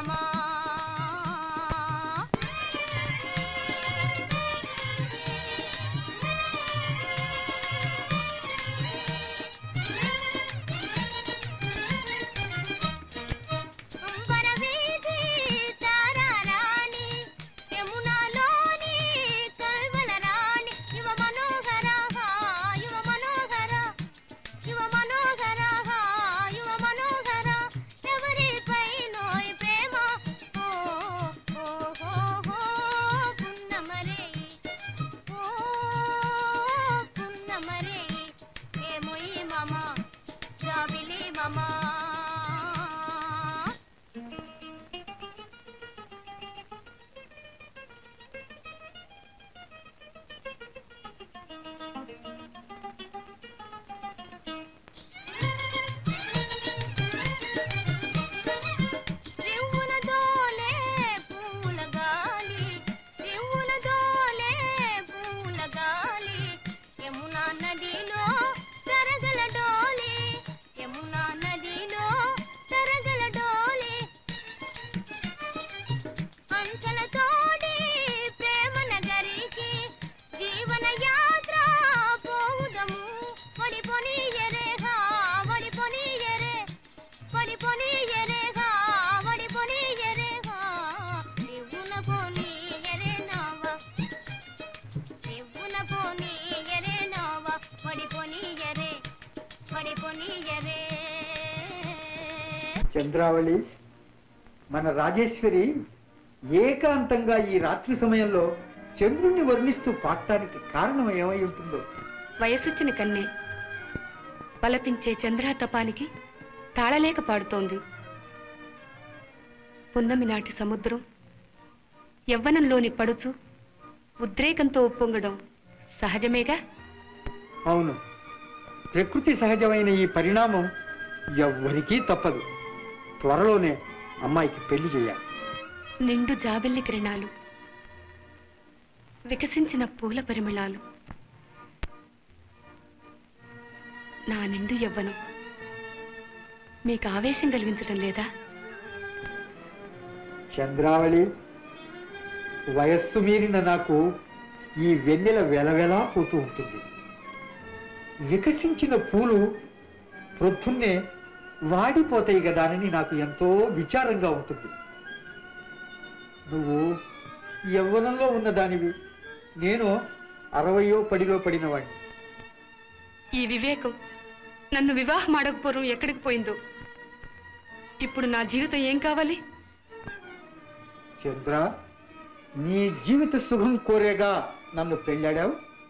మామా అంబరవీధి తారారాణి యమునాలోని కల్వల రాణి యువ మనోహర యువ మనోహర యువ మనోహర యువ మనోహర ఎవరిపై నోయ్ ప్రేమ ఓ ఓ హో హో పున్నమరే ఓ పున్నమరే ఏమోయి మామా జాబిలి మామా రివ్వున దోలే పూల గాలి రివ్వున దోలే పూల గాలి యమునా నదిలో తరగల డోలి యమునా నదిలో తరగల డోలి అంచల తోడి ప్రేమ నగరికి జీవన యాత్ర పోవుదము వడిపోని ఎరేహా వడిపోని ఎరే వడిపోని ఎరేహా వడిపోని ఎరేహా రివ్వున పోని ఎరే నావా రివ్వున పోని ఎరే నావా వడిపోని ఎరే వడిపోని ఎరే చంద్రావళి మన రాజేశ్వరి ఏకాంతంగా ఈ రాత్రి సమయంలో చంద్రుణ్ణి వర్ణిస్తూ పాడటానికి కారణం ఏమై ఉంటుందో వయసొచ్చిన కన్నే వలపించే చంద్రాతపానికి తాళలేక పాడుతోంది పున్నమి నాటి సముద్రం యవ్వనంలోని పడుచు ఉద్రేకంతో ఉప్పొంగడం సహజమేగా అవును ప్రకృతి సహజమైన ఈ పరిణామం ఎవ్వరికీ తప్పదు త్వరలోనే అమ్మాయికి పెళ్లి చేయాలి నిండు జాబిల్లి కిరణాలు వికసించిన పూల పరిమళాలు నా నిండు యవ్వనం మీకు ఆవేశం కలిగించడం లేదా చంద్రావళి వయస్సు మీరిన నాకు ఈ వెన్నెల వెలవెలా పోతూ ఉంటుంది వికసించిన పూలు ప్రొద్దున్నే వాడిపోతాయి కదా అని నాకు ఎంతో విచారంగా ఉంటుంది నువ్వు యవ్వనంలో ఉన్న దానివి నేను అరవయో పడిలో పడిన వాడిని ఈ వివేకం నన్ను వివాహం ఆడకపోవడం ఎక్కడికి పోయిందో ఇప్పుడు నా జీవితం ఏం కావాలి చంద్ర నీ జీవిత శుభం కోరేగా నన్ను పెళ్ళాడావు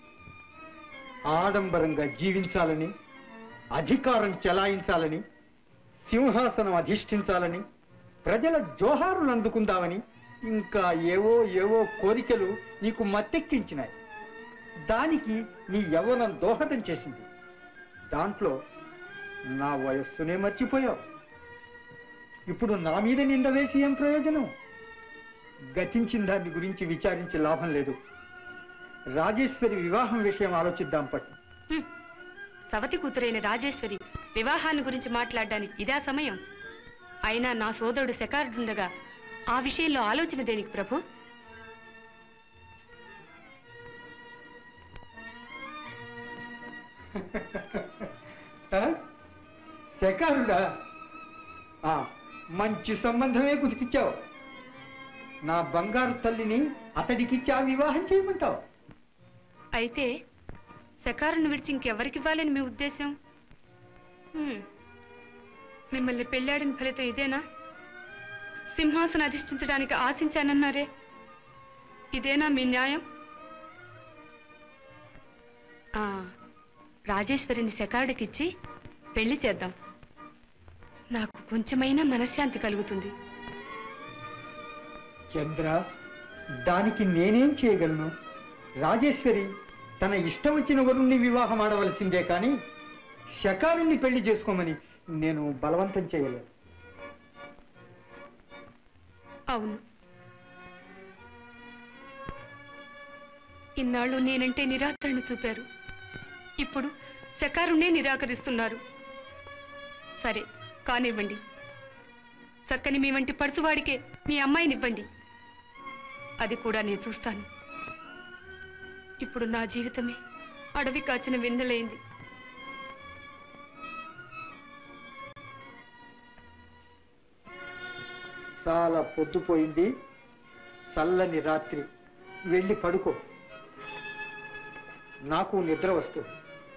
ఆడంబరంగా జీవించాలని అధికారం చెలాయించాలని సింహాసనం అధిష్ఠించాలని ప్రజల జోహారులు అందుకుందామని ఇంకా ఏవో ఏవో కోరికలు నీకు మత్తెక్కించినాయి దానికి నీ యవ్వనం దోహదం చేసింది దాంట్లో నా వయస్సునే మర్చిపోయావు ఇప్పుడు నా మీద నింద వేసి ఏం ప్రయోజనం గతించిన దాని గురించి విచారించి లాభం లేదు రాజేశ్వరి వివాహం విషయం ఆలోచిద్దాం పట్టు హ్మ్. సవతి కూతురైన రాజేశ్వరి వివాహాన్ని గురించి మాట్లాడడానికి ఇదా సమయం అయినా నా సోదరుడు శకారుడుండగా ఆ విషయంలో ఆలోచన దేనికి ప్రభు ఆ? శకారుడా ఆ, మంచి సంబంధమే కుదికిచ్చావు నా బంగారు తల్లిని అతడికిచ్చా వివాహం చేయమంటావు అయితే శకారుని విడిచి ఇంకెవరికివ్వాలని మీ ఉద్దేశం హ్మ్. మిమ్మల్ని పెళ్ళాడిన ఫలితం ఇదేనా సింహాసనం అధిష్ఠించడానికి ఆశించానన్నారే ఇదేనా మీ న్యాయం ఆ, రాజేశ్వరిని శకారుడికిచ్చి పెళ్లి చేద్దాం నాకు కొంచెమైనా మనశ్శాంతి కలుగుతుంది చంద్ర దానికి నేనేం చేయగలను రాజేశ్వరి తన ఇష్టం వచ్చిన వరుణ్ణి వివాహం ఆడవలసిందే కానీ శకారుణ్ణి పెళ్లి చేసుకోమని నేను బలవంతం చేయలేను అవును ఇన్నాళ్ళు నేనంటే నిరాకరణ చూపారు ఇప్పుడు శకారుణ్ణే నిరాకరిస్తున్నారు సరే కానివ్వండి చక్కని మీ వంటి పడుచువాడికే మీ అమ్మాయినివ్వండి అది కూడా నేను చూస్తాను ఇప్పుడు నా జీవితమే అడవి కాచిన వెన్నెలైంది చాలా పొద్దుపోయింది చల్లని రాత్రి వెళ్ళి పడుకో నాకు నిద్ర వస్తుంది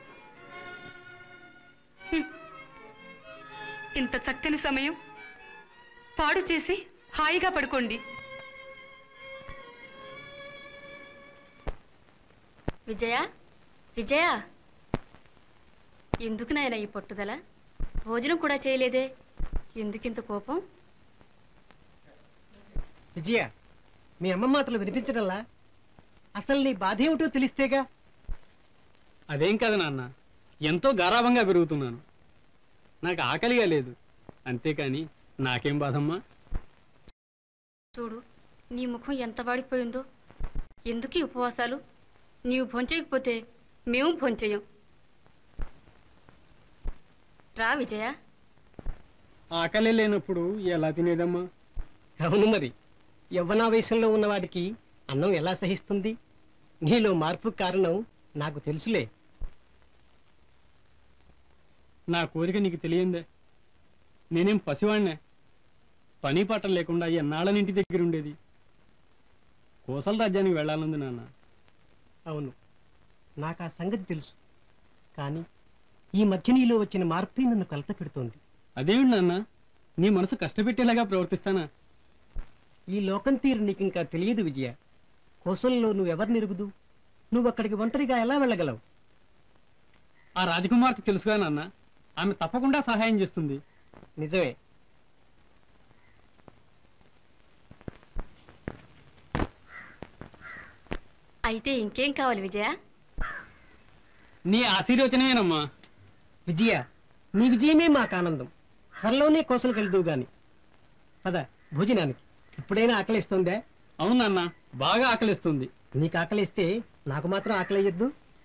ఇంత చక్కని సమయం పాడు చేసి హాయిగా పడుకోండి విజయ విజయ ఎందుకు నాయన ఈ పట్టుదల భోజనం కూడా చేయలేదే ఎందుకింత కోపం విజయ మీ అమ్మ మాటలు వినిపించడంలా అసలు నీ బాధ ఏమిటో తెలిస్తేగా అదేం కాదు నాన్న ఎంతో గారాభంగా పెరుగుతున్నాను నాకు ఆకలిగా లేదు అంతేకాని నాకేం బాధమ్మా చూడు నీ ముఖం ఎంత వాడిపోయిందో ఎందుకు ఈ ఉపవాసాలు నీవు భోంచేయకపోతే మేము భోంచేయం రా విజయ ఆకలి లేనప్పుడు ఎలా తినేదమ్మా అవును మరి యవ్వనా వయసులో ఉన్నవాడికి అన్నం ఎలా సహిస్తుంది నీలో మార్పు కారణం నాకు తెలుసులే నా కోరిక నీకు తెలియందే నేనేం పసివాణ్ణే పని పాట లేకుండా ఎన్నాళ్ళని ఇంటి దగ్గర ఉండేది కోసల రాజ్యానికి వెళ్ళాలంది నాన్న అవును నాకు ఆ సంగతి తెలుసు కానీ ఈ మధ్య నీలో వచ్చిన మార్పే నన్ను కలత పెడుతోంది అదేమిటి నాన్న నీ మనసు కష్టపెట్టేలాగా ప్రవర్తిస్తానా ఈ లోకం తీరు నీకు ఇంకా తెలియదు విజయ కోసంలో నువ్వెవరు నిరుగుదు నువ్వు అక్కడికి ఒంటరిగా ఎలా వెళ్ళగలవు ఆ రాజకుమార్తె తెలుసుగా నాన్న ఆమె తప్పకుండా సహాయం చేస్తుంది నిజమే అయితే ఇంకేం కావాలి విజయ నీ ఆశీర్వచనమేనమ్మా విజయ నీ విజయమే మాకు ఆనందం త్వరలోనే కోసలు కలుదువు గాని పద భోజనానికి ఇప్పుడైనా ఆకలిస్తుందా అవును నాన్న బాగా ఆకలిస్తుంది నీకు ఆకలిస్తే నాకు మాత్రం ఆకలియద్దు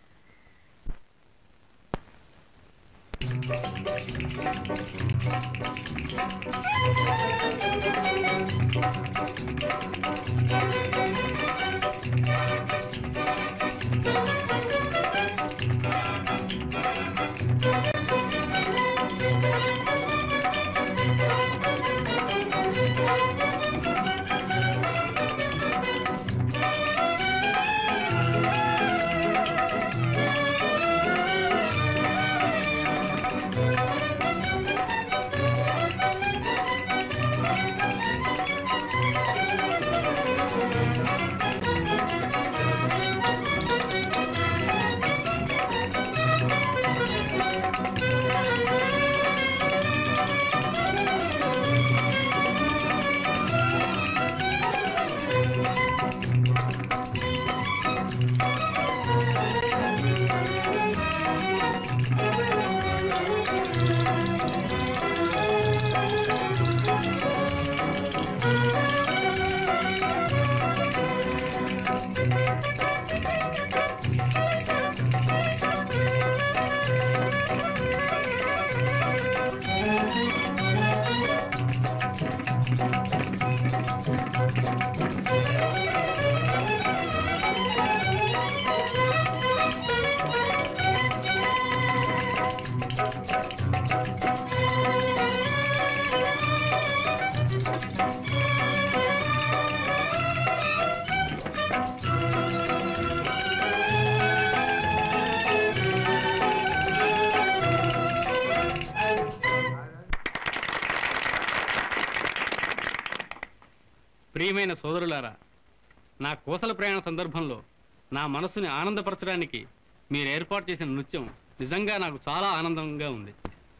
ప్రియమైన సోదరులారా నా కోసల ప్రయాణ సందర్భంలో నా మనసుని ఆనందపరచడానికి మీరు ఏర్పాటు చేసిన నృత్యం నిజంగా నాకు చాలా ఆనందంగా ఉంది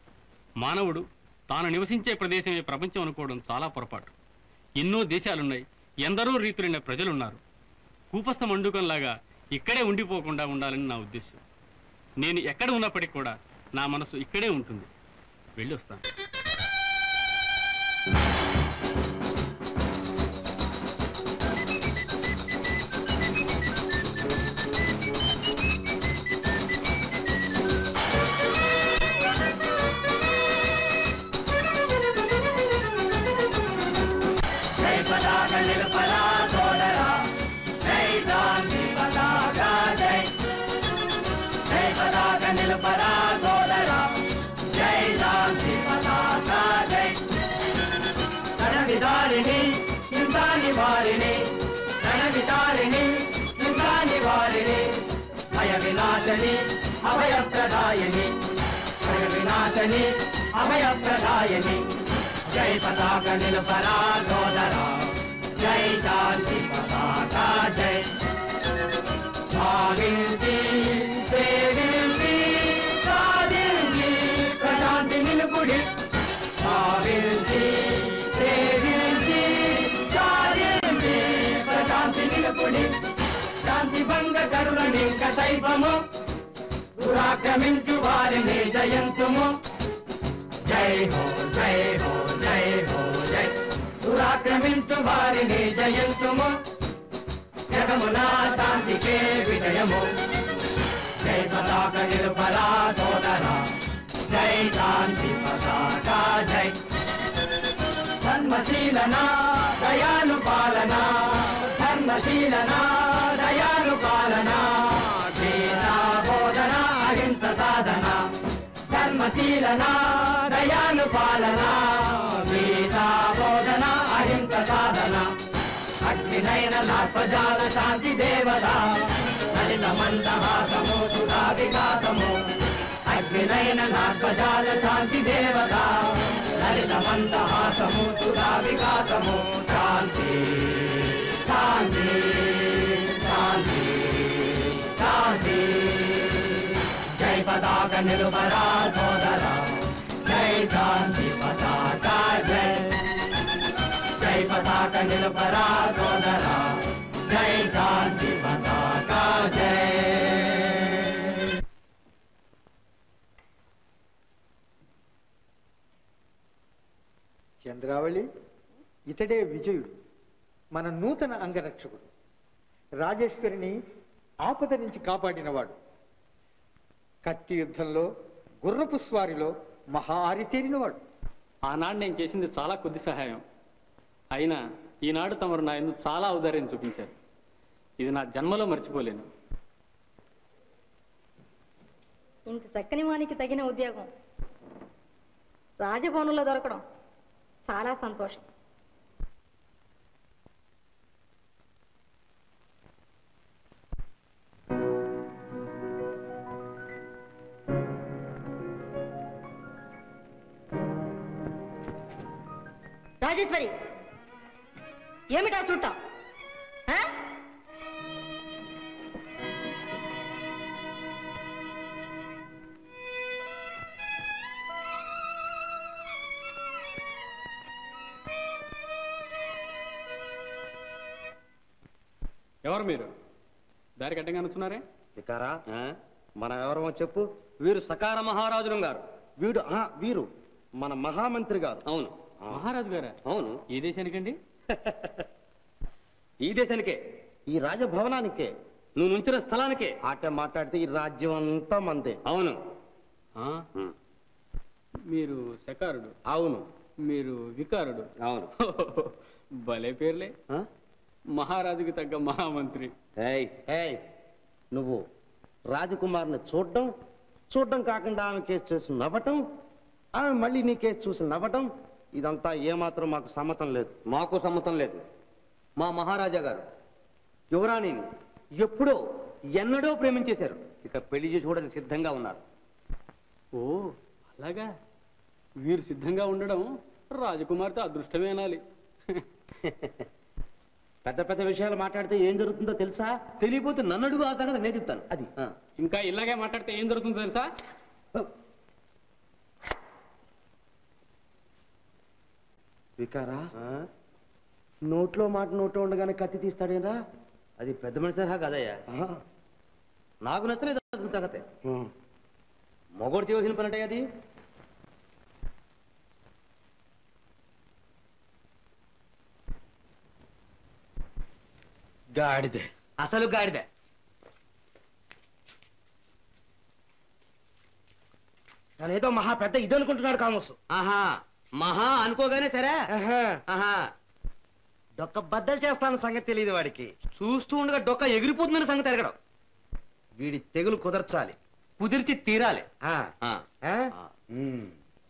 మానవుడు తాను నివసించే ప్రదేశమే ప్రపంచం అనుకోవడం చాలా పొరపాటు ఎన్నో దేశాలున్నాయి ఎందరో రీతులైన ప్రజలున్నారు కూపస్థ మండుకంలాగా ఇక్కడే ఉండిపోకుండా ఉండాలని నా ఉద్దేశం నేను ఎక్కడ ఉన్నప్పటికీ కూడా నా మనసు ఇక్కడే ఉంటుంది వెళ్ళి వస్తాను విజయ పతాక నిలపరా సోదరా జై శాంతి పతాక జై జై పతాక నిలపరా సోదరా జై శాంతి పతాక జై కడవిదారిని హింసాని వారిని కడవిదారిని హింసాని వారిని భయ వినాశని అభయప్రదాయని భయ వినాశని అభయప్రదాయని జై పతాక నిలపరా సోదరా జై శాంతి పతాక జై భావించి సేవించి సాధించి ప్రశాంతి నిలుపుడి భావించి సేవించి సాధించి ప్రశాంతి నిలుపుడి శాంతి భంగ కరుణనింక దైవము దురాక్రమించు వారిని జయంతుము జై హో జై హో జై హో జై దురాక్రమించు వారిని జయంతుము జగమున శాంతికే విజయము జై పతాక నిరుపరా సోదరా జై శాంతి పతాక జై ధర్మశీలన దయాను పాలన ధర్మశీలన దయాను పాలన గీతా బోధన అహింస సాధన ధర్మశీలన దయాను పాలన గీతా బోధన అహింస సాధన అగ్నినైన నాత్మజాల శాంతి దేవత లలిత మందహాసము సుధా వికాసము అగ్నినైన నాత్మజాల శాంతి దేవత లలిత మందహాసము సుధా వికాసము శాంతి శాంతి శాంతి శాంతి జై పతాక నిలుపరా సోదరా జై శాంతి పతాక జై జై పతాక నిలపరా సోదరా జై శాంతి పతాక జై చంద్రావళి ఇతడే విజయుడు మన నూతన అంగరక్షకుడు రాజేశ్వరిని ఆపద నుంచి కాపాడినవాడు కత్తి యుద్ధంలో గుర్రపు స్వారిలో మహా ఆరితేరినవాడు ఆనాడు నేను చేసింది చాలా కొద్ది సహాయం అయినా ఈనాడు తమరు నా ఎందుకు చాలా ఔదార్యం చూపించారు ఇది నా జన్మలో మర్చిపోలేను ఇంత చక్కని వానికి తగిన ఉద్యోగం రాజభవనంలో దొరకడం చాలా సంతోషం రాజేశ్వరి ఏమిటా చుట్టాం ఆ? ఎవరు మీరు దారికి అడ్డంగా అనుకున్నారే వికారా మనం ఎవరమో చెప్పు వీరు సకార మహారాజులం గారు వీడు ఆ, వీరు మన మహామంత్రి గారు అవును మహారాజు గారా అవును ఏ దేశానికండి ఈ దేశానికే ఈ రాజభవనానికే నువ్వు నుంచిన స్థలానికే ఆట మాట్లాడితే ఈ రాజ్యం అంతా మందే అవును ఆ, మీరు శకారుడు అవును మీరు వికారుడు అవును భలే పేర్లే ఆ? మహారాజుకి తగ్గ మహామంత్రి ఏయ్ ఏయ్ నువ్వు రాజకుమార్ని చూడడం చూడడం కాకుండా ఆమె కేసు చూసి నవ్వటం ఆమె మళ్ళీ నీ కేసు చూసి నవ్వటం ఇదంతా ఏమాత్రం మాకు సమ్మతం లేదు మాకు సమ్మతం లేదు మా మహారాజా గారు యువరాణిని ఎప్పుడో ఎన్నడో ప్రేమించేశారు ఇక పెళ్లి చేసి కూడా సిద్ధంగా ఉన్నారు ఓ అలాగా వీరు సిద్ధంగా ఉండడం రాజకుమార్తె అదృష్టమే అనాలి పెద్ద పెద్ద విషయాలు మాట్లాడితే ఏం జరుగుతుందో తెలుసా తెలియపోతే నన్ను అడుగు ఆ సంగతి నేను చెప్తాను అది ఆ. ఇంకా ఇలాగే మాట్లాడితే ఏం జరుగుతుందో తెలుసా వికారా ఆ? నోట్లో మాట నోట్లో ఉండగానే కత్తి తీస్తాడేనా అది పెద్ద మనిషి కదయ్యా నాకు నచ్చలేదు అతని సంగతే మొగోడు చేయవలసిన పని అంటే అది గాడిదే అసలు గాడిద తనేదో మహా పెద్ద ఇది అనుకుంటున్నాడు కామోసు ఆహా మహా అనుకోగానే సరే ఆహా డొక్క బద్దలు చేస్తాన సంగతి తెలియదు వాడికి చూస్తూ ఉండగా డొక్క ఎగిరిపోతుందని సంగతి ఎరగడం వీడి తెగులు కుదర్చాలి కుదిర్చి తీరాలి ఆ, ఆ, ఆ? ఆ. ఉమ్.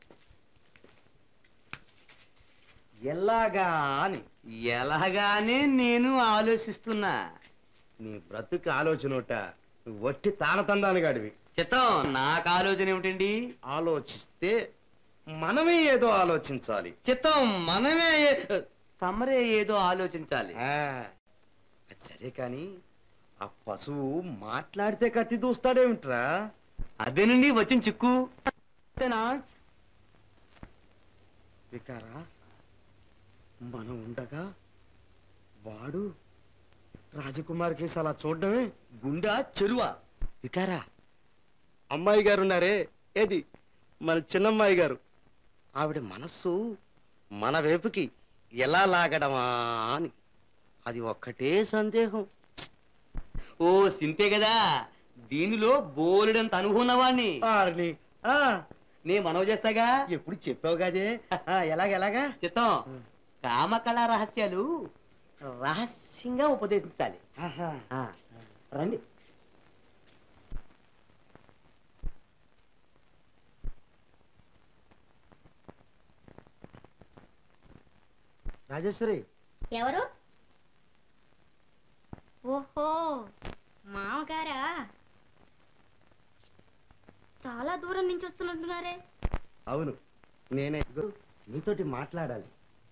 ఎలాగా అని ఎలాగానే నేను ఆలోచిస్తున్నా నీ బ్రతుకు ఆలోచనోట నువ్వు వట్టి తానతందాని గాడివి చిత్తం నాకు ఆలోచన ఏమిటండి ఆలోచిస్తే మనమే ఏదో ఆలోచించాలి చిత్తం మనమే ఏ- తమరే ఏదో ఆలోచించాలి ఆ, అది సరే కాని ఆ పశువు మాట్లాడితే కత్తి దూస్తాడేమిట్రా అదేనండి వచ్చిన చిక్కు అంతేనా? వికారా మనం ఉండగా వాడు రాజకుమార్ కేసు అలా చూడడమే గుండా చెరువా వికారా అమ్మాయి గారు ఉన్నారే ఏది మన చిన్నమ్మాయి గారు ఆవిడ మనస్సు మన వైపుకి ఎలా లాగడమా అని అది ఒక్కటే సందేహం ఓ సింతే కదా దీనిలో బోలెడంత అనుభవం ఉన్నవాణ్ణి ఆరిని, ఆ, నే మనవి చేస్తాగా ఎప్పుడు చెప్పావు కదే ఆ, ఎలాగెలాగా చిత్తం కామకళ రహస్యాలు రహస్యంగా ఉపదేశించాలి ఆహా. ఆ, రండి రాజేశ్వరి ఎవరు ఓహో మామగారా చాలా దూరం నుంచి వస్తున్నట్టున్నారే అవును నేనే ఇదిగో, నీతోటి మాట్లాడాలి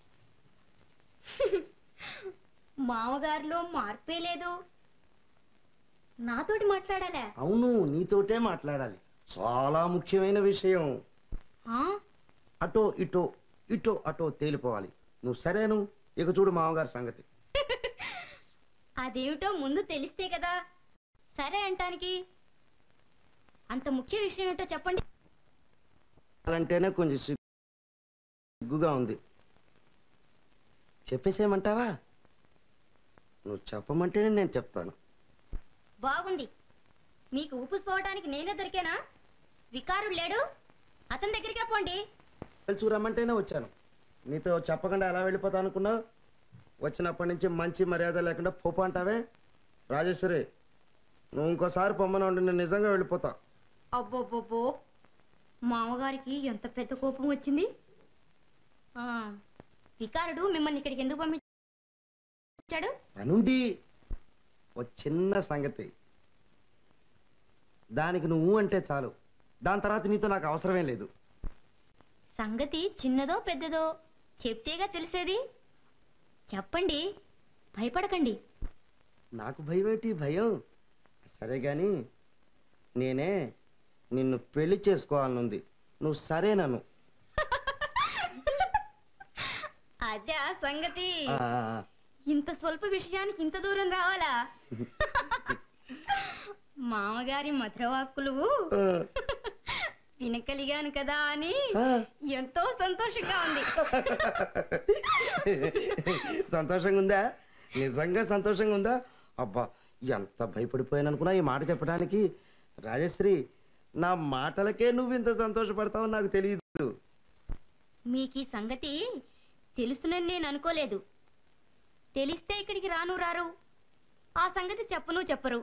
మామగారిలో మార్పే లేదు నాతోటి మాట్లాడాలా అవును నీతోటే మాట్లాడాలి చాలా ముఖ్యమైన విషయం ఆ? అటో ఇటో ఇటో అటో తేలిపోవాలి నువ్వు సరేను ఇక చూడు మామగారి సంగతి అదేమిటో ముందు తెలిస్తే కదా సరే అంటానికి అంత ముఖ్య విషయం ఏంటో చెప్పండి అంటేనే కొంచెం సిగ్గుగా ఉంది చెప్పేసేయమంటావా నువ్వు చెప్పమంటేనే నేను చెప్తాను బాగుంది మీకు ఊపుసుకోవడానికి నేనే దొరికానా వికారుడు లేడు అతని దగ్గరికే పోండి చూరమ్మంటేనే వచ్చాను నీతో చెప్పకుండా ఎలా వెళ్ళిపోతా అనుకున్నావు వచ్చినప్పటి నుంచి మంచి మర్యాద లేకుండా పోపు అంటావే రాజేశ్వరి నువ్వు ఇంకోసారి పొమ్మని ఉండి నేను నిజంగా వెళ్ళిపోతా అబ్బోబ్బోబ్బో మామగారికి ఎంత పెద్ద కోపం వచ్చింది ఆ, వికారుడు మిమ్మల్ని ఇక్కడికి ఎందుకు పంపించాడు పనుండి ఓ చిన్న సంగతి దానికి నువ్వు అంటే చాలు దాని తర్వాత నీతో నాకు అవసరమే లేదు సంగతి చిన్నదో పెద్దదో చెప్తేగా తెలిసేది చెప్పండి భయపడకండి నాకు భయం ఏంటి భయం సరే గాని నేనే నిన్ను పెళ్లి చేసుకోవాలనుంది నువ్వు సరే నన్ను అదే ఆ సంగతి ఆ, ఆ, ఇంత స్వల్ప విషయానికి ఇంత దూరం రావాలా మామగారి మధురవాక్కులు ఆ, వినకలిగాను కదా అని ఆ. ఎంతో సంతోషంగా ఉంది సంతోషంగా ఉందా నిజంగా సంతోషంగా ఉందా అబ్బా ఎంత భయపడిపోయాను అనుకున్నా ఈ మాట చెప్పడానికి రాజశ్రీ నా మాటలకే నువ్వు ఇంత సంతోషపడతావు నాకు తెలియదు మీకు ఈ సంగతి తెలుసునని నేను అనుకోలేదు తెలిస్తే ఇక్కడికి రాను రారు ఆ సంగతి చెప్పను చెప్పరు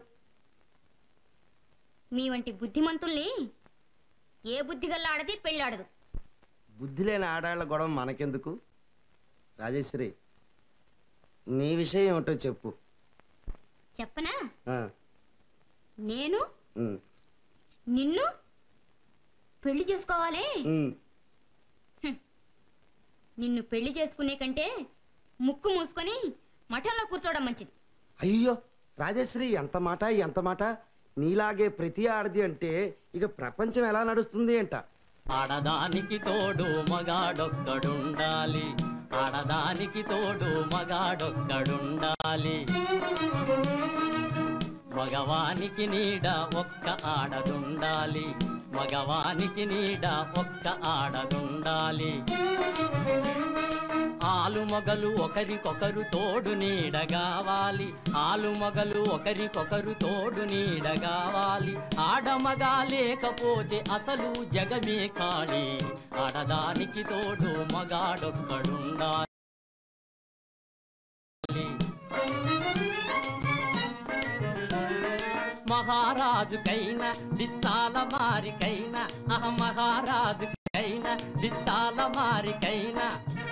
మీ వంటి బుద్ధిమంతుల్ని ఏ బుద్ధి గల్ల ఆడది పెళ్ళాడదు బుద్ధి లేని ఆడాళ్ల గొడవ మనకెందుకు రాజేశ్వరి నీ విషయం ఏమిటో చెప్పు చెప్పనా ఆ, నేను ఉమ్, నిన్ను పెళ్లి చేసుకోవాలి ఉమ్. నిన్ను పెళ్లి చేసుకునే కంటే ముక్కు మూసుకొని మఠంలో కూర్చోవడం మంచిది అయ్యో రాజశ్రీ ఎంత మాట ఎంత మాట నీలాగే ప్రతి ఆడది అంటే ఇక ప్రపంచం ఎలా నడుస్తుంది అంట ఆడదానికి తోడు మగాడొక్కడుండాలి ఆడదానికి తోడు మగాడొక్కడుండాలి మగవానికి నీడ ఒక్క ఆడదుండాలి మగవానికి నీడ ఒక్క ఆడదుండాలి ఆలు మొగలు ఒకరికొకరు తోడు నీడగావాలి ఆలు మొగలు ఒకరికొకరు తోడు నీడగావాలి ఆడమగా లేకపోతే అసలు జగమే ఖాళీ ఆడదానికి తోడు మగాడొక్కడుండాలి మహారాజుకైనా దిత్తాల మారికైనా అహ మహారాజుకైనా దిత్తాల మారికైనా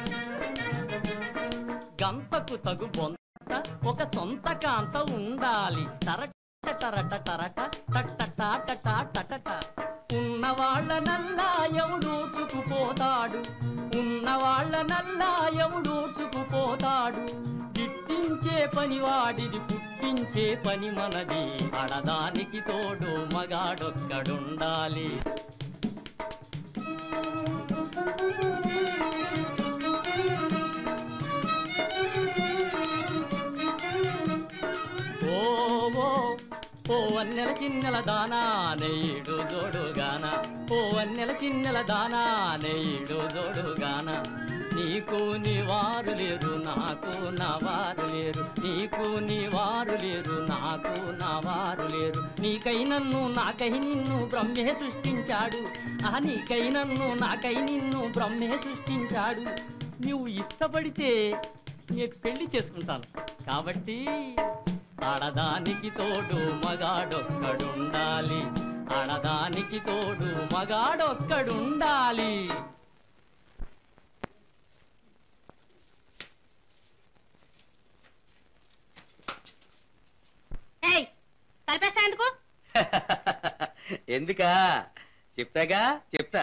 గంతకు తగు బొంత ఒక సొంత కాంత ఉండాలి తరట టరట టరట టట్టట టట టటట ఉన్న వాళ్ళనల్లా ఎవడూచుకుపోతాడు ఉన్న వాళ్ళనల్లా ఎవడూచుకుపోతాడు గిట్టించే పని వాడిది పుట్టించే పని మనది ఆడదానికి తోడు మగాడొక్కడుండాలి ఓ ఓ ఓ వన్నెల చిన్నెల దానా నెయ్యిడు జోడుగాన ఓ వన్నెల చిన్నెల దానా నెయ్యిడు జోడుగాన నీకు నీ వారు లేరు నాకు నా వారు లేరు నీకు నీ వారు లేరు నాకు నా వారు లేరు నీకై నన్ను నాకై నిన్ను బ్రహ్మే సృష్టించాడు ఆ నీకై నన్ను నాకై నిన్ను బ్రహ్మే సృష్టించాడు నువ్వు ఇష్టపడితే నేను పెళ్లి చేసుకుంటాను కాబట్టి ఆడదానికి తోడు మగాడొక్కడుండాలి ఆడదానికి తోడు మగాడొక్కడుండాలి ఏయ్ తలపేస్తా ఎందుకు ఎందుకా చెప్తాగా చెప్తా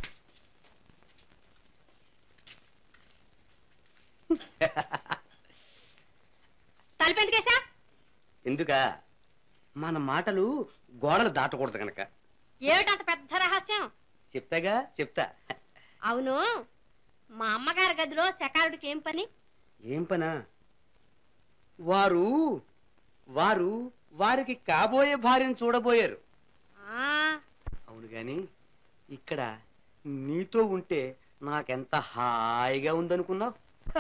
తలపెందుకేసా ఎందుకా మన మాటలు గోడలు దాటకూడదు కనుక ఏమిటంత పెద్ద రహస్యం చెప్తాగా చెప్తా అవును మా అమ్మగారి గదిలో శకారుడికి ఏం పని ఏం పనా వారు వారు వారికి కాబోయే భార్యను చూడబోయారు ఆ అవును గాని ఇక్కడ నీతో ఉంటే నాకెంత హాయిగా ఉందనుకున్నావు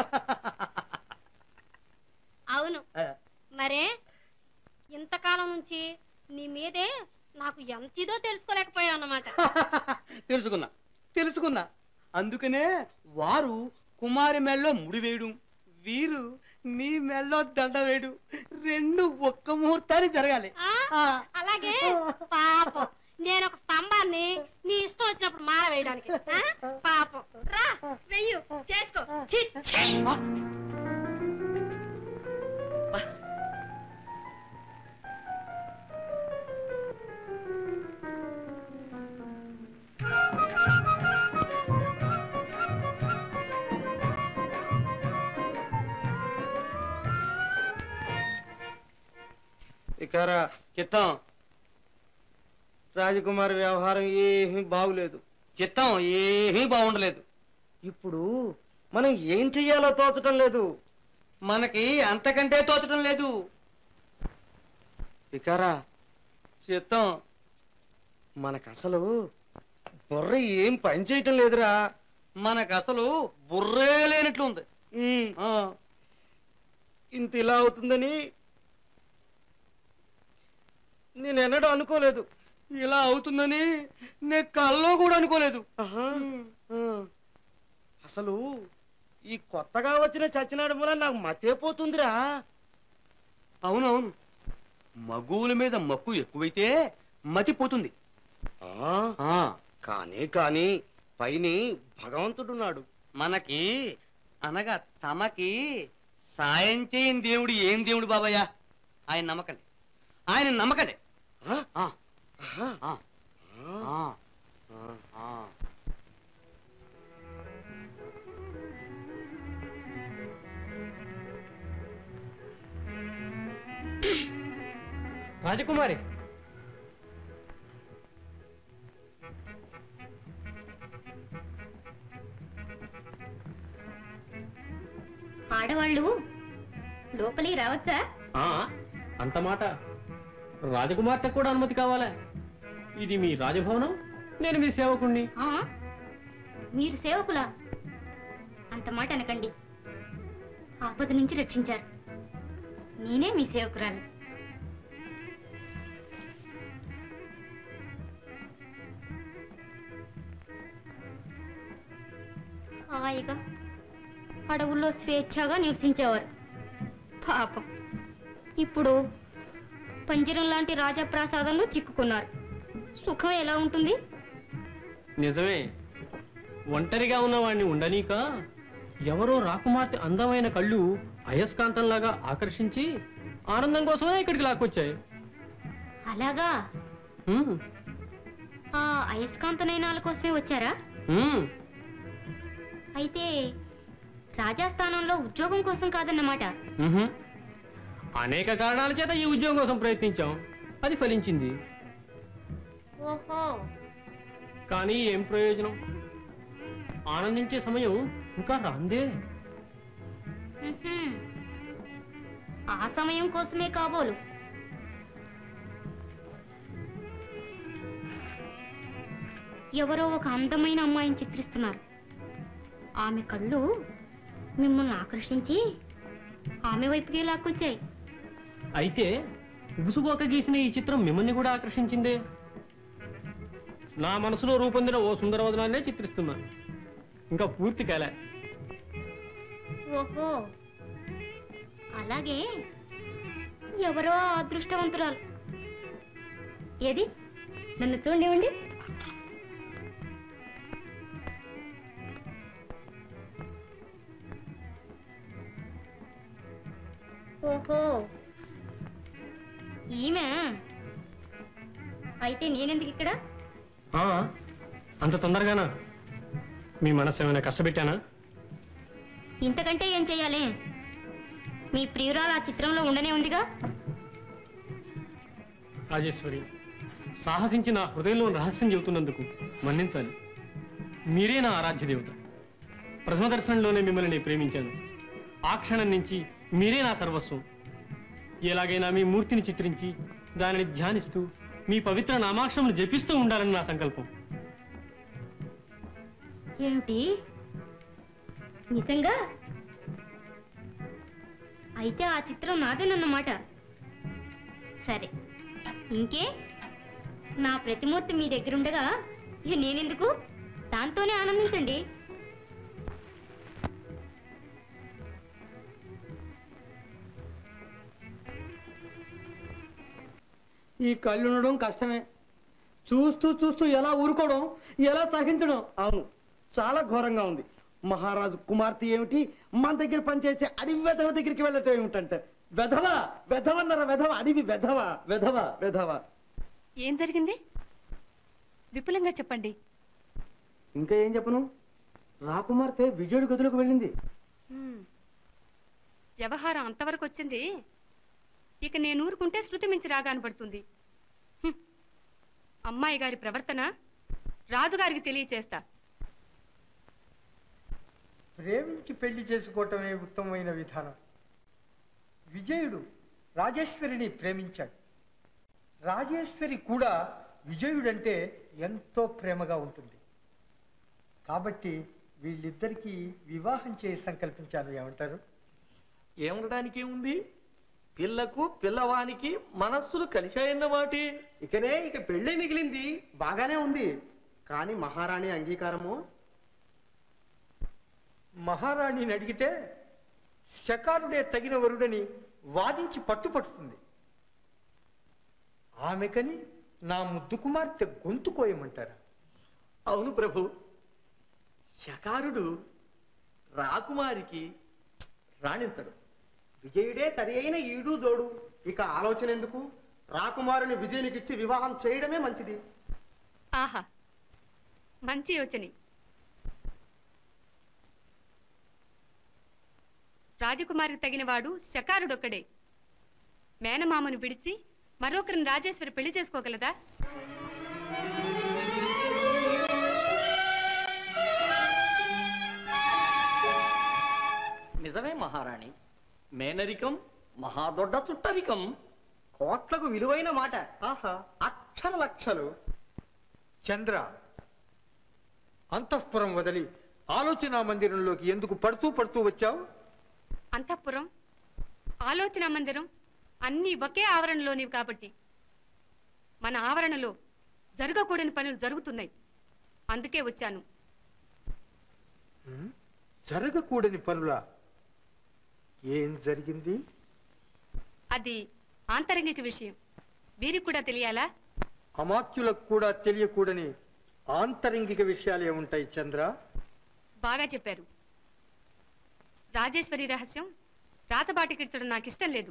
అవును మరే ఇంతకాలం నుంచి నీ మీదే నాకు ఎంత ఇదో తెలుసుకోలేకపోయావు అన్నమాట తెలుసుకున్నా తెలుసుకున్నా అందుకనే వారు కుమారి మెళ్ళలో ముడి వేయడం వీరు నీ మెళ్ళలో దండ వేయడం రెండు ఒక్క ముహూర్తాన్ని జరగాలి ఆ, అలాగే పాపం నేను ఒక స్తంభాన్ని నీ ఇష్టం వచ్చినప్పుడు మాల వేయడానికి ఆ? పాపం రా వెయ్యు చేసుకో ఛీ, ఛీ. ఇకరా చిత్తం రాజకుమారి వ్యవహారం ఏమీ బాగులేదు చిత్తం ఏమీ బాగుండలేదు ఇప్పుడు మనం ఏం చెయ్యాలో తోచటం లేదు మనకి అంతకంటే తోచడం లేదు ఇకరా చిత్తం మనకు అసలు బుర్ర ఏం పని చేయటం లేదురా మనకు అసలు బుర్రే లేనట్లుంది ఉమ్, ఆ, ఇంత ఇలా అవుతుందని నేను ఎన్నడూ అనుకోలేదు ఇలా అవుతుందని నేను కల్లో కూడా అనుకోలేదు ఆహా, ఆ. అసలు ఈ కొత్తగా వచ్చిన చచ్చినాడు మూల నాకు మతే పోతుందిరా అవునవును మగువుల మీద మక్కు ఎక్కువైతే మతిపోతుంది ఆ, ఆ, కానీ కానీ పైని భగవంతుడున్నాడు మనకి అనగా తమకి సాయం చేయని దేవుడు ఏం దేవుడు బాబయ్య ఆయన నమ్మకండి ఆయన నమ్మకండి ఆ? ఆ, ఆహా. ఆ, ఆ. ఆ, ఆ. రాజకుమారి ఆడవాళ్ళు లోపలికి రావచ్చా ఆ, అంత మాట రాజకుమార్తె కూడా అనుమతి కావాలా ఇది మీ రాజభవనం నేను మీ సేవకుణ్ణి ఆ? మీరు సేవకులా అంత మాట అనకండి ఆపద నుంచి రక్షించారు నేనే మీ సేవకురాలు హాయిగా అడవుల్లో స్వేచ్ఛగా నివసించేవారు పాపం ఇప్పుడు పంజరం లాంటి రాజప్రాసాదంలో చిక్కుకున్నారు సుఖం ఎలా ఉంటుంది నిజమే ఒంటరిగా ఉన్నవాణ్ణి ఉండనీక ఎవరో రాకుమార్తె అందమైన కళ్ళు అయస్కాంతంలాగా ఆకర్షించి ఆనందం కోసమే ఇక్కడికి లాక్కొచ్చాయి అలాగా హ్మ్, ఆ అయస్కాంత నయనాల కోసమే వచ్చారా హ్మ్. అయితే రాజాస్థానంలో ఉద్యోగం కోసం కాదన్నమాట మ్హూ. అనేక కారణాల చేత ఈ ఉద్యోగం కోసం ప్రయత్నించాం అది ఫలించింది ఓహో కానీ ఏం ప్రయోజనం ఆనందించే సమయం ఇంకా రాందే ఉహుం. ఆ సమయం కోసమే కాబోలు ఎవరో ఒక అందమైన అమ్మాయిని చిత్రిస్తున్నారు ఆమె కళ్ళు మిమ్మల్ని ఆకర్షించి ఆమె వైపుకే లాక్కొచ్చాయి అయితే ఉబుసుబోక గీసిన ఈ చిత్రం మిమ్మల్ని కూడా ఆకర్షించిందే నా మనసులో రూపొందిన ఓ సుందరవదనాన్నే చిత్రిస్తున్నాను ఇంకా పూర్తి కాలే ఓహో అలాగే ఎవరో ఆ అదృష్టవంతురాలు ఏది నన్ను చూడండి ఓహో ఈమె అయితే నేనెందుకు ఇక్కడ ఆ, అంత తొందరగానా మీ మనస్సు ఏమైనా కష్టపెట్టానా ఇంతకంటే ఏం చెయ్యాలి మీ ప్రియురాలు ఆ చిత్రంలో ఉండనే ఉందిగా రాజేశ్వరి సాహసించి నా హృదయంలో రహస్యం చెబుతున్నందుకు మన్నించాలి మీరే నా ఆరాధ్య దేవత ప్రథమ దర్శనంలోనే మిమ్మల్ని నేను ప్రేమించాను ఆ క్షణం నుంచి మీరే నా సర్వస్వం ఎలాగైనా మీ మూర్తిని చిత్రించి దానిని ధ్యానిస్తూ మీ పవిత్ర నామాక్షములు జపిస్తూ ఉండాలని నా సంకల్పం ఏమిటి నిజంగా అయితే ఆ చిత్రం నాదేనన్నమాట సరే ఇంకే నా ప్రతిమూర్తి మీ దగ్గర ఉండగా ఇక నేనెందుకు దాంతోనే ఆనందించండి ఈ కళ్ళు ఉండడం కష్టమే చూస్తూ చూస్తూ ఎలా ఊరుకోవడం ఎలా సహించడం అవును చాలా ఘోరంగా ఉంది మహారాజు కుమార్తె ఏమిటి మన దగ్గర పనిచేసే అడవి వెధవ దగ్గరికి వెళ్ళటం ఏమిటంటే వెధవ వెధవన్నర వెధవ అడవి వెధవ విధవ వెధవ ఏం జరిగింది విపులంగా చెప్పండి ఇంకా ఏం చెప్పను రాకుమార్తె విజయుడి గదిలోకి వెళ్ళింది హ్మ్. వ్యవహారం అంతవరకు వచ్చింది ఇక నేను ఊరుకుంటే శృతి మించి రాగాను పడుతుంది హ్మ్. అమ్మాయి గారి ప్రవర్తన రాజుగారికి తెలియచేస్తా ప్రేమించి పెళ్లి చేసుకోవటమే ఉత్తమమైన విధానం విజయుడు రాజేశ్వరిని ప్రేమించాడు రాజేశ్వరి కూడా విజయుడంటే ఎంతో ప్రేమగా ఉంటుంది కాబట్టి వీళ్ళిద్దరికీ వివాహం చేసి సంకల్పించాను ఏమంటారు ఏమనడానికి ఉంది పిల్లకు పిల్లవానికి మనస్సులు కలిశాయన్నమాటి ఇకనే ఇక పెళ్ళే మిగిలింది బాగానే ఉంది కానీ మహారాణి అంగీకారము మహారాణిని అడిగితే శకారుడే తగిన వరుడని వాదించి పట్టుపడుతుంది ఆమెకని నా ముద్దు కుమార్తె గొంతు కోయమంటారా అవును ప్రభు శకారుడు రాకుమారికి రాణించడు విజయుడే సరి అయిన ఈడు దోడు ఇక ఆలోచన ఎందుకు రాకుమారుని విజయునికిచ్చి వివాహం చేయడమే మంచిది ఆహా మంచి యోచనే రాజకుమారికి తగినవాడు శకారుడొక్కడే మేనమామను విడిచి మరొకరిని రాజేశ్వరి పెళ్లి చేసుకోగలదా నిజమే మహారాణి మేనరికం మహాదొడ్డ చుట్టరికం కోట్లకు విలువైన మాట ఆహా అక్షర లక్షలు చంద్ర అంతఃపురం వదిలి ఆలోచన మందిరంలోకి ఎందుకు పడుతూ పడుతూ వచ్చావు అంతఃపురం ఆలోచన మందిరం అన్నీ ఒకే ఆవరణలోనివి కాబట్టి మన ఆవరణలో జరగకూడని పనులు జరుగుతున్నాయి అందుకే వచ్చాను జరగకూడని పనులా ఏం జరిగింది అది ఆంతరంగిక విషయం వీరికి కూడా తెలియాలా అమాత్యులకు కూడా తెలియకూడని ఆంతరంగిక విషయాలు ఏముంటాయి చంద్ర బాగా చెప్పారు రాజేశ్వరి రహస్యం రాతబాటికిడ్చడం నాకు ఇష్టం లేదు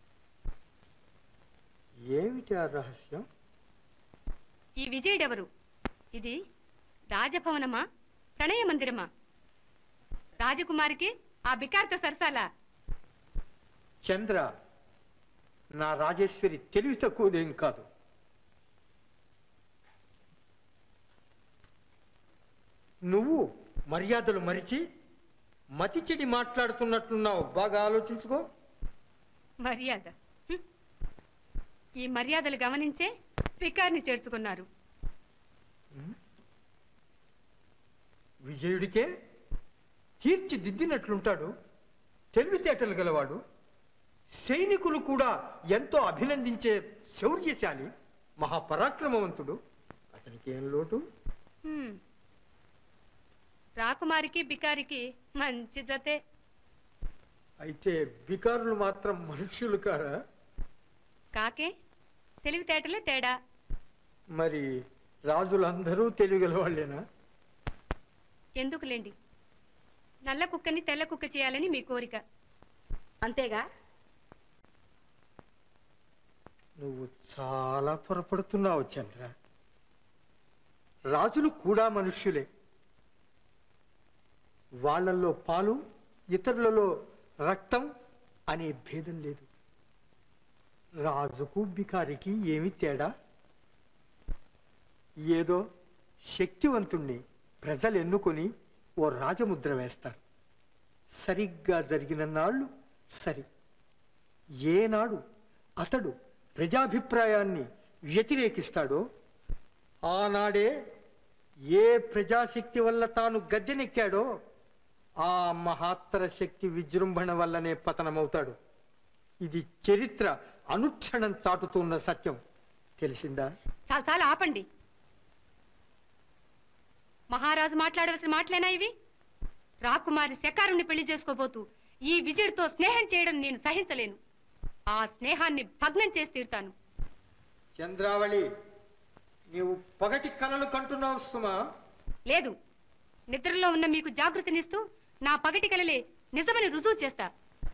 ఏమిటి ఆ రహస్యం ఈ విజయుడెవరు ఇది రాజభవనమా ప్రణయ మందిరమా రాజకుమారికి ఆ బికార్త సరసాలా చంద్ర నా రాజేశ్వరి తెలివి తక్కువదేం కాదు నువ్వు మర్యాదలు మరిచి మతి చెడి మాట్లాడుతున్నట్లున్నావు బాగా ఆలోచించుకో మర్యాద హ్మ్. ఈ మర్యాదలు గమనించే వికార్ని చేర్చుకున్నారు విజయుడికే తీర్చిదిద్దినట్లుంటాడు తెలివితేటలు గలవాడు సైనికులు కూడా ఎంతో అభినందించే శౌర్యశాలి మహాపరాక్రమవంతుడు అతనికి ఏం లోటు హ్మ్. రాకుమారికి బికారికి మంచి జతే అయితే బికారులు మాత్రం మనుష్యులు కారా కాకే తెలివితేటలే తేడా మరి రాజులందరూ తెలివిగల వాళ్ళేనా ఎందుకులేండి నల్ల కుక్కని తెల్ల కుక్క చేయాలని మీ కోరిక అంతేగా నువ్వు చాలా పొరపడుతున్నావు చంద్ర రాజులు కూడా మనుష్యులే వాళ్ళల్లో పాలు ఇతరులలో రక్తం అనే భేదం లేదు రాజుకు బికారికి ఏమి తేడా ఏదో శక్తివంతుణ్ణి ప్రజలు ఎన్నుకొని ఓ రాజముద్ర వేస్తారు సరిగ్గా జరిగిన నాళ్ళు సరి ఏనాడు అతడు ప్రజాభిప్రాయాన్ని వ్యతిరేకిస్తాడో ఆనాడే ఏ ప్రజాశక్తి వల్ల తాను గద్దెనెక్కాడో ఆ మహాత్తర శక్తి విజృంభణ వల్లనే పతనమవుతాడు ఇది చరిత్ర అనుక్షణం చాటుతున్న సత్యం తెలిసిందా చాలా చాలా ఆపండి మహారాజు మాట్లాడవలసిన మాటలేనా ఇవి రాకుమారి శకారుణ్ణి పెళ్లి చేసుకోబోతూ ఈ విజయుడితో స్నేహం చేయడం నేను సహించలేను ఆ స్నేహాన్ని భగ్నం చేసి తీరుతాను చంద్రావళి నీవు పగటి కలలు కంటున్నావు సుమా లేదు నిద్రలో ఉన్న మీకు జాగృతినిస్తూ నా పగటి కలలే నిజమని రుజువు చేస్తా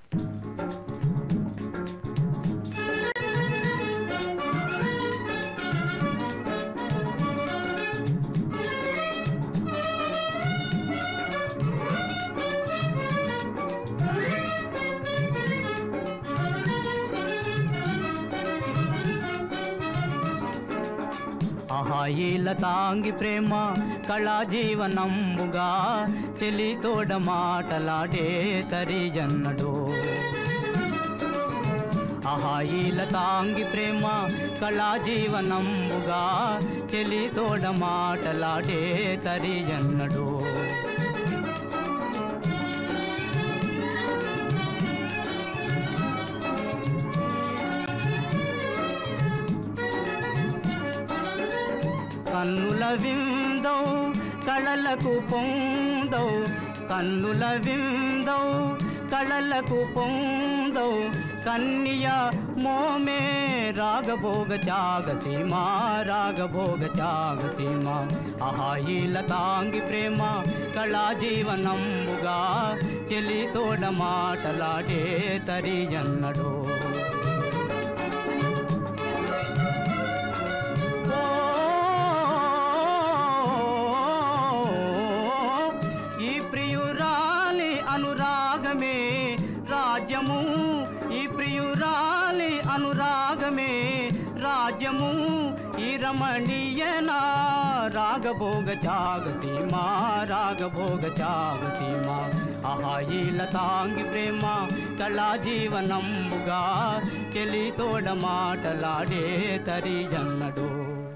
ఆహాయిల తాంగి ప్రేమ కళా జీవనంబుగా చెలి తోడ మాటలాడే తరియన్నడు ఆహాయిల తాంగి ప్రేమ కళా జీవనంబుగా చెలి తోడ మాటలాడే తరియన్నడు కన్నుల విందౌ కళలకు పొందౌ కన్నుల విందౌ కళలకు పొందౌ కన్య మోమే రాగభోగ త్యాగ సీమా రాగభోగ త్యాగ సీమా అహాయిల తాంగి ప్రేమ కళా జీవనంబుగా చెలి తోడ మాటలాడే తరియన్నడు ఈ ప్రియురాలి అనురాగమే రాజ్యము ఈ ప్రియురాలి అనురాగమే రాజ్యము ఈ రమణీయనా రాగభోగ త్యాగ సీమా రాగభోగ త్యాగ సీమా అహాయిల తాంగి ప్రేమ కళా జీవనంబుగా చెలి తోడ మాటలాడే తరియన్నడు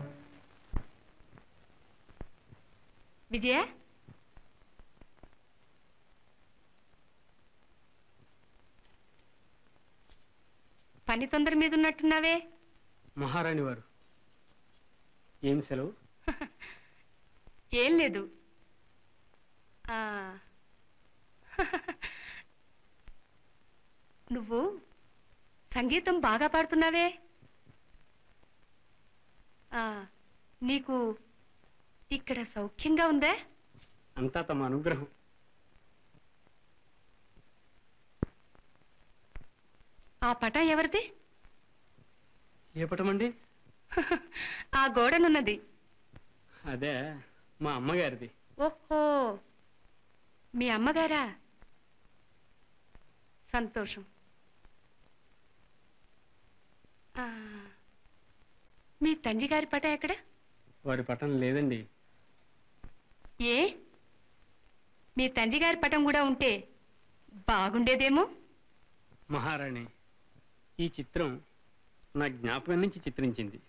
విజయ పని తొందర మీద ఉన్నట్టున్నావే మహారాణి వారు ఏం సెలవు ఏం లేదు ఆ, నువ్వు సంగీతం బాగా పాడుతున్నావే ఆ, నీకు ఇక్కడ సౌఖ్యంగా ఉందా అంతా తమ అనుగ్రహం ఆ పటం ఎవరిది ఏ పటమండి ఆ గోడనున్నది అదే మా అమ్మగారిది ఓహో మీ అమ్మగారా సంతోషం ఆ, మీ తండ్రి గారి పట ఎక్కడ వారి పటం లేదండి ఏ మీ తండ్రి గారి పటం కూడా ఉంటే బాగుండేదేమో మహారాణి ఈ చిత్రం నా జ్ఞాపకం నుంచి చిత్రించింది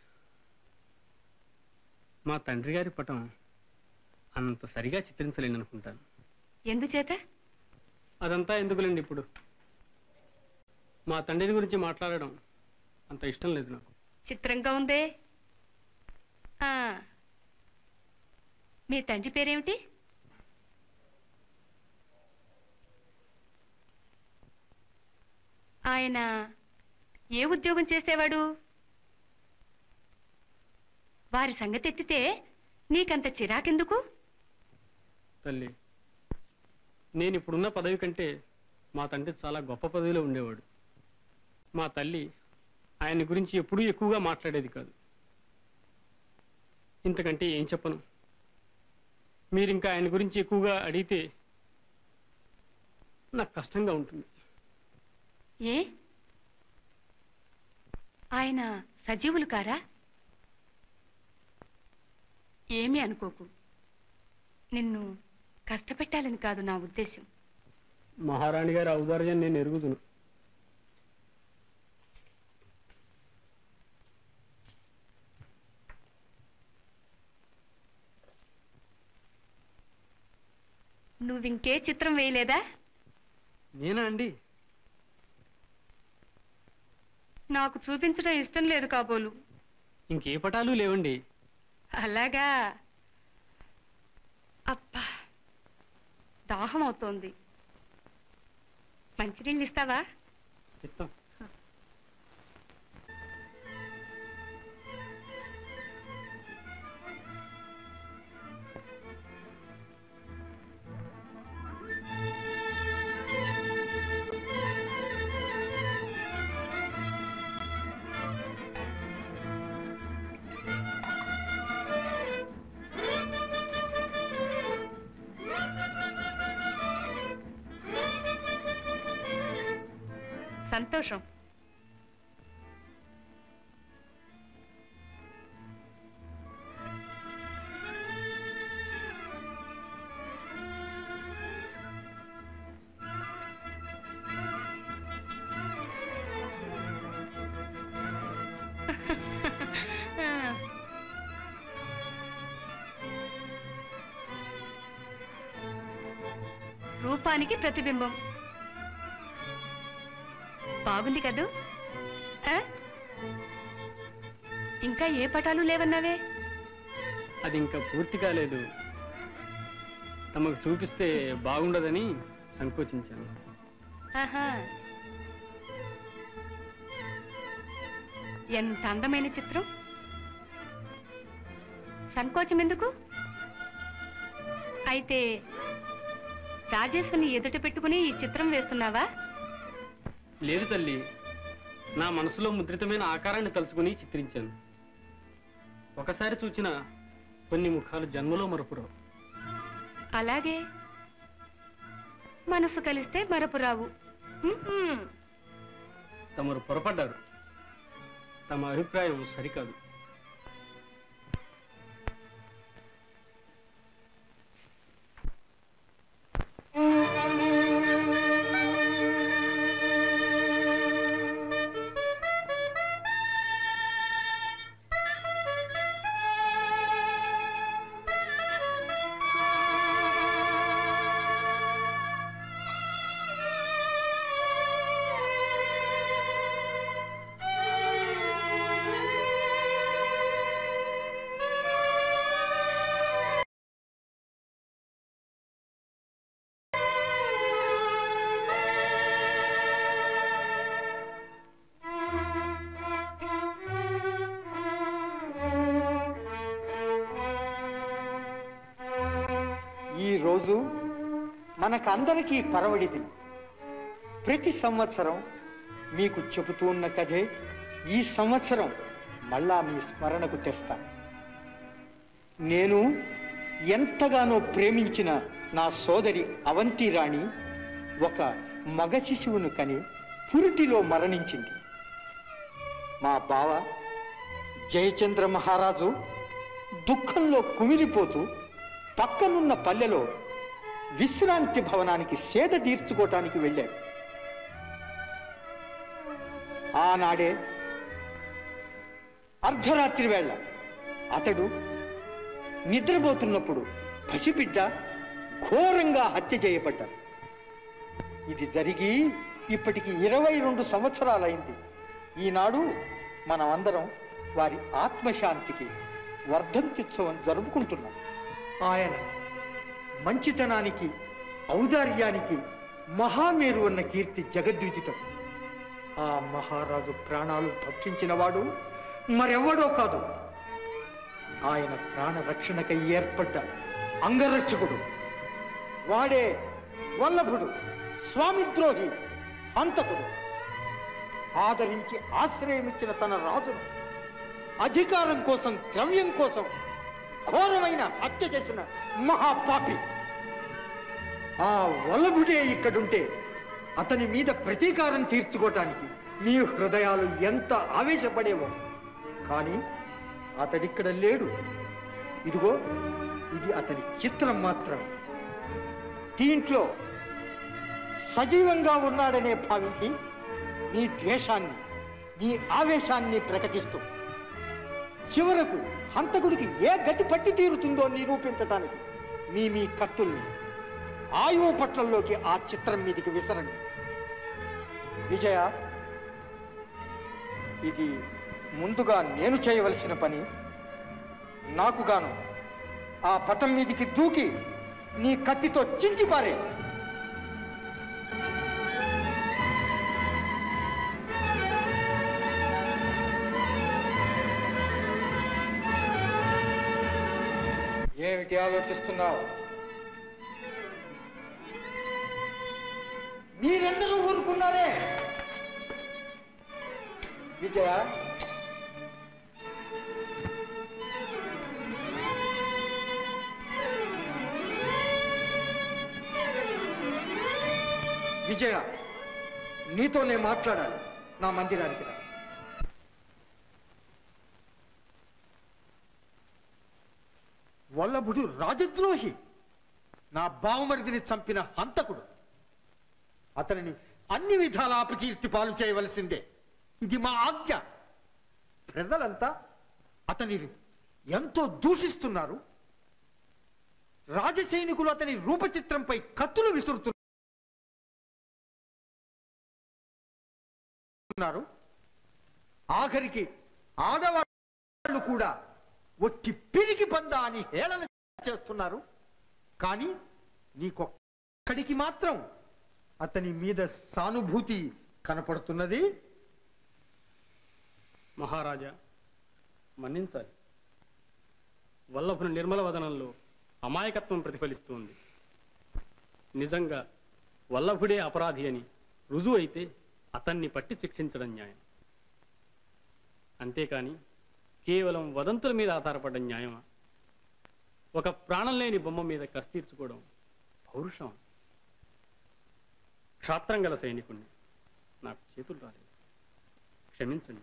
మా తండ్రి గారి పటం అంత సరిగా చిత్రించలేను అనుకుంటాను ఎందుచేత అదంతా ఎందుకులేండి ఇప్పుడు మా తండ్రి గురించి మాట్లాడడం అంత ఇష్టం లేదు నాకు చిత్రంగా ఉందే ఆ, మీ తండ్రి పేరేమిటి ఆయన ఏ ఉద్యోగం చేసేవాడు వారి సంగతి ఎత్తితే నీకంత చిరాకెందుకు తల్లి నేను ఇప్పుడున్న పదవి కంటే మా తండ్రి చాలా గొప్ప పదవిలో ఉండేవాడు మా తల్లి ఆయన గురించి ఎప్పుడూ ఎక్కువగా మాట్లాడేది కాదు ఇంతకంటే ఏం చెప్పను మీరు ఇంకా ఆయన గురించి ఎక్కువగా అడిగితే నాకు కష్టంగా ఉంటుంది ఏ ఆయన సజీవులు కారా ఏమీ అనుకోకు నిన్ను కష్టపెట్టాలని కాదు నా ఉద్దేశం మహారాణి గారి ఔదార్యం నేను ఎరుగుదును నువ్వింకే చిత్రం వేయలేదా నేనా అండి నాకు చూపించడం ఇష్టం లేదు కాబోలు ఇంకే పటాలు లేవండి అలాగా అబ్బా దాహం అవుతోంది మంచినీళ్ళు ఇస్తావా చిత్తం సంతోషం రూపానికి ప్రతిబింబం బాగుంది కదూ ఆ? ఇంకా ఏ పటాలు లేవన్నావే అది ఇంకా పూర్తి కాలేదు తమకు చూపిస్తే బాగుండదని సంకోచించాను ఆహా ఎంత అందమైన చిత్రం సంకోచం ఎందుకు అయితే రాజేశ్వరిని ఎదుట పెట్టుకుని ఈ చిత్రం వేస్తున్నావా లేదు తల్లి నా మనసులో ముద్రితమైన ఆకారాన్ని తలుచుకుని చిత్రించాను ఒకసారి చూచిన కొన్ని ముఖాలు జన్మలో మరపురావు అలాగే మనసు కలిస్తే మరపురావు ఉహుం. తమరు పొరపడ్డారు తమ అభిప్రాయం సరికాదు ఆ ఈ రోజు మనకందరికీ పరవడి దినం ప్రతి సంవత్సరం మీకు చెబుతూ ఉన్న కథే ఈ సంవత్సరం మళ్ళా మీ స్మరణకు తెస్తాను నేను ఎంతగానో ప్రేమించిన నా సోదరి అవంతి రాణి ఒక మగ శిశువును కని పురిటిలో మరణించింది మా బావ జయచంద్ర మహారాజు దుఃఖంలో కుమిలిపోతూ పక్కనున్న పల్లెలో విశ్రాంతి భవనానికి సేద తీర్చుకోవటానికి వెళ్ళాడు ఆనాడే అర్ధరాత్రి వేళ అతడు నిద్రపోతున్నప్పుడు పసిబిడ్డ ఘోరంగా హత్య చేయబడ్డాడు ఇది జరిగి ఇప్పటికి ఇరవై రెండు సంవత్సరాలైంది ఈనాడు మనమందరం వారి ఆత్మశాంతికి వర్ధంత్యుత్సవం జరుపుకుంటున్నాం ఆయన మంచితనానికి ఔదార్యానికి మహామేరు అన్న కీర్తి జగద్విదితం ఆ మహారాజు ప్రాణాలు భక్షించినవాడు మరెవడో కాదు ఆయన ప్రాణ రక్షణకై ఏర్పడ్డ అంగరక్షకుడు వాడే వల్లభుడు స్వామిద్రోహి హంతకుడు ఆదరించి ఆశ్రయమిచ్చిన తన రాజును అధికారం కోసం ద్రవ్యం కోసం ఘోరమైన హత్య చేసిన మహాపాపి ఆ వల్లభుడే ఇక్కడుంటే అతని మీద ప్రతీకారం తీర్చుకోవటానికి మీ హృదయాలు ఎంత ఆవేశపడేవో కానీ అతడిక్కడ లేడు ఇదిగో ఇది అతని చిత్రం మాత్రం దీంట్లో సజీవంగా ఉన్నాడనే భావించి నీ ద్వేషాన్ని నీ ఆవేశాన్ని ప్రకటిస్తూ చివరకు హంతకుడికి ఏ గతి పట్టి తీరుతుందో నిరూపించటానికి మీ మీ కత్తుల్ని ఆయువు పట్లంలోకి ఆ చిత్రం మీదికి విసరండి విజయ ఇది ముందుగా నేను చేయవలసిన పని నాకు గాను ఆ పటం మీదికి దూకి నీ కత్తితో చించి పారే ఏమిటి ఆలోచిస్తున్నావు మీరెందరూ ఊరుకున్నారే విజయ విజయ నీతోనే మాట్లాడాలి నా మందిరానికి రా వల్లభుడు రాజద్రోహి నా బావమరిదిని చంపిన హంతకుడు అతనిని అన్ని విధాల అపకీర్తి పాలు చేయవలసిందే ఇది మా ఆజ్ఞ ప్రజలంతా అతనిని ఎంతో దూషిస్తున్నారు రాజసైనికులు అతని రూపచిత్రంపై కత్తులు విసురుతున్నారు ఆఖరికి ఆడవాళ్ళు కూడా ఒట్టి పిరికి పంద అని హేళన చేస్తున్నారు కానీ నీకొక్కడికి మాత్రం అతని మీద సానుభూతి కనపడుతున్నది మహారాజా మన్నించాలి వల్లభుని నిర్మల వదనంలో అమాయకత్వం ప్రతిఫలిస్తుంది నిజంగా వల్లభుడే అపరాధి అని రుజువు అయితే అతన్ని పట్టి శిక్షించడం న్యాయం అంతేకాని కేవలం వదంతుల మీద ఆధారపడ్డ న్యాయమా ఒక ప్రాణం లేని బొమ్మ మీద కస్తీర్చుకోవడం పౌరుషం క్షాత్రం గల సైనికుణ్ణి నాకు చేతులు రాలేదు క్షమించండి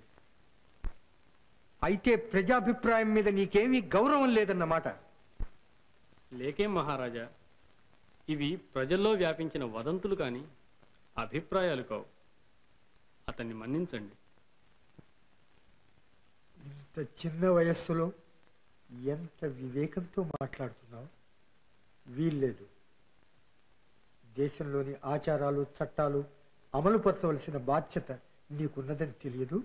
అయితే ప్రజాభిప్రాయం మీద నీకేమీ గౌరవం లేదన్నమాట లేకేం మహారాజా ఇవి ప్రజల్లో వ్యాపించిన వదంతులు కాని అభిప్రాయాలు కావు అతన్ని మన్నించండి ఇంత చిన్న వయస్సులో ఎంత వివేకంతో మాట్లాడుతున్నావు వీల్లేదు దేశంలోని ఆచారాలు చట్టాలు అమలుపరచవలసిన బాధ్యత నీకున్నదని తెలియదు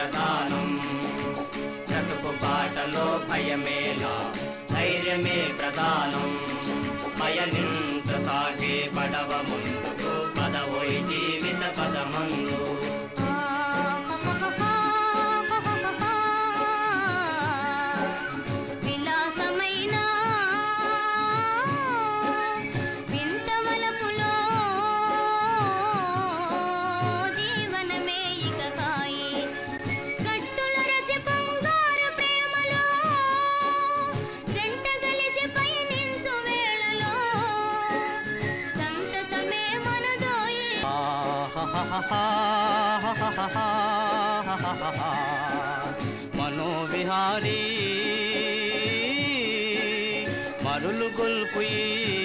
ప్రధానం బ్రతుకు బాటలో భయమేలా ధైర్యమే ప్రధానం భయనింత సాగే పడవ ముందుకు పదవోయి జీవిత పదమందు విలాసమైన వింతవలపులో జీవనమే ఇక కాయి కట్టుల రసి బంగారు ప్రేమలో జంట కలిసి పయనించు వేళలో సంతసమే మనదోయి మనోవిహారీ మరులు గొల్పు ఈ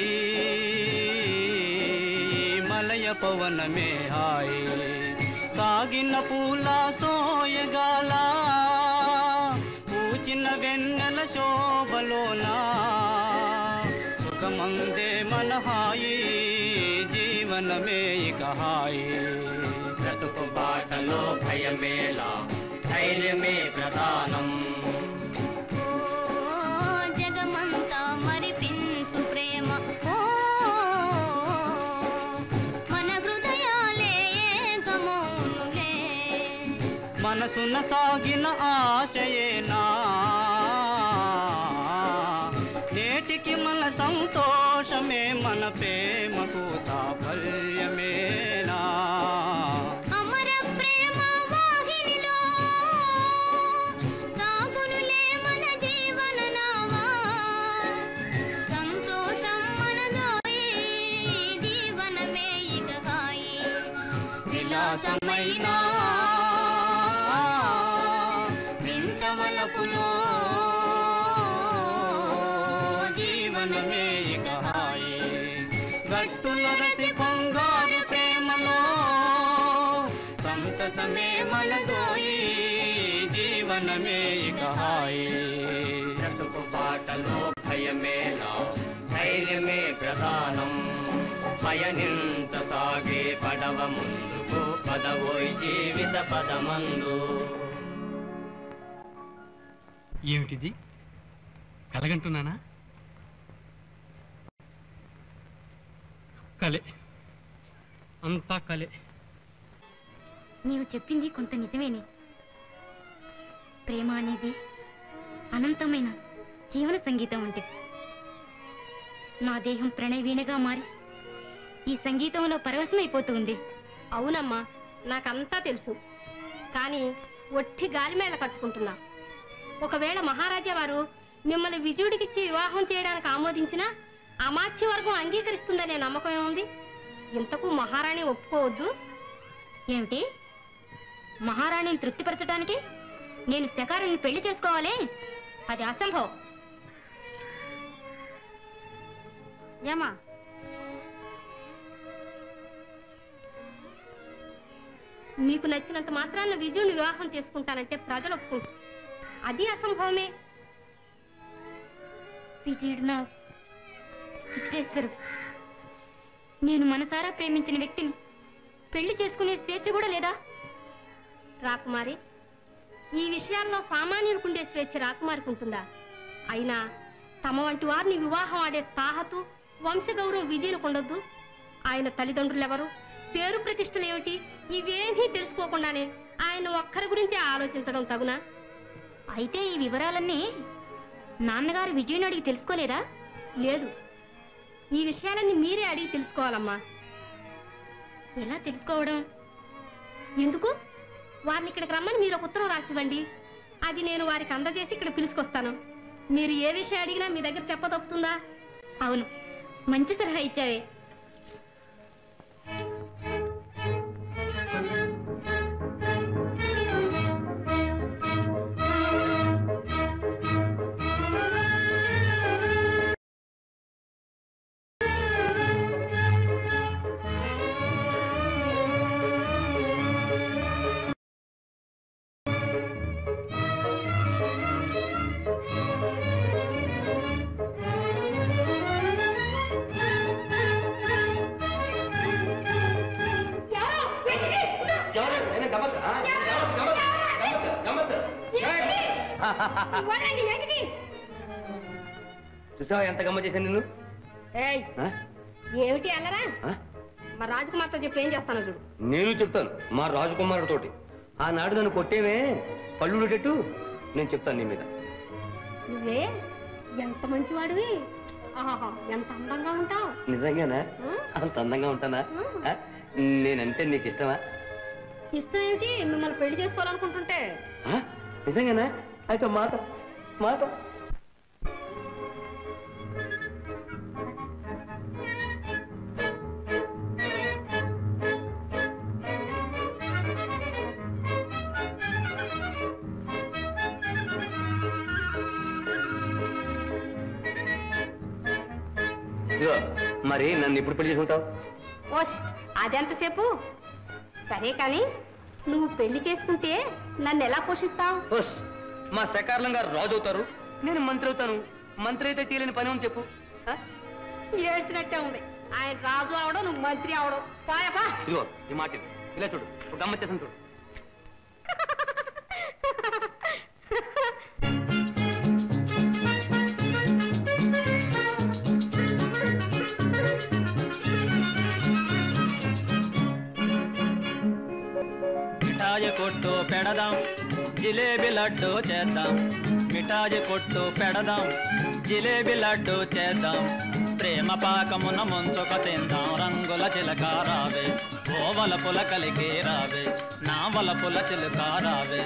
మలయ పవనమే హాయి సాగిన పూల సోయగాల పూచిన వెన్నెల శోభలోనా సుఖమందే మన హాయి జీవనమే ఇక హాయి బ్రతుకు బాటలో భయమేలా ధైర్యమే ప్రధానం ఓ జగమంతా మరిపించు ప్రేమ ఓ మన హృదయాలే ఏకమౌనులే మనసున సాగిన ఆశయేనా నేటికి మన సంతోషమే మన ప్రేమకు సాఫల్యమేనా అమర ప్రేమ వాహినిలో సాగునులే మన జీవన నావా సంతోషం మనదోయి జీవనమే ఇక హాయి విలాసమైన వింతవలపులో జీవనమే ఇక హాయి గట్టుల రసి బంగారు ప్రేమలో సంతసమే మనదోయి జీవనమే ఇక హాయి బ్రతుకు బాటలో భయమేలా ధైర్యమే ప్రధానం పయనింత సాగే పడవ ముందుకు పదవోయి జీవిత పదమందు ఏమిటిది కలగంటున్నానా కలే అంతా కలే నీవు చెప్పింది కొంత నిజమేనే ప్రేమ అనేది అనంతమైన జీవన సంగీతం వంటిది నా దేహం ప్రణయ వీణగా మారి ఈ సంగీతంలో పరవశమైపోతూ ఉంది అవునమ్మా నాకంతా తెలుసు కానీ ఒట్టి గాలిమేళ కట్టుకుంటున్నా ఒకవేళ మహారాజా వారు మిమ్మల్ని విజయుడికిచ్చి వివాహం చేయడానికి ఆమోదించినా అమాత్య వర్గం అంగీకరిస్తుందనే నమ్మకం ఏముంది ఇంతకు మహారాణి ఒప్పుకోవద్దు ఏమిటి మహారాణిని తృప్తిపరచడానికి నేను శకారుని పెళ్లి చేసుకోవాలే అది అసంభవం ఏమా మీకు నచ్చినంత మాత్రాన విజయుని వివాహం చేసుకుంటానంటే ప్రజలు ఒప్పుకుంటారు అది అసంభవమే విజయుడు నా విజయేశ్వరుడు నేను మనసారా ప్రేమించిన వ్యక్తిని పెళ్లి చేసుకునే స్వేచ్ఛ కూడా లేదా రాకుమారి ఈ విషయాల్లో సామాన్యుడికుండే స్వేచ్ఛ రాకుమారికి ఉంటుందా అయినా తమ వంటి వారిని వివాహం ఆడే తాహతు వంశగౌరవం విజయనుకు ఉండొద్దు ఆయన తల్లిదండ్రులు ఎవరు పేరు ప్రతిష్టలు ఏమిటి ఇవేమీ తెలుసుకోకుండానే ఆయన ఒక్కరి గురించి ఆలోచించడం తగునా అయితే ఈ వివరాలన్నీ నాన్నగారు విజయుని అడిగి తెలుసుకోలేదా లేదు ఈ విషయాలన్నీ మీరే అడిగి తెలుసుకోవాలమ్మా ఎలా తెలుసుకోవడం ఎందుకు వారిని ఇక్కడికి రమ్మని మీరు ఒక ఉత్తరం రాసివ్వండి అది నేను వారికి అందజేసి ఇక్కడ పిలుచుకొస్తాను మీరు ఏ విషయం అడిగినా మీ దగ్గర చెప్పదొప్పుతుందా అవును మంచి సలహా ఇచ్చావే వదలండి, ఏంటిది? చూసావా ఎంత గమ్మ చేశాను నిన్ను ఏయ్ ఆ? ఏమిటి అల్లరా ఆ? మా రాజకుమార్తో చెప్పి ఏం చేస్తానో చూడు నేను చెప్తాను మా రాజకుమారుడితోటి ఆనాడు నన్ను కొట్టేవే పళ్ళు ఉండేటట్టు నేను చెప్తాను నీ మీద నువ్వే ఎంత మంచివాడివి ఆహా ఎంత అందంగా ఉంటావు నిజంగానా అంత అందంగా ఉంటానా ఆ? నేనంటే నీకు ఇష్టమా ఇష్టం ఏమిటి మిమ్మల్ని పెళ్లి చేసుకోవాలనుకుంటుంటే ఆ? నిజంగానా అయితే మాట మాట ఇదిగో మరి నన్ను ఎప్పుడు పెళ్లి చేసుకుంటావు ఓస్ అదెంతసేపు సరే కానీ నువ్వు పెళ్లి చేసుకుంటే నన్ను ఎలా పోషిస్తావు ఓస్ మా శకార్లం గారు రాజు అవుతారు నేను మంత్రి అవుతాను మంత్రి అయితే తీయలేని పని ఉంది చెప్పు ఆ? ఏడ్చినట్టే ఉంది ఆయన రాజు అవడం నువ్వు మంత్రి అవడం పాయపా ఇదిగో ఈ మాట విను. ఇలా చూడు ఒక గమ్మ చేసాను చూడు మిఠాయి కొట్టు పెడదాం జిలేబీ లడ్డు చేద్దాం మిఠాయి కొట్టు పెడదాం జిలేబీ లడ్డు చేద్దాం ప్రేమ పాకమున ముంచుక తిందాం రంగుల చిలక రావే ఓవల పుల కలికి రావే నా వల పుల చిలుక రావే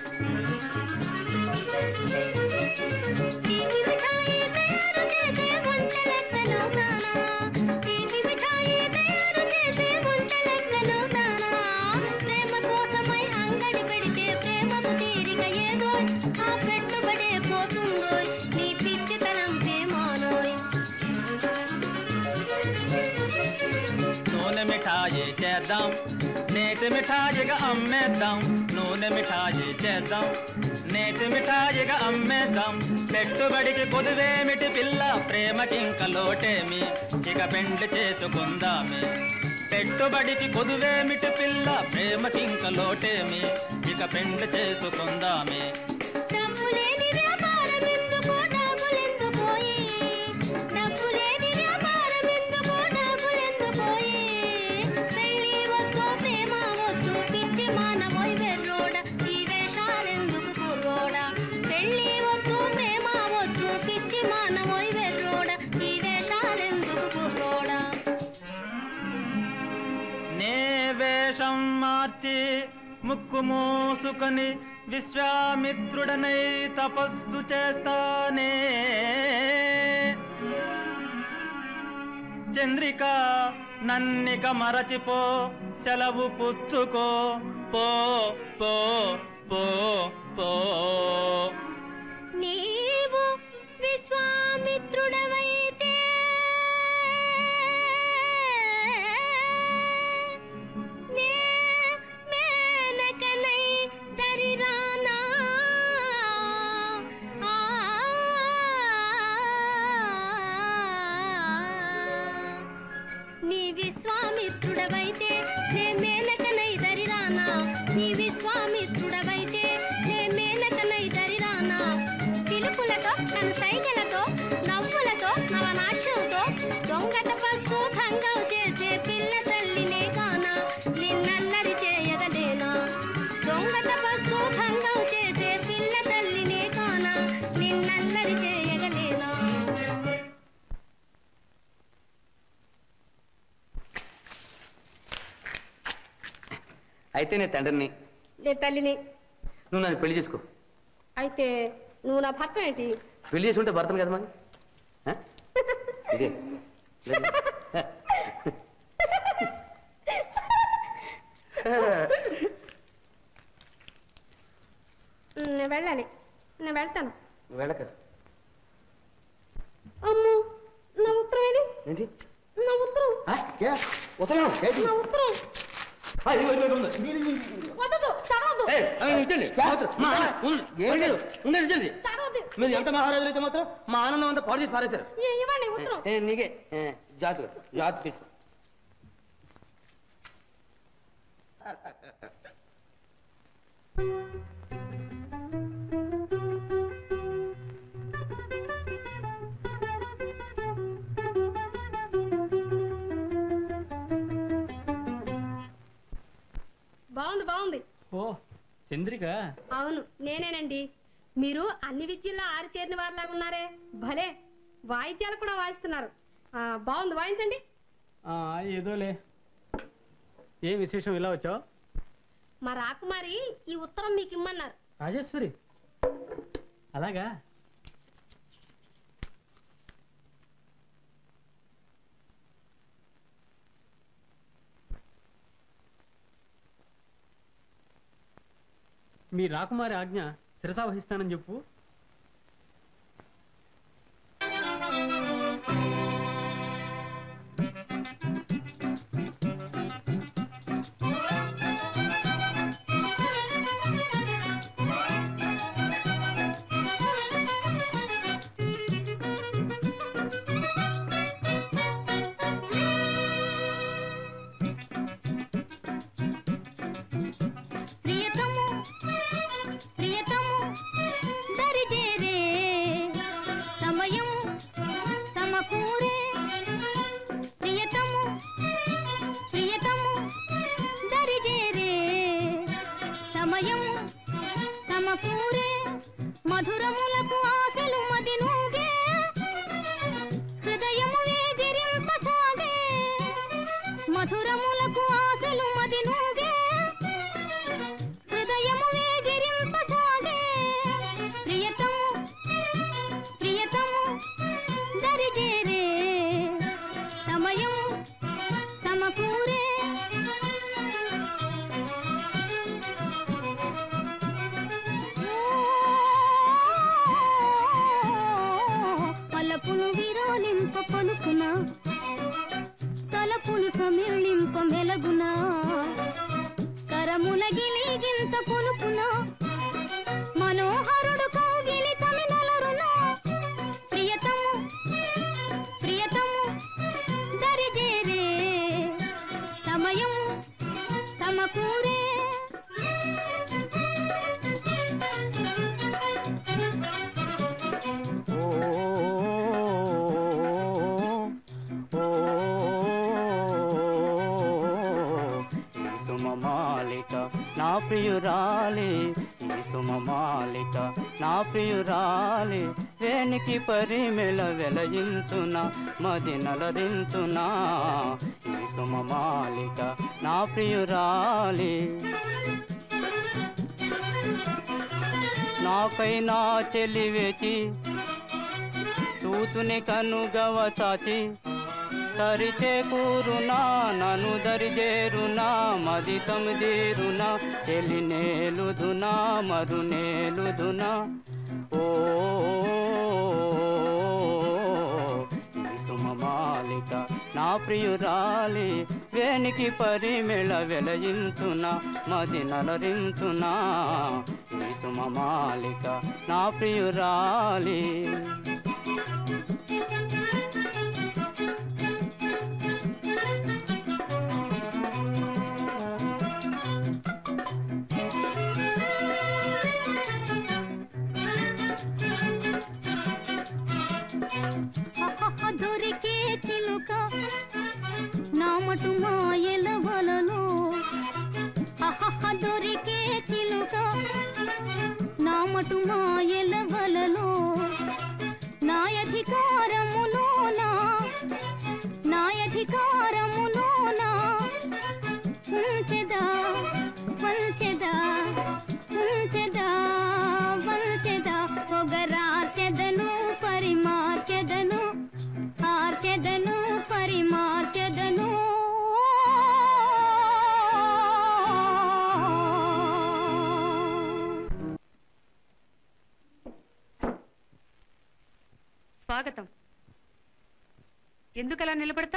ప్రేమ కోసమై అంగడి పెడితే ప్రేమకు తీరిక ఏదో ఆ పెట్టుబడే పోతుందోయ్ నీ పిచ్చితనం ప్రేమానోయ్ నూనె మిఠాయి చేద్దాం నేతి మిఠాయిగా అమ్మేద్దాం నూనె మిఠాయి చేద్దాం నేతి మిఠాయిగా అమ్మేద్దాం పెట్టుబడికి కొదువేమిటి పిల్ల ప్రేమకింక లోటేమి ఇక పెండ్లి చేసుకుందామే పెట్టుబడికి కొదువేమిటి పిల్ల ప్రేమకింక లోటేమి ఇక పెండ్లి చేసుకుందామే డబ్బు లేని వ్యాపారం ఎందుకో డబ్బులెందుకోయి డబ్బు లేని వ్యాపారం ఎందుకో డబ్బులెందుకోయి పెళ్ళి వద్దు ప్రేమ వద్దు పిచ్చి మానవోయ్ వెర్రోడ ఈ వేషాలెందుకు కుర్రోడ పెళ్ళి వద్దు ప్రేమ వద్దు పిచ్చి మానవోయ్ వెర్రోడ ఈ వేషాలెందుకు కుర్రోడ నే వేషం మార్చి ముక్కు మూసుకొని విశ్వామిత్రుడనై తపస్సు చేస్తానే చంద్రిక నన్నిక మరచిపో సెలవు పుచ్చుకో పో పో పో పో నీవు విశ్వామిత్రుడవైతే నే మేనకనై దరిరానా ఆ నీ విశ్వామిత్రుడవైతే నే మేనకనై దరిరానా నీ విశ్వామిత్రుడవైతే నే మేనకనై దరిరానా పిలుపులతో తన సైగలతో నవ్వులతో నవనాట్యంతో దొంగ తపస్సు భంగం చేసే పిల్ల తల్లినే కానా నిన్నల్లరి చేయగలేనా దొంగ తపస్సు భంగం చేసే పిల్ల తల్లినే కానా నిన్నల్లరి చేయగలేనా అయితే నేను తండ్రిని నేను తల్లిని నువ్వు నన్ను పెళ్లి చేసుకో అయితే నువ్వు నా భర్త ఏంటి పెళ్లి చేసి ఉంటే భర్తను కదా మరి ఆ? ఇదే లేదు. నేను వెళ్ళాలి నేను వెళ్తాను నువ్వు వెళ్ళక అమ్మో నా ఉత్తరం ఏది ఏంటి నా ఉత్తరం ఆ? ఏ? ఉత్తరం ఏంటి? నా ఉత్తరం ఆ, ఇదిగో, ఇదిగో, ఇదిగో, ఉంది. వద్దు చదవద్దు ఏయ్, అవి ఇచ్చండి. మాత్రం. మా ఆన- ఉండు. ఉండండి, ఉండండి, ఇచ్చండి. చదవద్దు మీరు ఎంత మహారాజులు అయితే మాత్రం మా ఆనందం అంతా పాడు చేసి పారేశారు ఇ- ఇవ్వండి ఉత్తరం ఏ, నీకే ఏ, జాతు జాతు తీసుకో బాగుంది బాగుంది ఓ చంద్రిక అవును నేనేనండి మీరు అన్ని విద్యల్లో ఆరితేరిన వారిలాగా ఉన్నారే భలే వాయిద్యాలు కూడా వాయిస్తున్నారు ఆ, బాగుంది వాయించండి ఆ, ఏదోలే ఏం విశేషం ఇలా వచ్చావు మా రాకుమారి ఈ ఉత్తరం మీకు ఇమ్మన్నారు రాజేశ్వరి అలాగా మీ రాకుమారి ఆజ్ఞ శిరసా వహిస్తానని చెప్పు ప్రియతము ప్రియతము దరిజేరే సమయం సమకూరే ప్రియతము ప్రియతము దరిజేరే సమయం సమకూరే మధురములకు ఆశలు మదినూగే హృదయము వేగిరింపసాగే మధురములకు ఆశలు మదినూగే హృదయము వేగిరింపసాగే ప్రియతము ప్రియతము దరిజేరే సమయం సమకూరే పలపులు విరోలింప పలుకున తలపులు సమీళింప మెలగున కరముల గిలిగింత పులుపున మనోహరుడు కౌగిలి తమినలరున ప్రియతము ప్రియతము దరిజేరే సమయం సమకూరే ఈ సుమమాలిక నా ప్రియురాలి ఈ సుమమాలిక నా ప్రియురాలి వేనికి పరిమెళ వెలయించున మది నలరించునా ఈ సుమమాలిక నా ప్రియురాలి నాకై నా చెలి వేచి చూతుని కనుగవ సాచి తరిచే కూరునా నను దరిజేరునా మది తమిదేరునా చెలి నేలుదునా మరు నేలుదునా ఓ ఈ సుమమాలిక నా ప్రియురాలి వేనికి పరిమెళ వెలయించునా మది నలరించునా ఈ సుమమాలిక నా ప్రియురాలి అహహ దొరికే చిలుక నామటు మాయల వలలో అహహ దొరికే చిలుక నామటు మాయల వలలో నాయధికారములోన నాయధికారములోన ఉంచెదా వంచెదా ఉంచెదా వంచెదా పొగరాచెదను పరిమార్చెదను ఆర్చెదను పరిమార్చెదను స్వాగతం ఎందుకలా నిలబడతా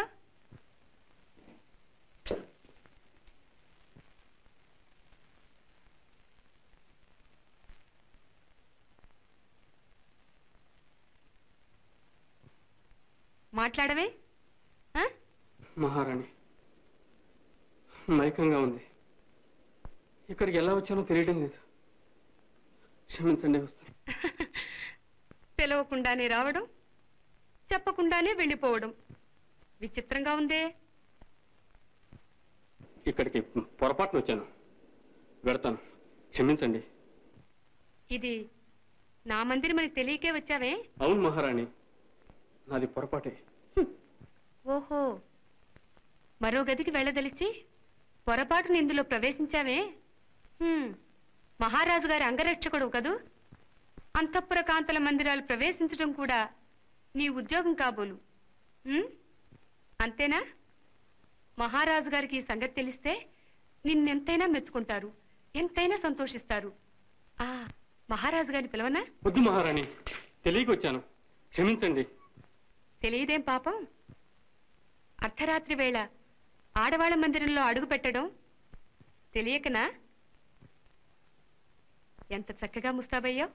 మాట్లాడవే ఆ? మహారాణి మైకంగా ఉంది ఇక్కడికి ఎలా వచ్చానో తెలియడం లేదు క్షమించండి వస్తాను పిలవకుండానే రావడం చెప్పకుండానే వెళ్ళిపోవడం విచిత్రంగా ఉందే ఇక్కడికి పొరపాటున వచ్చాను వెడతాను క్షమించండి ఇది నా మందిరమని తెలియకే వచ్చావే అవును మహారాణి నాది పొరపాటే ఓహో మరో గదికి వెళ్ళదలిచి పొరపాటున ఇందులో ప్రవేశించావే హ్మ్, మహారాజు గారి అంగరక్షకుడు కదూ అంతఃపుర కాంతల మందిరాలు ప్రవేశించడం కూడా నీ ఉద్యోగం కాబోలు హ్మ్? అంతేనా మహారాజు గారికి ఈ సంగతి తెలిస్తే నిన్నెంతైనా మెచ్చుకుంటారు ఎంతైనా సంతోషిస్తారు ఆ మహారాజు గారిని పిలవనా వద్దు మహారాణి తెలియక వచ్చాను క్షమించండి తెలియదేం పాపం అర్ధరాత్రి వేళ ఆడవాళ్ళ మందిరంలో అడుగు పెట్టడం తెలియకనా ఎంత చక్కగా ముస్తాబయ్యావు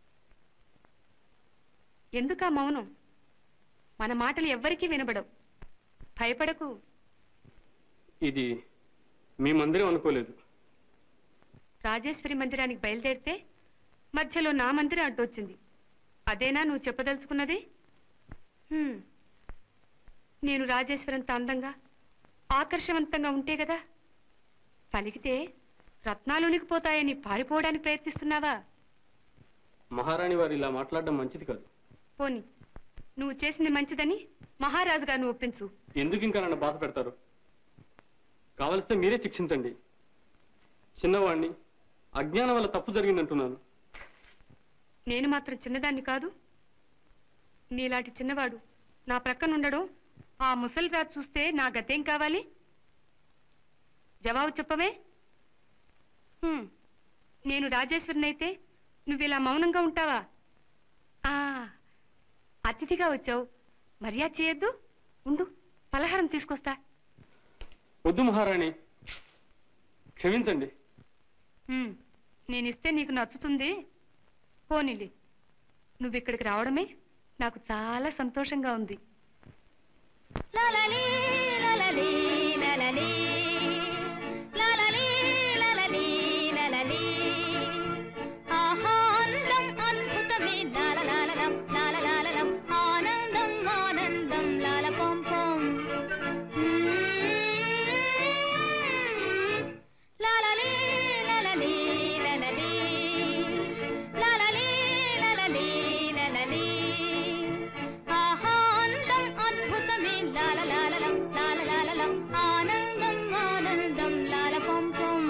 ఎందుకా మౌనం మన మాటలు ఎవ్వరికీ వినబడవు భయపడకు ఇది మీ మందిరం అనుకోలేదు రాజేశ్వరి మందిరానికి బయలుదేరితే మధ్యలో నా మందిరం అడ్డొచ్చింది అదేనా నువ్వు చెప్పదలుచుకున్నది హ్మ్. నేను రాజేశ్వరంత అందంగా ఆకర్షవంతంగా ఉంటే కదా పలికితే రత్నాలునికిపోతాయని పారిపోవడానికి ప్రయత్నిస్తున్నావా మహారాణి వారు ఇలా మాట్లాడడం మంచిది కాదు పోని నువ్వు చేసింది మంచిదని మహారాజు గారిని ఒప్పించు ఎందుకు ఇంకా నన్ను బాధ పెడతారు కావలిస్తే మీరే శిక్షించండి చిన్నవాణ్ణి అజ్ఞానం వల్ల తప్పు జరిగిందంటున్నాను నేను మాత్రం చిన్నదాన్ని కాదు నీలాంటి చిన్నవాడు నా ప్రక్కన ఉండడం ఆ ముసలిరాజు చూస్తే నా గతేం కావాలి జవాబు చెప్పవే హ్మ్, నేను రాజేశ్వరినైతే నువ్వు ఇలా మౌనంగా ఉంటావా ఆ అతిథిగా వచ్చావు మర్యాద చేయొద్దు ఉండు పలహారం తీసుకొస్తా వద్దు మహారాణి క్షమించండి హ్మ్, నేనిస్తే నీకు నచ్చుతుంది పోనీలే నువ్వు ఇక్కడికి రావడమే నాకు చాలా సంతోషంగా ఉంది లలలీ లలలీ లలలీ లలలీ లలలీ లలలీ ఆహా అందం అద్భుతమే లాలలాలలం లాలలాలలం ఆనందం ఆనందం లాలపం పం లలలీ లలలీ లలలీ లలలీ లలలీ లలలీ ఆహా అందం అద్భుతమే లాలలాలలం లాలలాలలం ఆనందం ఆనందం లాలపం పం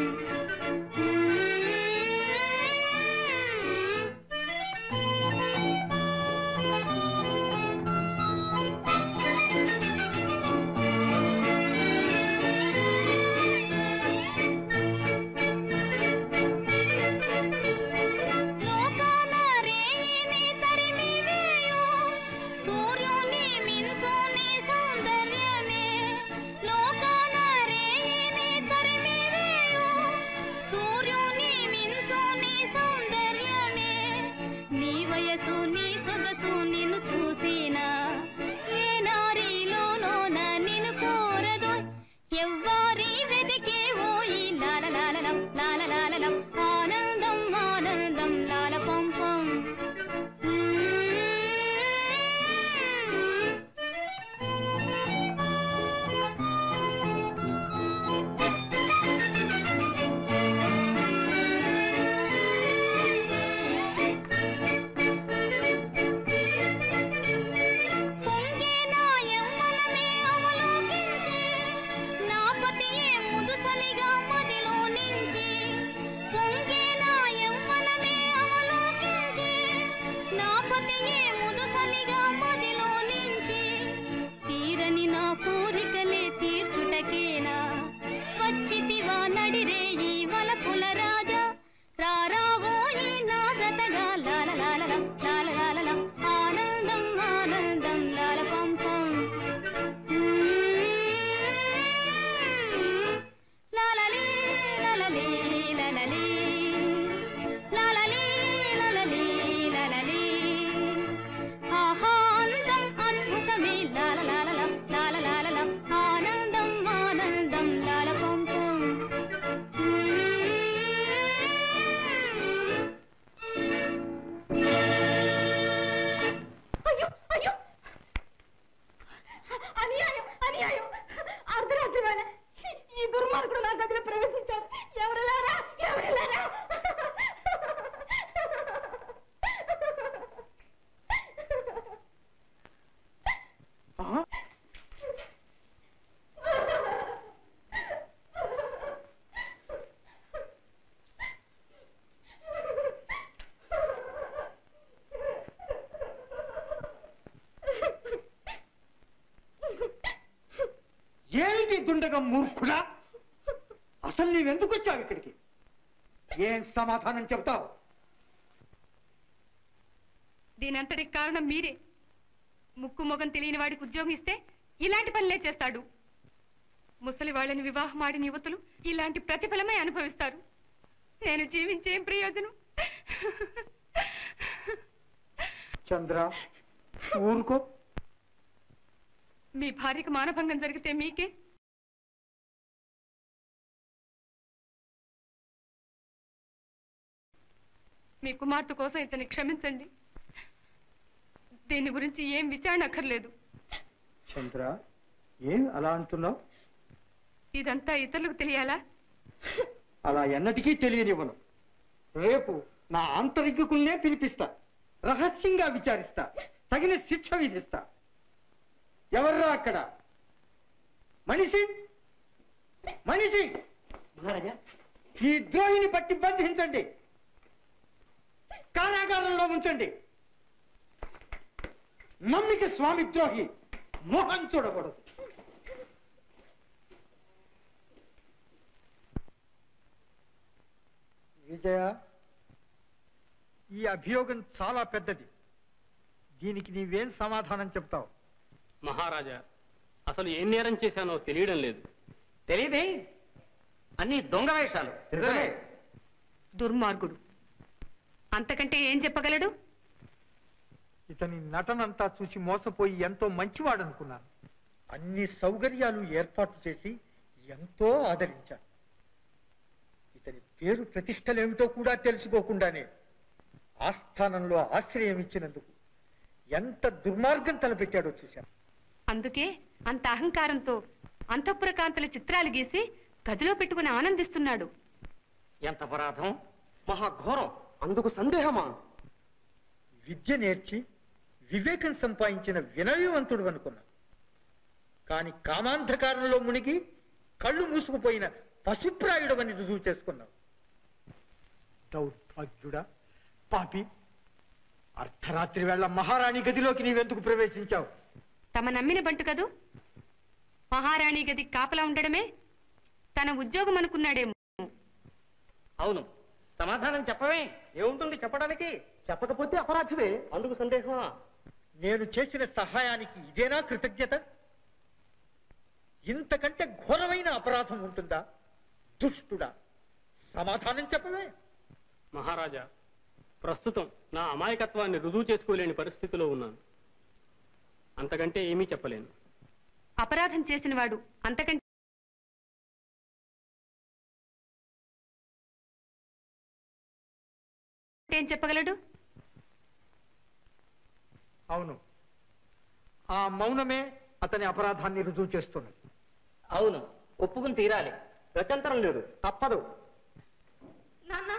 లోకాన రేయిని తరిమి వేయు సూర్యుని మించుని సౌందర్యమే లోకాన రేయిని తరిమి వేయు సూర్యుని మించుని సౌందర్యమే నీ వయసు నీ సొగసు నిన్ను చూసిన ఏ నారీలోన నిన్ను కోరదు ఎవ్వారి వెదికే ఓయి లాలలాలలం లాలలాలలం ఆనందం ఆనందం లాల పంపం పొంగే నా యవ్వనమే అవలోకించి నా పతియే ముదుసలిగా మదిలో నించి పొంగే నా యవ్వనమే అవలోకించి నా పతియే ముదుసలిగా మదిలో నించి తీరని నా కోరికలే తీర్చుటకేనా వచ్చితివా నడిరేయి వలపుల రాజా రారావోయి నా జతగా లాలలాలలం లాలలాలలం ఆనందం ఆనందం లాల పంపం లాలలీ లలలీ లలలీ లాలలీ లలలీ లలలీ ఆహా అందం అద్భుతమే లాలలాలలం లాలలాలలం ఆనందం ఆనందం లాల పంపం అయ్యో అయ్యో అన్యాయం అన్యాయం అర్ధరాత్రి వేళ ఈ దుర్మార్గుడు నా గదిలో ప్రవేశించాడు ఎవరెలారా ఎవరెలా ఏమిటి దుండగం మూర్ఖుడా అసలు నీవెందుకు వచ్చావు ఇక్కడికి ఏం సమాధానం చెప్తావు దీనంతటికి కారణం మీరే ముక్కు మొగం తెలియని వాడికి ఉద్యోగం ఇస్తే ఇలాంటి పనులే చేస్తాడు ముసలి వాళ్ళని వివాహం ఆడిన యువతులు ఇలాంటి ప్రతిఫలమే అనుభవిస్తారు నేను జీవించే ఏం ప్రయోజనం చంద్ర ఊరుకో మీ భార్యకు మానభంగం జరిగితే మీకే మీ కుమార్తె కోసం ఇతన్ని క్షమించండి దీని గురించి ఏం విచారణ అక్కర్లేదు చంద్ర ఏం అలా అంటున్నావు ఇదంతా ఇతరులకు తెలియాలా అలా ఎన్నటికీ తెలియనివ్వను రేపు నా ఆంతరికుల్నే పిలిపిస్తా రహస్యంగా విచారిస్తా తగిన శిక్ష విధిస్తా ఎవర్రా అక్కడ మనిషి మనిషి మహారాజా ఈ ద్రోహిని పట్టి బంధించండి కారాగారంలో ఉంచండి నమ్మిక స్వామి ద్రోహి మోహన్ చూడకూడదు విజయ ఈ అభియోగం చాలా పెద్దది దీనికి నీవేం సమాధానం చెప్తావు మహారాజా అసలు ఏం నేరం చేశానో తెలియడం లేదు తెలియదే అన్ని దొంగ వేషాలు నిజమే దుర్మార్గుడు అంతకంటే ఏం చెప్పగలడు ఇతని నటనంతా చూసి మోసపోయి ఎంతో మంచివాడనుకున్నాను అన్ని సౌకర్యాలు ఏర్పాటు చేసి ఎంతో ఆదరించాను ఇతని పేరు ప్రతిష్టలేమిటో కూడా తెలుసుకోకుండానే ఆస్థానంలో ఆశ్రయం ఇచ్చినందుకు ఎంత దుర్మార్గం తలపెట్టాడో చూశాను అందుకే అంత అహంకారంతో అంతఃపుర కాంతల చిత్రాలు గీసి గదిలో పెట్టుకుని ఆనందిస్తున్నాడు ఎంత అపరాధం మహాఘోరం అందుకు సందేహమా విద్య నేర్చి వివేకం సంపాదించిన వినయవంతుడు అనుకున్నా కాని కామాంధకారంలో మునిగి కళ్ళు మూసుకుపోయిన పశుప్రాయుడమని రుజువు చేసుకున్నావు దౌర్భాగ్యుడా పాపి అర్ధరాత్రి వేళ మహారాణి గదిలోకి నీవెందుకు ప్రవేశించావు తమ నమ్మిన బంటు కదూ మహారాణి గది కాపలా ఉండడమే తన ఉద్యోగం అనుకున్నాడేమో అవును సమాధానం చెప్పవే ఏముంటుంది చెప్పడానికి చెప్పకపోతే అపరాధివే అందుకు సందేహమా నేను చేసిన సహాయానికి ఇదేనా కృతజ్ఞత ఇంతకంటే ఘోరమైన అపరాధం ఉంటుందా దుష్టుడా సమాధానం చెప్పవే మహారాజా ప్రస్తుతం నా అమాయకత్వాన్ని రుజువు చేసుకోలేని పరిస్థితిలో ఉన్నాను అంతకంటే ఏమీ చెప్పలేను అపరాధం చేసిన వాడు అంతకంటే ఏం చెప్పగలడు అవును ఆ మౌనమే అతని అపరాధాన్ని రుజువు చేస్తున్నది అవును ఒప్పుకుని తీరాలి గత్యంతరం లేదు తప్పదు నాన్న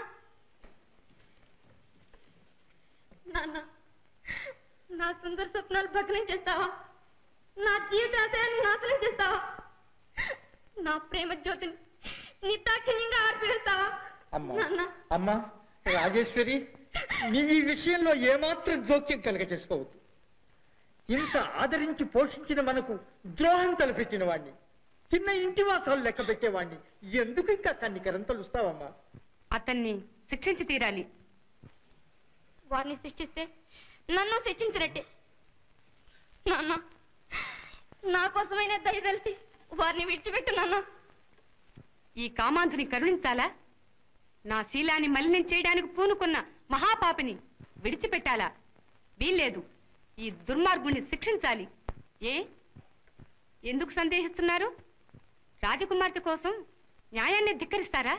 నాన్న నా సుందర స్వప్నాలు భగ్నం చేస్తావా నా జీవిత ఆశయాన్ని నాశనం చేస్తావా నా ప్రేమ జ్యోతిని నిర్దాక్షిణ్యంగా ఆర్పివేస్తావా అమ్మా నాన్న అమ్మా రాజేశ్వరి నీ ఈ విషయంలో ఏమాత్రం జోక్యం కలగ చేసుకోవద్దు ఇంత ఆదరించి పోషించిన మనకు ద్రోహం తలపెట్టిన వాణ్ణి చిన్న ఇంటి వాసాలు లెక్క పెట్టేవాణ్ణి ఎందుకు ఇంకా కన్నికరం తలుస్తావమ్మా అతన్ని శిక్షించి తీరాలి వారిని శిక్షిస్తే నన్ను శిక్షించినట్టే నాన్న నా కోసమైనా దయదలిచి వారిని విడిచిపెట్టు నాన్న ఈ కామాంధుని కరుణించాలా నా శీలాన్ని మలినం చేయడానికి పూనుకున్న మహాపాపిని విడిచిపెట్టాలా వీల్లేదు ఈ దుర్మార్గుణ్ణి శిక్షించాలి ఏ ఎందుకు సందేహిస్తున్నారు రాజకుమార్తె కోసం న్యాయాన్ని ధిక్కరిస్తారా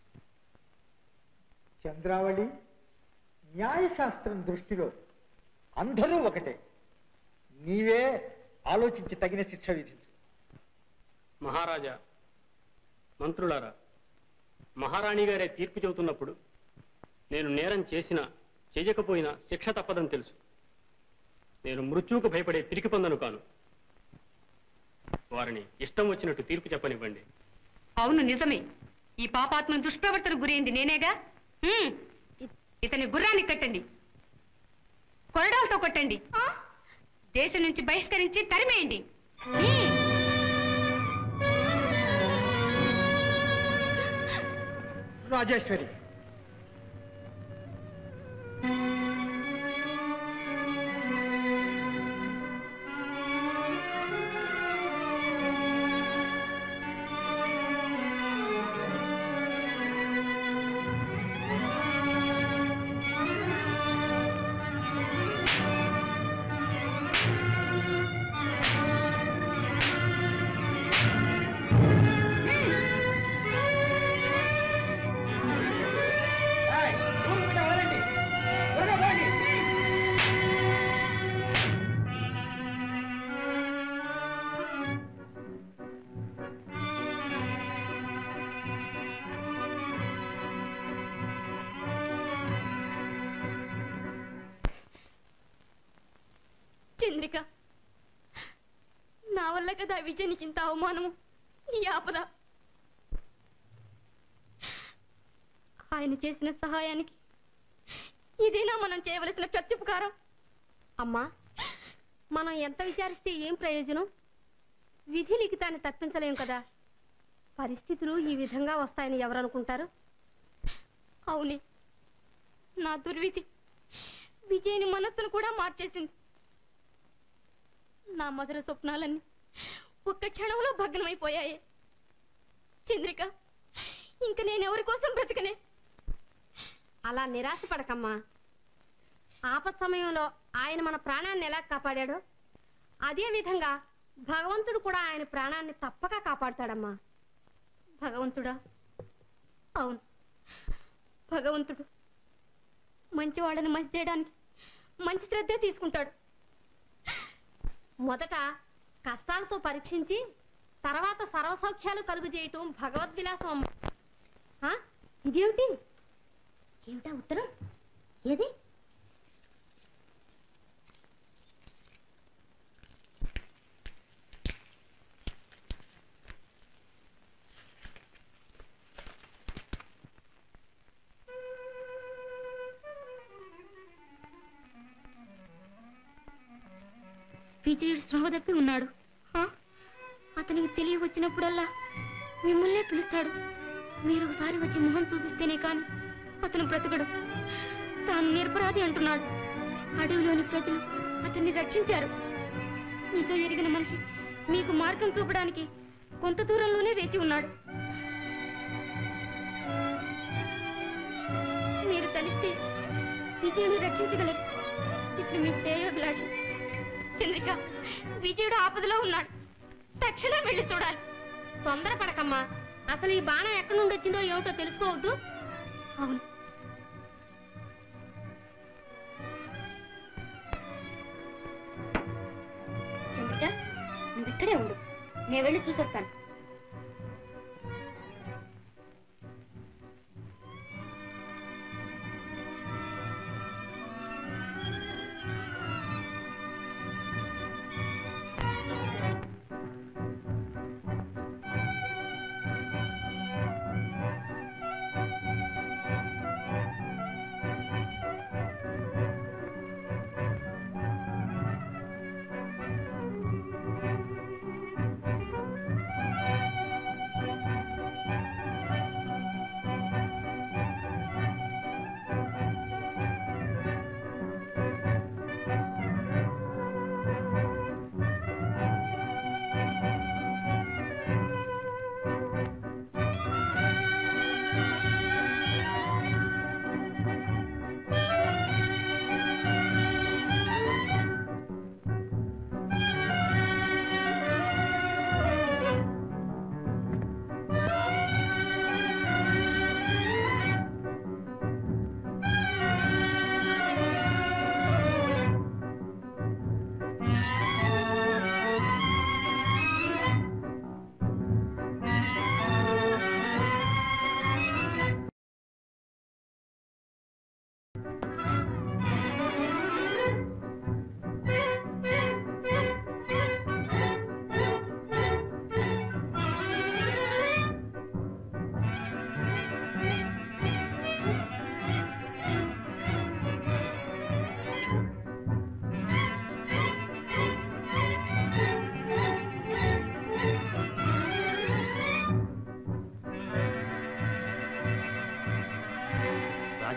చంద్రావళి న్యాయశాస్త్రం దృష్టిలో అందరూ ఒకటే నీవే ఆలోచించి తగిన శిక్ష విధించు మహారాజా మంత్రులారా మహారాణి గారే తీర్పు చెబుతున్నప్పుడు నేను నేరం చేసినా చేయకపోయినా శిక్ష తప్పదని తెలుసు నేను మృత్యువుకు భయపడే పిరికి పొందను కాను వారిని ఇష్టం వచ్చినట్టు తీర్పు చెప్పనివ్వండి అవును నిజమే ఈ పాపాత్మ దుష్ప్రవర్తన గురైంది నేనేగా హ్మ్. ఇతని గుర్రాన్ని కట్టండి కొరడాలతో కొట్టండి దేశం నుంచి బహిష్కరించి తరిమేయండి హ్మ్. రాజేశ్వరి చంద్రిక నా వల్ల కదా విజయనికి ఇంత అవమానము ఈ ఆపద ఆయన చేసిన సహాయానికి ఇదేనా మనం చేయవలసిన ప్రత్యుపకారం అమ్మా మనం ఎంత విచారిస్తే ఏం ప్రయోజనం విధి లిఖితాన్ని తప్పించలేం కదా పరిస్థితులు ఈ విధంగా వస్తాయని ఎవరనుకుంటారు అవునే నా దుర్విధి విజయని మనస్సును కూడా మార్చేసింది నా మధుర స్వప్నాలన్నీ ఒక్క క్షణంలో భగ్నమైపోయాయి చంద్రిక ఇంక నేనెవరి కోసం బ్రతకనే అలా నిరాశపడకమ్మా ఆపత్ సమయంలో ఆయన మన ప్రాణాన్ని ఎలా కాపాడాడో అదే విధంగా భగవంతుడు కూడా ఆయన ప్రాణాన్ని తప్పక కాపాడుతాడమ్మా భగవంతుడా అవును భగవంతుడు మంచి వాళ్ళని మంచి చేయడానికి మంచి శ్రద్ధే తీసుకుంటాడు మొదట కష్టాలతో పరీక్షించి తర్వాత సర్వసౌఖ్యాలు కలుగు చేయటం భగవద్విలాసం అమ్మ ఆ? ఇదేమిటి ఏమిటా ఉత్తరం ఏది విజయుడు స్పృహ తప్పి ఉన్నాడు ఆ? అతనికి తెలియ వచ్చినప్పుడల్లా మిమ్మల్నే పిలుస్తాడు మీరు ఒకసారి వచ్చి మొహం చూపిస్తేనే కాని అతను బ్రతకడు తాను నిరపరాధి అంటున్నాడు అడవిలోని ప్రజలు అతన్ని రక్షించారు మీతో ఎరిగిన మనిషి మీకు మార్గం చూపడానికి కొంత దూరంలోనే వేచి ఉన్నాడు మీరు తలిస్తే విజయుని రక్షించగలరు ఇప్పుడు మీ శ్రేయోభిలాషం చంద్రిక విజయుడు ఆపదలో ఉన్నాడు తక్షణం వెళ్ళి చూడాలి తొందరపడకమ్మా అసలు ఈ బాణం ఎక్కడి నుండి వచ్చిందో ఏమిటో తెలుసుకోవద్దు అవును చంద్రిక నువ్వు ఇక్కడే ఉండు నేను వెళ్ళి చూసొస్తాను ఆ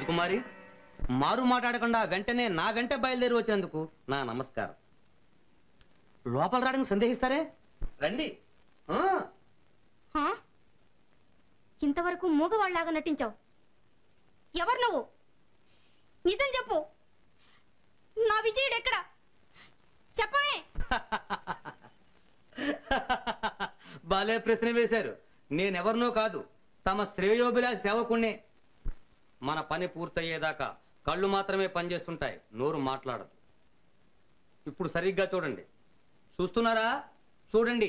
రాజకుమారి మారు మాట్లాడకుండా వెంటనే నా వెంట బయలుదేరి వచ్చినందుకు నా నమస్కారం లోపల రావడానికి సందేహిస్తారే రండి ఆ, హా? ఇంతవరకు మూగవాళ్లాగా నటించావు ఎవరు నువ్వు నిజం చెప్పు నా విజయుడు ఎక్కడ చెప్పవే బాలే ప్రశ్న వేశారు నేనెవరినో కాదు తమ శ్రేయోభిలా సేవకుణ్ణే మన పని పూర్తయ్యేదాకా కళ్ళు మాత్రమే పనిచేస్తుంటాయి నోరు మాట్లాడదు ఇప్పుడు సరిగ్గా చూడండి చూస్తున్నారా చూడండి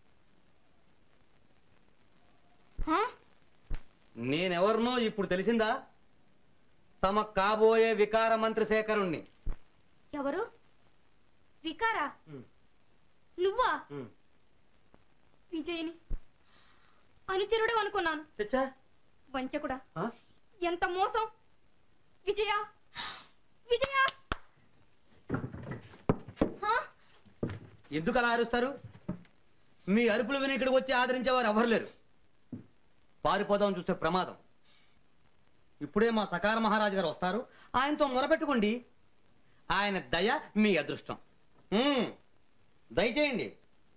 హా? నేనెవరినో ఇప్పుడు తెలిసిందా తమ కాబోయే వికార మంత్రి శేఖరుణ్ణి ఎవరు వికారా నువ్వా విజయ్ని అనుచరుడు అనుకున్నాను చచ్చా వంచకుడా ఆ? ఎంత మోసం విజయ విజయ హా? ఎందుకు అలా అరుస్తారు మీ అరుపులు విని ఇక్కడికి వచ్చి ఆదరించేవారు ఎవరు లేరు పారిపోదాం చూస్తే ప్రమాదం ఇప్పుడే మా సకార మహారాజు గారు వస్తారు ఆయనతో మొరపెట్టుకోండి ఆయన దయ మీ అదృష్టం ఉమ్, దయచేయండి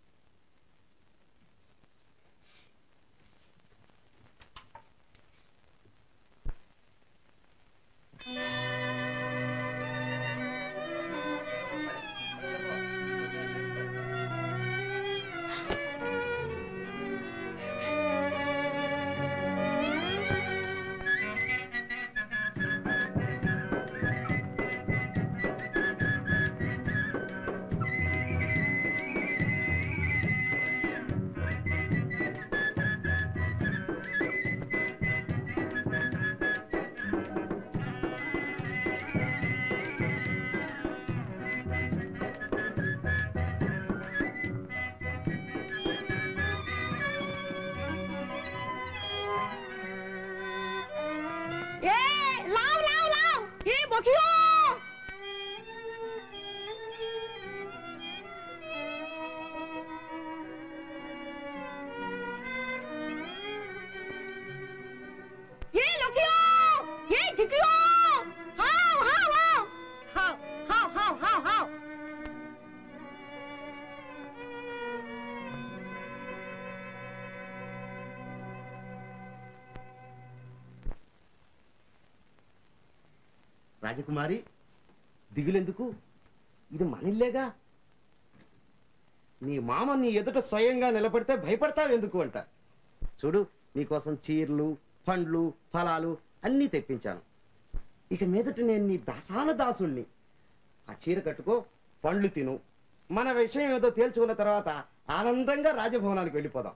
ఏ లావ్ లావ్ లావ్ ఏ బొకియో ఏ లొకియో ఏ జికియో హావ్ హావ్ హావ్ హావ్ హావ్ హావ్ హావ్ హావ్ రాజకుమారి దిగులెందుకు ఇది మనిల్లేగా నీ మామ నీ ఎదుట స్వయంగా నిలబడితే భయపడతావెందుకు అంట చూడు నీకోసం చీరలు పండ్లు ఫలాలు అన్నీ తెప్పించాను ఇక మీదట నేను నీ దాసాన దాసుణ్ణి ఆ చీర కట్టుకో పండ్లు తిను మన విషయం ఏదో తేల్చుకున్న తర్వాత ఆనందంగా రాజభవనానికి వెళ్ళిపోదాం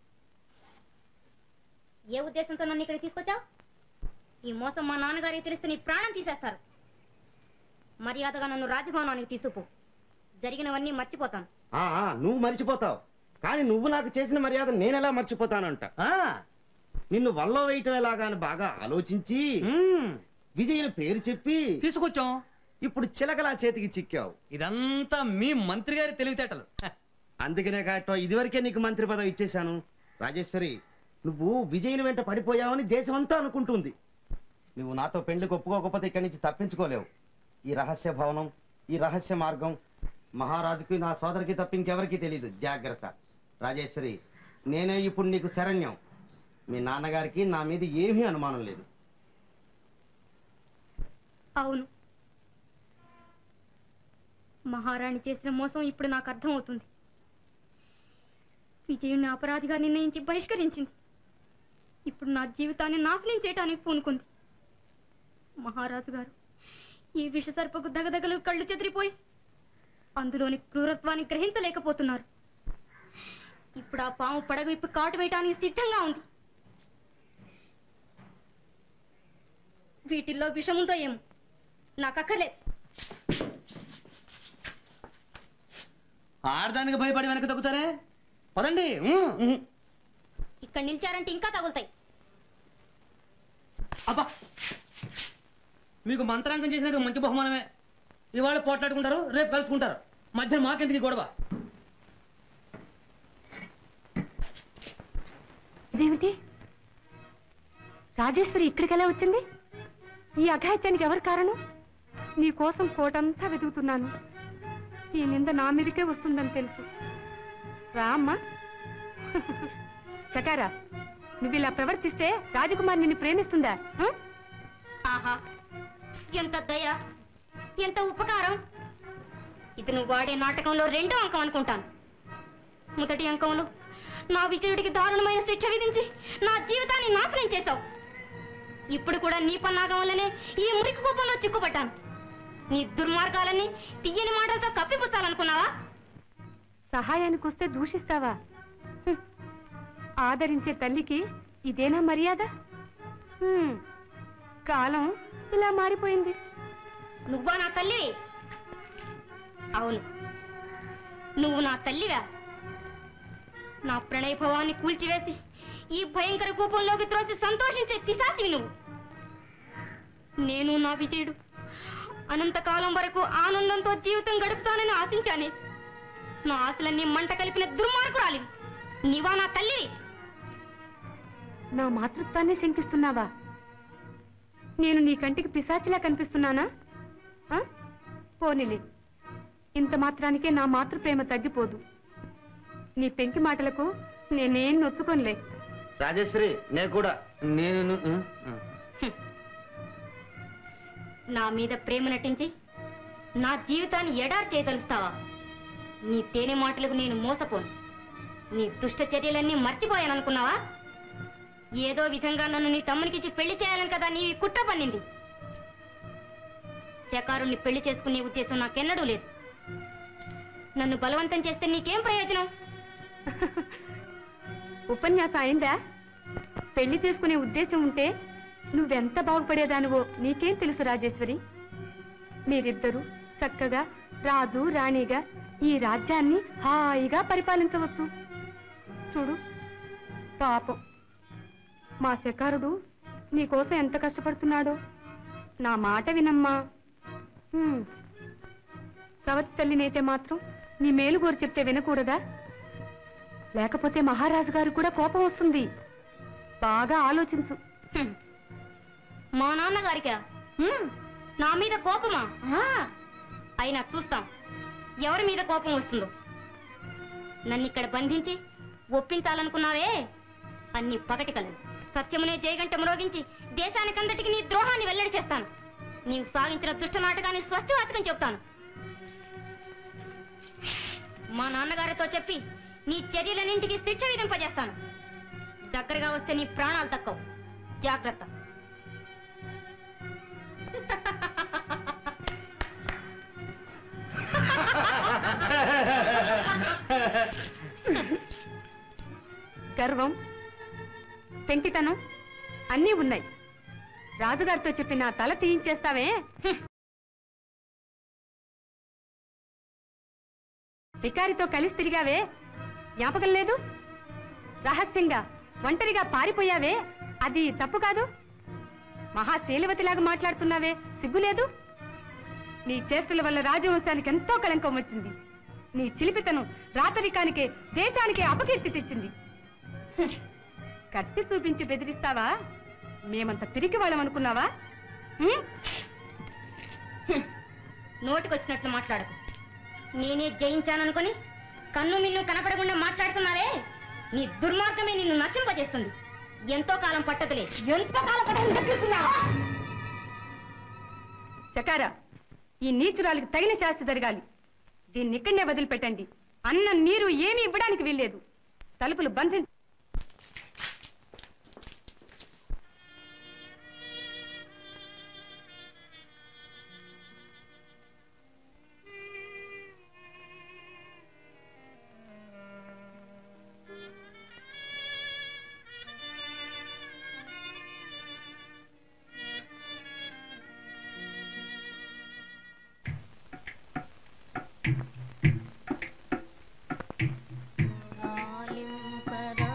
ఏ ఉద్దేశంతో నన్ను ఇక్కడ తీసుకొచ్చావు ఈ మోసం మా నాన్నగారికి తెలిస్తే నీ ప్రాణం తీసేస్తారు మర్యాదగా నన్ను రాజభవనానికి తీసుకుపో జరిగినవన్నీ మర్చిపోతాను ఆ ఆ, నువ్వు మర్చిపోతావు కానీ నువ్వు నాకు చేసిన మర్యాద నేనెలా మర్చిపోతానంట ఆ, నిన్ను వల్లో వేయటం ఎలాగా అని బాగా ఆలోచించి విజయుని పేరు చెప్పి తీసుకొచ్చాం ఇప్పుడు చిలకలా చేతికి చిక్కావు ఇదంతా మీ మంత్రి గారి తెలివితేటలు అందుకనే కాటో ఇదివరకే నీకు మంత్రి పదవి ఇచ్చేశాను రాజేశ్వరి నువ్వు విజయుని వెంట పడిపోయావని దేశమంతా అనుకుంటుంది నువ్వు నాతో పెళ్లికి ఒప్పుకోకపోతే ఇక్కడి నుంచి తప్పించుకోలేవు ఈ రహస్య భవనం ఈ రహస్య మార్గం మహారాజుకి నా సోదరికి తప్ప ఇంకెవరికి తెలియదు జాగ్రత్త రాజేశ్వరి నేనే ఇప్పుడు నీకు శరణ్యం మీ నాన్నగారికి నా మీద ఏమీ అనుమానం లేదు అవును మహారాణి చేసిన మోసం ఇప్పుడు నాకు అర్థమవుతుంది విజయుణ్ణి అపరాధిగా నిర్ణయించి బహిష్కరించింది ఇప్పుడు నా జీవితాన్ని నాశనం చేయటానికి పూనుకుంది మహారాజు గారు ఈ విషసర్పకు దగదగలు కళ్ళు చెదిరిపోయి అందులోని క్రూరత్వాన్ని గ్రహించలేకపోతున్నారు ఇప్పుడు ఆ పాము పడగ విప్పి కాటు వేయటానికి సిద్ధంగా ఉంది వీటిల్లో విషముందో ఏమో నాకు అక్కర్లేదు ఆడదానికి భయపడి వెనక తగ్గుతారే పదండి ఇక్కడ నిలిచారంటే ఇంకా తగులుతాయి అబ్బా మీకు మంత్రాంకం చేసినట్టు మంచి బహుమానమే ఇవాళ పోట్లాడుకుంటారు రేపు కలుసుకుంటారు మధ్యన మాకెందుకు ఈ గొడవ ఇదేమిటి రాజేశ్వరి ఇక్కడికి ఎలా వచ్చింది ఈ అఘాయిత్యానికి ఎవరు కారణం నీ కోసం కోటంతా వెతుకుతున్నాను ఈ నింద నా మీదకే వస్తుందని తెలుసు రా అమ్మా చకారా నువ్వు ఇలా ప్రవర్తిస్తే రాజకుమార్ నిన్ను ప్రేమిస్తుందా ఆ? ఆహా ఎంత దయ ఎంత ఉపకారం ఇది నువ్వు వాడే నాటకంలో రెండో అంకం అనుకుంటాను మొదటి అంకంలో నా విజయుడికి దారుణమైన శిక్ష విధించి నా జీవితాన్ని నాశనం చేశావు ఇప్పుడు కూడా నీ పన్నాగం వల్లనే ఈ మురికి కూపంలో చిక్కుపడ్డాను నీ దుర్మార్గాలన్నీ తీయని మాటలతో కప్పిపుచ్చాలనుకున్నావా సహాయానికి వస్తే దూషిస్తావా హ్మ్. ఆదరించే తల్లికి ఇదేనా మర్యాద హ్మ్. కాలం ఇలా మారిపోయింది నువ్వా నా తల్లి అవును నువ్వు నా తల్లివా నా ప్రణయభవాన్ని కూల్చివేసి ఈ భయంకర కూపంలోకి త్రోసి సంతోషించే పిశాచివి నువ్వు నేను నా విజయుడు అనంతకాలం వరకు ఆనందంతో జీవితం గడుపుతానని ఆశించానే నా ఆశలన్నీ మంట కలిపిన దుర్మార్గురాలివి నీవా నా తల్లి నా మాతృత్వాన్ని శంకిస్తున్నావా నేను నీ కంటికి పిశాచిలా కనిపిస్తున్నానా ఆ? పోనిలే ఇంత మాత్రానికే నా మాతృప్రేమ తగ్గిపోదు నీ పెంకి మాటలకు నేనేం నొచ్చుకోనులే రాజేశ్వరి నేను కూడా నేను నా మీద ప్రేమ నటించి నా జీవితాన్ని ఎడారు చేయదలుస్తావా నీ తేనె మాటలకు నేను మోసపోను నీ దుష్ట చర్యలన్నీ మర్చిపోయాననుకున్నావా ఏదో విధంగా నన్ను నీ తమ్మునికిచ్చి పెళ్లి చేయాలని కదా నీ కుట్ర పన్నింది శకారుణ్ణి పెళ్లి చేసుకునే ఉద్దేశం నాకెన్నడూ లేదు నన్ను బలవంతం చేస్తే నీకేం ప్రయోజనం ఉపన్యాసం అయిందా పెళ్లి చేసుకునే ఉద్దేశం ఉంటే నువ్వెంత బాగుపడేదానివో నీకేం తెలుసు రాజేశ్వరి మీరిద్దరూ చక్కగా రాజు రాణిగా ఈ రాజ్యాన్ని హాయిగా పరిపాలించవచ్చు చూడు పాపం మా శకారుడు నీకోసం ఎంత కష్టపడుతున్నాడో నా మాట వినమ్మా హ్మ్. సవతి తల్లినైతే మాత్రం నీ మేలు కోరి చెప్తే వినకూడదా లేకపోతే మహారాజు గారు కూడా కోపం వస్తుంది బాగా ఆలోచించు హ్మ్. మా నాన్నగారికా హ్మ్. నా మీద కోపమా ఆ. అయినా చూస్తాం ఎవరి మీద కోపం వస్తుందో నన్ను ఇక్కడ బంధించి ఒప్పించాలనుకున్నావే అన్ని పగటి కలలు సత్యమునే జయగంట మ్రోగించి దేశానికంతటికి నీ ద్రోహాన్ని వెల్లడి చేస్తాను నీవు సాగించిన దుష్ట నాటకాన్ని స్వస్తివాచకం చెప్తాను మా నాన్నగారితో చెప్పి నీ చర్యలన్నింటికి శిక్ష విధింపజేస్తాను దగ్గరగా వస్తే నీ ప్రాణాలు తక్కవు జాగ్రత్త గర్వం పెంకితనం అన్నీ ఉన్నాయి రాజుగారితో చెప్పి నా తల తీయించేస్తావే హ్మ్. వికారితో కలిసి తిరిగావే జ్ఞాపకం లేదు రహస్యంగా ఒంటరిగా పారిపోయావే అది తప్పు కాదు మహాశీలవతిలాగా మాట్లాడుతున్నావే సిగ్గులేదు నీ చేష్టల వల్ల రాజవంశానికి ఎంతో కళంకం వచ్చింది నీ చిలిపితనం రాతరికానికే దేశానికే అపకీర్తి తెచ్చింది హ్మ్. కత్తి చూపించి బెదిరిస్తావా మేమంత పిరికి వాళ్ళం అనుకున్నావా హ్మ్? నోటికొచ్చినట్లు మాట్లాడకు నేనే జయించాననుకొని కన్ను మిన్ను కనపడకుండా మాట్లాడుతున్నావే నీ దుర్మార్గమే నిన్ను నశింపజేస్తుంది ఎంతో కాలం పట్టదులే ఎంతో కాలం పట్టదు దక్కిస్తున్నావా చకారా ఈ నీచురాలికి తగిన శాస్తి జరగాలి దీన్ని ఇక్కడనే వదిలిపెట్టండి అన్నం నీరు ఏమీ ఇవ్వడానికి వీల్లేదు తలుపులు బంధించ రాలింపరా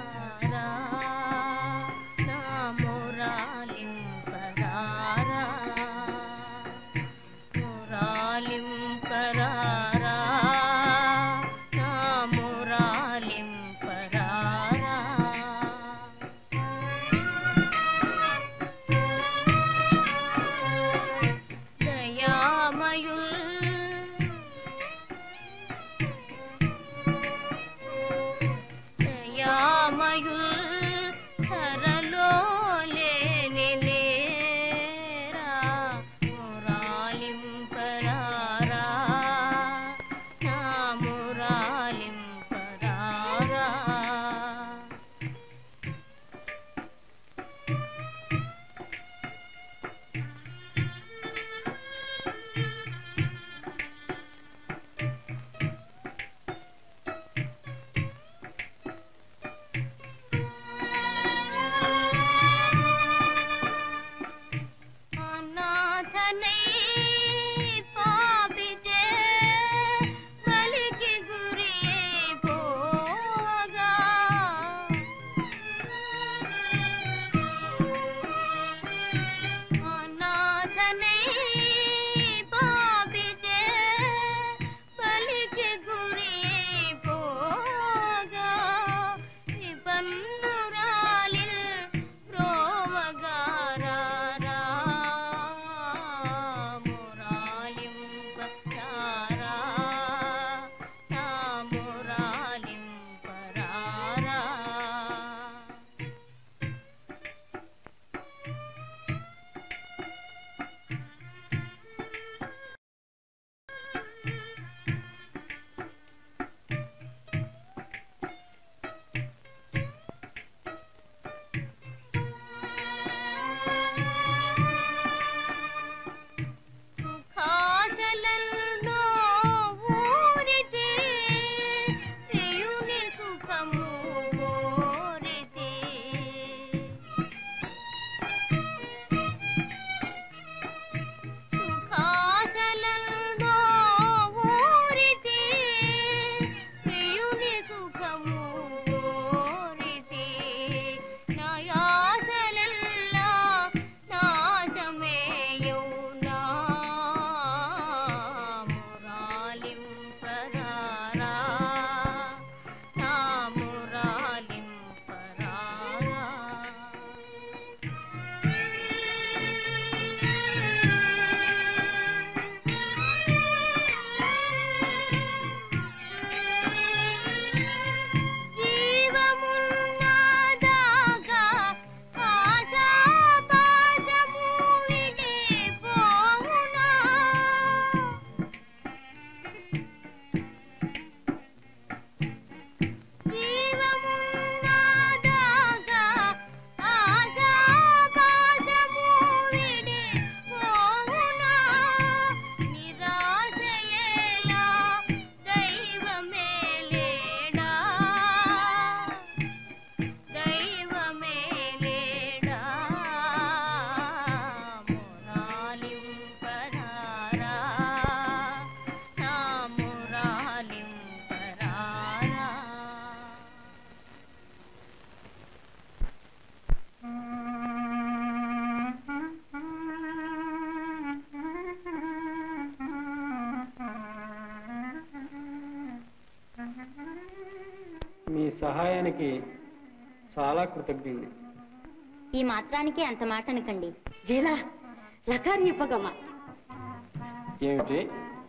సహాయానికి చాలా కృతజ్ఞుణ్ణి ఈ మాత్రానికి అంత మాట అనకండి జీలా లకారి ఇవ్వగమ్మా ఏమిటి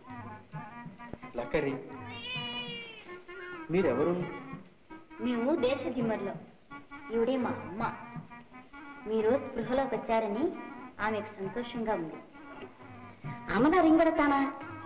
లకరి మీరెవరు మేము దేశదిమ్మర్లో ఈవిడే మా అమ్మ మీరు స్పృహలోకి వచ్చారని ఆమెకు సంతోషంగా ఉంది అమ్మలా రింగడతానా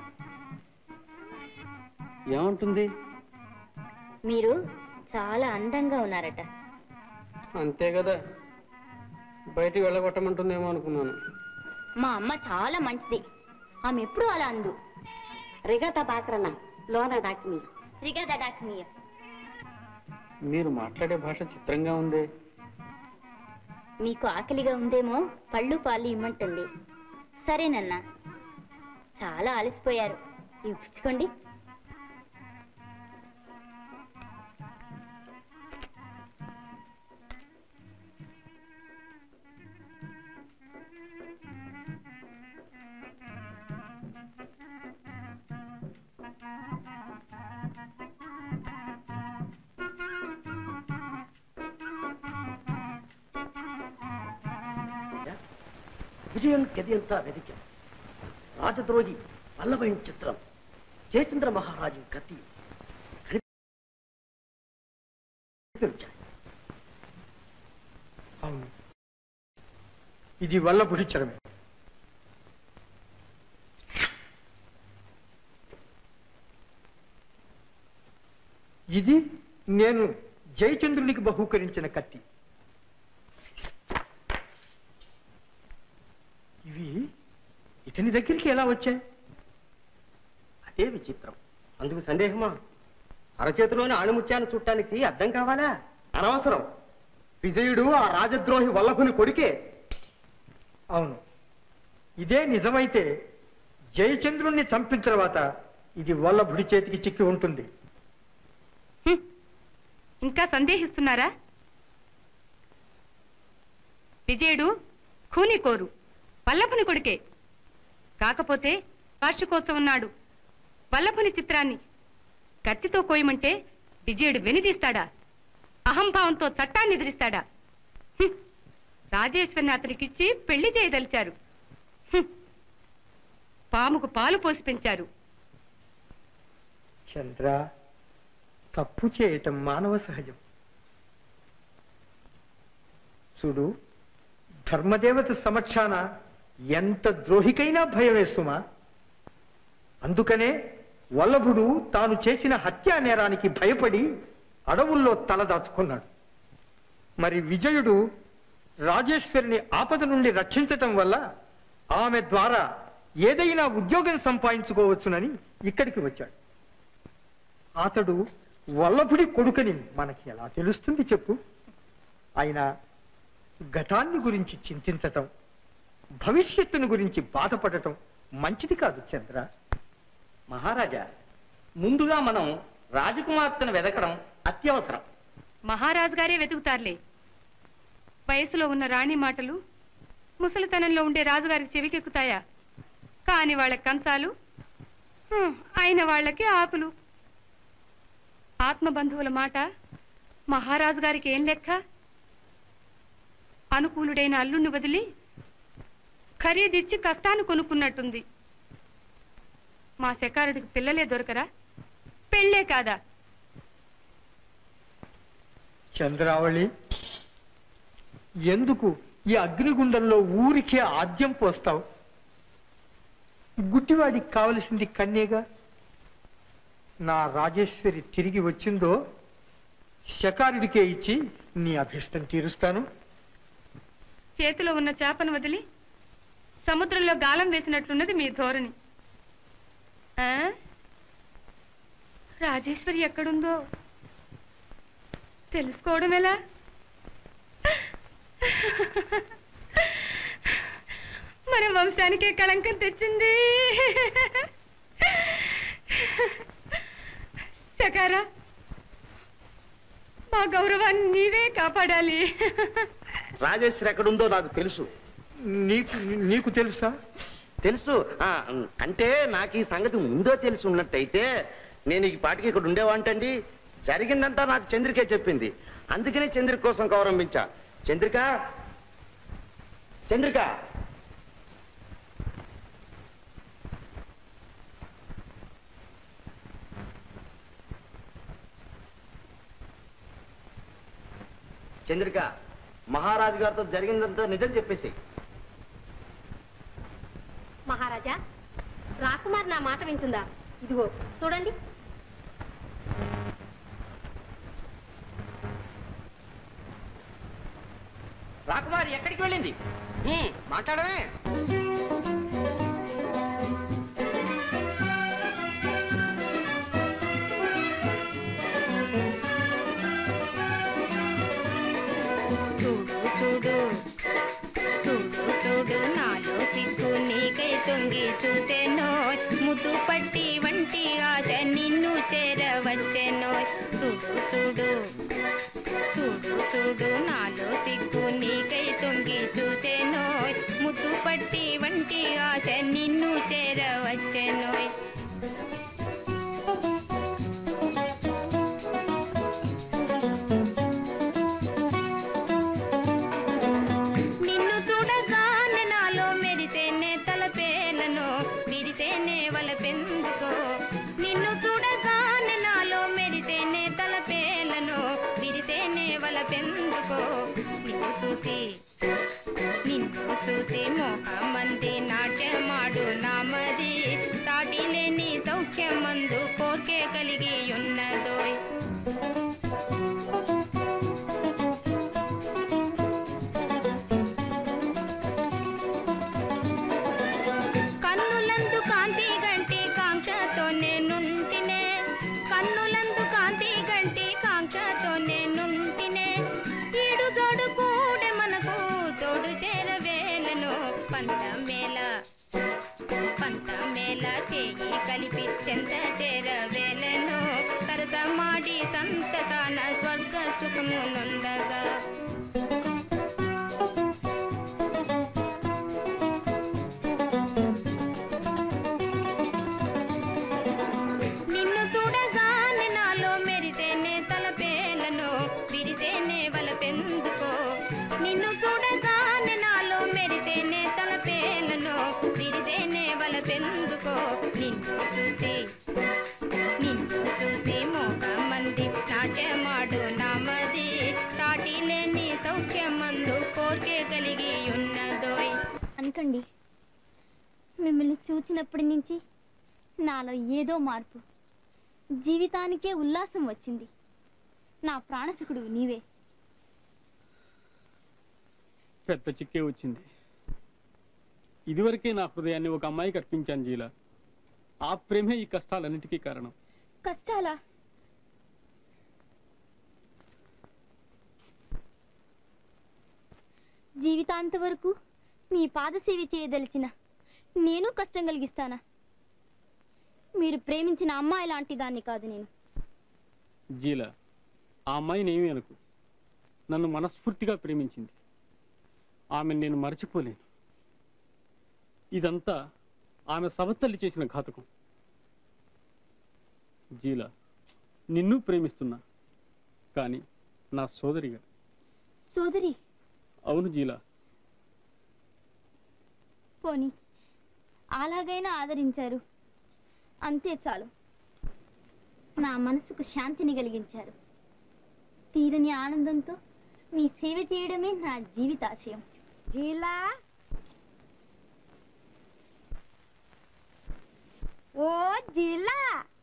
ఏమంటుంది మీరు చాలా అందంగా ఉన్నారట అంతే కదా బయటికి వెళ్ళగొట్టమంటుందేమో అనుకున్నాను మా అమ్మ చాలా మంచిది ఆమె ఎప్పుడు అలా అందు రిగత బాక్రన్న లోన డాక్మి రిగదా డాక్మీయ మీరు మాట్లాడే భాష చిత్రంగా ఉంది మీకు ఆకలిగా ఉందేమో పళ్ళు పాలు ఇమ్మంటుంది సరేనన్నా చాలా అలసిపోయారు ఇవి పుచ్చుకోండి విజయం గదియంతా వెదికాం రాజద్రోహి వల్లభైన చిత్రం జయచంద్ర మహారాజు కత్తి కనిపించాయి అవును ఇది వల్లభుడి చరమే ఇది నేను జయచంద్రునికి బహూకరించిన కత్తి ఇవి ఇతని దగ్గరికి ఎలా వచ్చాయి అదే విచిత్రం అందుకు సందేహమా అరచేతిలోని ఆణిముత్యాన్ని చుట్టానికి అర్థం కావాలా అనవసరం విజయుడు ఆ రాజద్రోహి వల్లభుని కొడుకే అవును ఇదే నిజమైతే జయచంద్రుణ్ణి చంపిన తర్వాత ఇది వల్లభుడి చేతికి చిక్కి ఉంటుంది ఇంకా సందేహిస్తున్నారా విజయుడు ఖూని కోరు వల్లభుని కొడుకే కాకపోతే వార్షికోత్సవం నాడు వల్లభుని చిత్రాన్ని కత్తితో కోయమంటే విజయుడు వెనుదీస్తాడా అహంభావంతో చట్టాన్ని ఎదిరిస్తాడా హ్మ్. రాజేశ్వరిని అతనికిచ్చి పెళ్లి చేయదలిచారు హ్మ్. పాముకు పాలు పోసి పెంచారు చంద్ర తప్పు చేయటం మానవ సహజం చూడు ధర్మదేవత సమక్షాన ఎంత ద్రోహికైనా భయం వేస్తుమా అందుకనే వల్లభుడు తాను చేసిన హత్యా నేరానికి భయపడి అడవుల్లో తలదాచుకున్నాడు మరి విజయుడు రాజేశ్వరిని ఆపద నుండి రక్షించటం వల్ల ఆమె ద్వారా ఏదైనా ఉద్యోగం సంపాదించుకోవచ్చునని ఇక్కడికి వచ్చాడు అతడు వల్లభుడి కొడుకని మనకి ఎలా తెలుస్తుంది చెప్పు ఆయన గతాన్ని గురించి చింతించటం భవిష్యత్తును గురించి బాధపడటం మంచిది కాదు చంద్ర మహారాజా ముందుగా మనం రాజకుమార్తెను వెదకడం అత్యవసరం మహారాజు గారే వెతుకుతారులే వయసులో ఉన్న రాణి మాటలు ముసలితనంలో ఉండే రాజుగారికి చెవికెక్కుతాయా కాని వాళ్ళ కంచాలు హ్మ్, అయిన వాళ్ళకి ఆకులు ఆత్మబంధువుల మాట మహారాజు గారికి ఏం లెక్క అనుకూలుడైన అల్లుణ్ణి వదిలి ఖరీదిచ్చి కష్టాన్ని కొనుక్కున్నట్టుంది మా శకారుడికి పిల్లలే దొరకరా పెళ్ళే కాదా చంద్రావళి ఎందుకు ఈ అగ్నిగుండంలో ఊరికే ఆద్యం పోస్తావు గుడ్డివాడికి కావలసింది కన్యేగా నా రాజేశ్వరి తిరిగి వచ్చిందో శకారుడికే ఇచ్చి నీ అభిష్టం తీరుస్తాను చేతిలో ఉన్న చేపను వదిలి సముద్రంలో గాలం వేసినట్లున్నది మీ ధోరణి ఆ? రాజేశ్వరి ఎక్కడుందో తెలుసుకోవడం ఎలా మన వంశానికే కళంకం తెచ్చింది శకారా మా గౌరవాన్ని నీవే కాపాడాలి రాజేశ్వరి ఎక్కడుందో నాకు తెలుసు నీకు నీకు తెలుసా తెలుసు ఆ, అంటే నాకు ఈ సంగతి ముందో తెలిసి ఉన్నట్టయితే నేను ఈ పాటికి ఇక్కడ ఉండేవాంటండి జరిగిందంతా నాకు చంద్రికే చెప్పింది అందుకనే చంద్రిక కోసం గౌరవించా చంద్రిక చంద్రిక చంద్రిక మహారాజు గారితో జరిగిందంతా నిజం చెప్పేసి మహారాజా రాకుమార్ నా మాట వింటుందా ఇదిగో చూడండి రాకుమారి ఎక్కడికి వెళ్ళింది హ్మ్, మాట్లాడమే చూడు చూడు చూడు చూడు నాలో సిగ్గు నీకై తొంగి చూసెనో ముద్దు పట్టి వంటి ఆశ నిన్ను చేరవచ్చెనో చూడు చూడు చూడు చూడు నాలో సిగ్గు నీకై తొంగి చూసెనో ముద్దు పట్టి వంటి ఆశ నిన్ను చేరవచ్చెనోయ్ నిన్ను చూడగానే నాలో మెరితేనే తలపేలను విరితేనే వలపెందుకో నిన్ను చూడగానే నాలో మెరితేనే తలపేలను విరితేనే వలపెందుకో నిన్ను చూసి నిన్ను చూసి మోహమంది నాట్యమాడు నామది సాటి లేని సౌఖ్యమందు కోర్కే కలిగి ఉన్నదోయ్ కన్నులందు కాంతి గంటి కాంక్షతో నేనుంటినే కన్నులందు కాంతి గంటి కాంక్షతో నేనుంటినే ఈడు జోడు కూడే మనకు తోడు చేరవేలను పంత మేళ పంత మేళ చేయి కలిపి చెంత చేరవేలను సరసమాడి సంతతాన స్వర్గ సుఖము నొందగా నిన్ను చూడగానే నాలో మెరితేనే తలపేలను విరితేనే వలపెందుకో నిన్ను చూడగానే నాలో మెరితేనే తలపేలను విరితేనే వలపెందుకో నిన్ను చూసి నిన్ను చూసి మోక మంది నాట్యమాడు నామది తాటి లేని సౌఖ్యమందు కోర్కే కలిగి ఉన్నదోయ్ అనకండి మిమ్మల్ని చూచినప్పటి నుంచి నాలో ఏదో మార్పు జీవితానికే ఉల్లాసం వచ్చింది నా ప్రాణసుకుడు నీవే పెద్ద చిక్కే వచ్చింది ఇదివరకే నా హృదయాన్ని ఒక అమ్మాయికి అర్పించాను జీల ఆ ప్రేమే ఈ కష్టాలన్నిటికీ కారణం కష్టాలా జీవితాంత వరకు మీ పాదసేవ చేయదలిచిన నేను కష్టం కలిగిస్తానా మీరు ప్రేమించిన అమ్మాయి లాంటి దాన్ని కాదు నేను జీల ఆ అమ్మాయిని ఏమీ అనుకు నన్ను మనస్ఫూర్తిగా ప్రేమించింది ఆమెను నేను మరచిపోలేను ఇదంతా ఆమె సవత్తల్లి చేసిన ఘాతకం జీల నిన్ను ప్రేమిస్తున్నా కానీ నా సోదరిగా సోదరి అవును జీలా పోని అలాగైనా ఆదరించారు అంతే చాలు నా మనసుకు శాంతిని కలిగించారు తీరని ఆనందంతో మీ సేవ చేయడమే నా జీవితాశయం జీలా ఓ జిల్లా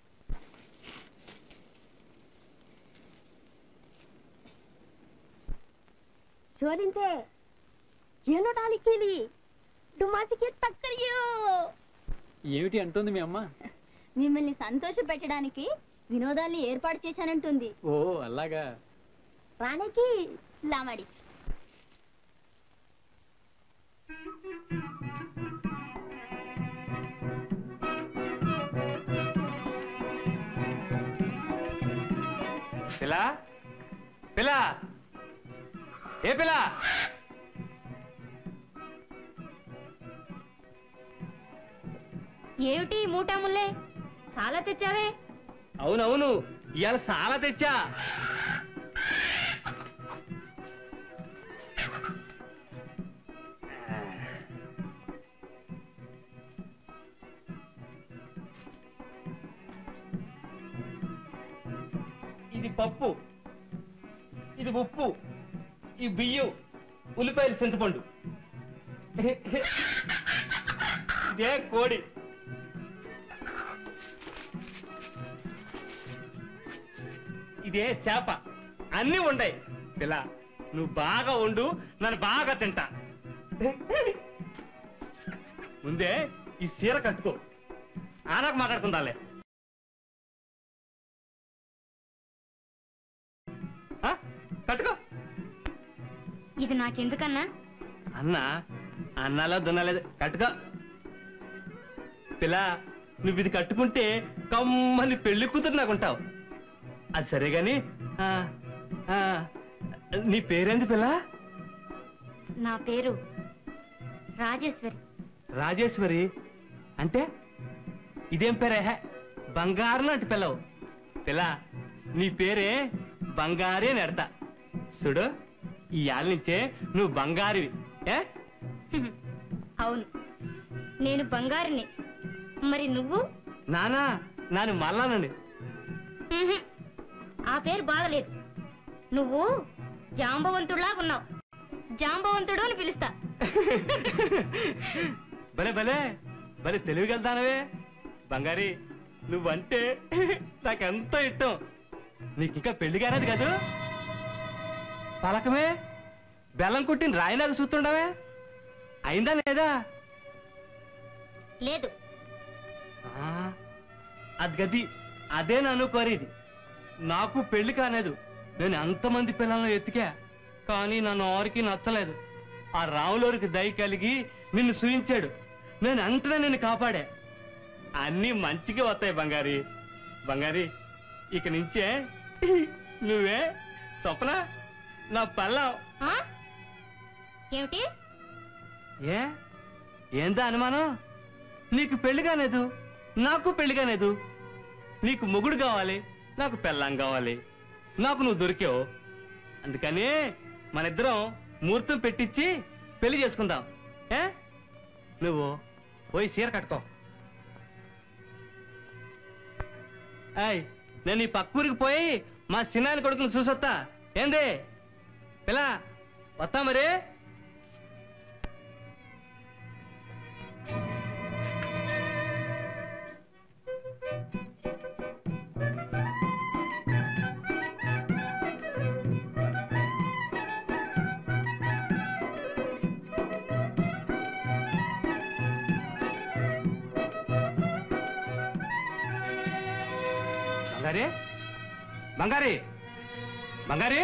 ಸೋಲಿಂತೆ ಏನು డాలికీలి డుమాసికి తక్కరియో ఏమిటి అంటుంది మీ అమ్మ మిమ్మల్ని సంతోష పెట్టడానికి వినోదాల్ని ఏర్పాటు చేశానంటుంది ఓ అలాగా రానికి లామడి పిల్ల పిల్ల ఏ పిల్ల ఏమిటి ఈ మూటాముల్లే చాలా తెచ్చావే అవునవును ఇవాళ చాలా తెచ్చా ఇది పప్పు ఇది ఉప్పు ఈ బియ్యం ఉల్లిపాయలు చింతపండు ఇదే కోడి ఇదే చేప అన్నీ ఉండయి పిల్ల నువ్వు బాగా వండు నన్ను బాగా తింటా ముందే ఈ చీర కట్టుకో ఆనాక మాట్లాడుకుందాలే ఆ? కట్టుకో ఇది నాకెందుకన్నా అన్నా అన్నాలో దున్నలేదు కట్టుకో పిల్ల నువ్వు ఇది కట్టుకుంటే కమ్మని పెళ్లి కూతురు నాకుంటావు అది సరే గాని ఆ, ఆ, నీ పేరేంది పిల్ల నా పేరు రాజేశ్వరి రాజేశ్వరి అంటే ఇదేం పేరే హే? బంగారు లాంటి పిల్లవు పిల్ల నీ పేరే బంగారే నెడతా చూడు ఈ యాళ్ళ నుంచే నువ్వు బంగారివి ఏ అవును నేను బంగారుని మరి నువ్వు నానా నాను మల్లానండి ఉహుం. ఆ పేరు బాగలేదు నువ్వు జాంబవంతుడిలాగా ఉన్నావు జాంబవంతుడు అని పిలుస్తా భలే భలే భలే తెలివిగలుగుతానవే బంగారి నువ్వంటే నాకెంతో ఇష్టం నీకు ఇంకా పెళ్లి కాలేదు కదూ పలకమే బెల్లం కుట్టిన రాయినాకు చూస్తుండవే అయిందా లేదా లేదు ఆ, అది గది అదే నన్ను కోరేది నాకు పెళ్లి కాలేదు నేను ఎంతమంది పిల్లలను ఎత్తికా కానీ నన్ను ఆరికి నచ్చలేదు ఆ రాములోరికి దయ కలిగి నిన్ను సూయించాడు నేను అంతనే నిన్ను కాపాడా అన్నీ మంచిగా వస్తాయి బంగారి బంగారి ఇక నుంచే నువ్వే స్వప్న నా పల్లం ఆ? ఏమిటి ఏ ఏందా అనుమానం నీకు పెళ్లి కాలేదు నాకు పెళ్లి కాలేదు నీకు మొగుడు కావాలి నాకు పెళ్ళాం కావాలి నాకు నువ్వు దొరికావు అందుకని మన ఇద్దరం ముహూర్తం పెట్టించి పెళ్లి చేసుకుందాం ఏ నువ్వు పోయి చీర కట్టుకో ఏయ్ నేను ఈ పక్క ఊరికి పోయి మా చిన్నాయన కొడుకుని చూసొత్తా ఏంది పిల్ల వస్తా మరి బంగారి బంగారి బంగారి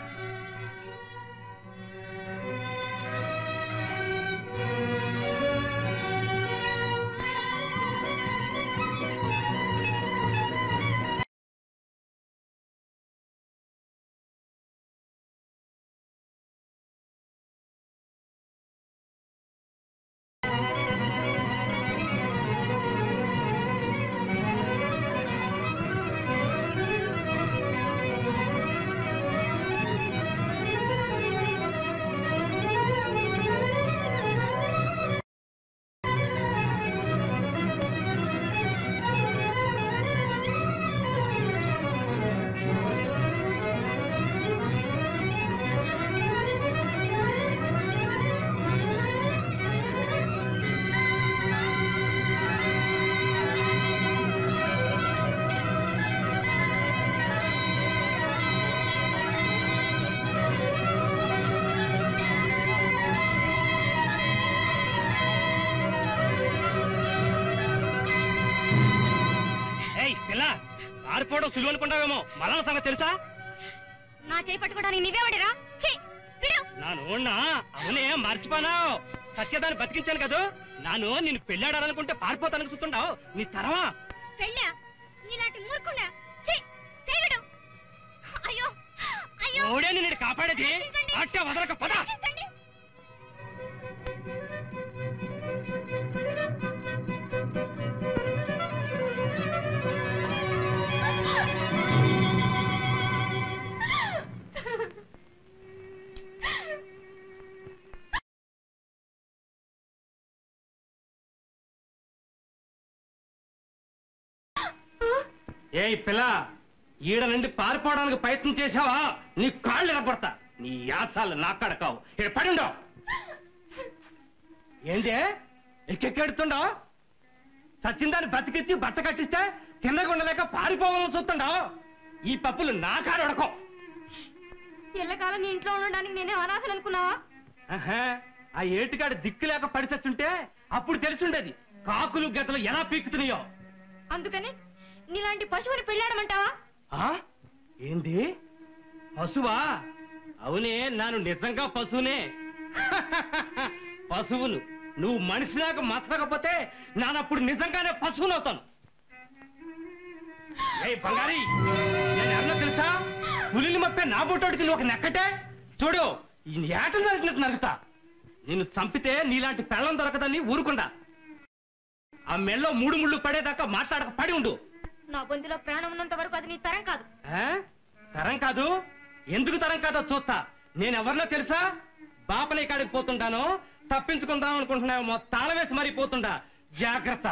ఏయ్ పిల్ల ఆరిపోవడం సులువు అనుకుంటావేమో మళ్ళా సంగతి తెలుసా నా చేయి పట్టుకోవడానికి నీవేవాడిరా ఛీ, విడు. నాను ఉన్నా అవునే మర్చిపోనా సత్యదాన్ని బతికించాను కదా నాను నిన్ను పెళ్ళాడాలనుకుంటే పారిపోతానికి చూస్తుండావు నీ తరవా పెళ్ళా నీలాంటి మూర్ఖుడా ఛీ, చేయవిడు. అయ్యో అయ్యో ఓడే నిన్ను కాపాడేది అట్టే వదలక పద రక్షించండి. ఆ ఏ పిల్ల ఈడ నుండి పారిపోవడానికి ప్రయత్నం చేశావా నీ కాళ్ళు ఎరపడతా నీ యాసాలు నాక్కడ కావు ఇక్కడ పడి ఉండవు ఏంటి ఎక్కెక్కెడుతుండవు సచ్చిందాన్ని బతికిచ్చి బట్ట కట్టిస్తే తిన్నగుండలేక పారిపోవాలని చూస్తుండవు ఈ పప్పులు నా కాడు ఉడకం ఎల్లకాలం నీ ఇంట్లో ఉండడానికి నేనే అనాథలు అనుకున్నావా ఆహా, ఆ ఏటికాడు దిక్కు లేక పడి చచ్చుంటే అప్పుడు తెలిసుండేది కాకులు గెతలు ఎలా పీకుతున్నాయో అందుకని నీలాంటి పశువుని పెళ్ళాడమంటావా ఆ? ఏంటి పశువా అవునే నాను నిజంగా పశువునే పశువును నువ్వు మనిషిలాగా మసలకపోతే నానప్పుడు నిజంగానే పశువును అవుతాను ఏయ్ బంగారి నేను ఎవరో తెలుసా పులిని మప్పే నా బుట్టోడికి నువ్వు ఒక నెక్కటే చూడు ఈ ఏటలు నరికినట్టు నరుకుతా నిన్ను చంపితే నీలాంటి పెళ్ళం దొరకదని ఊరుకుండా ఆ మెళ్ళో మూడు ముళ్ళు పడేదాకా మాట్లాడక పడి ఉండు నా బొందిలో ప్రాణం ఉన్నంత వరకు అది నీ తరం కాదు ఆ? తరం కాదు ఎందుకు తరం కాదో చూస్తా నేను ఎవరినో తెలుసా బాపనే కాడికి పోతుంటాను తప్పించుకుందాం అనుకుంటున్నామో తాళం వేసి మరీ పోతుండా జాగ్రత్త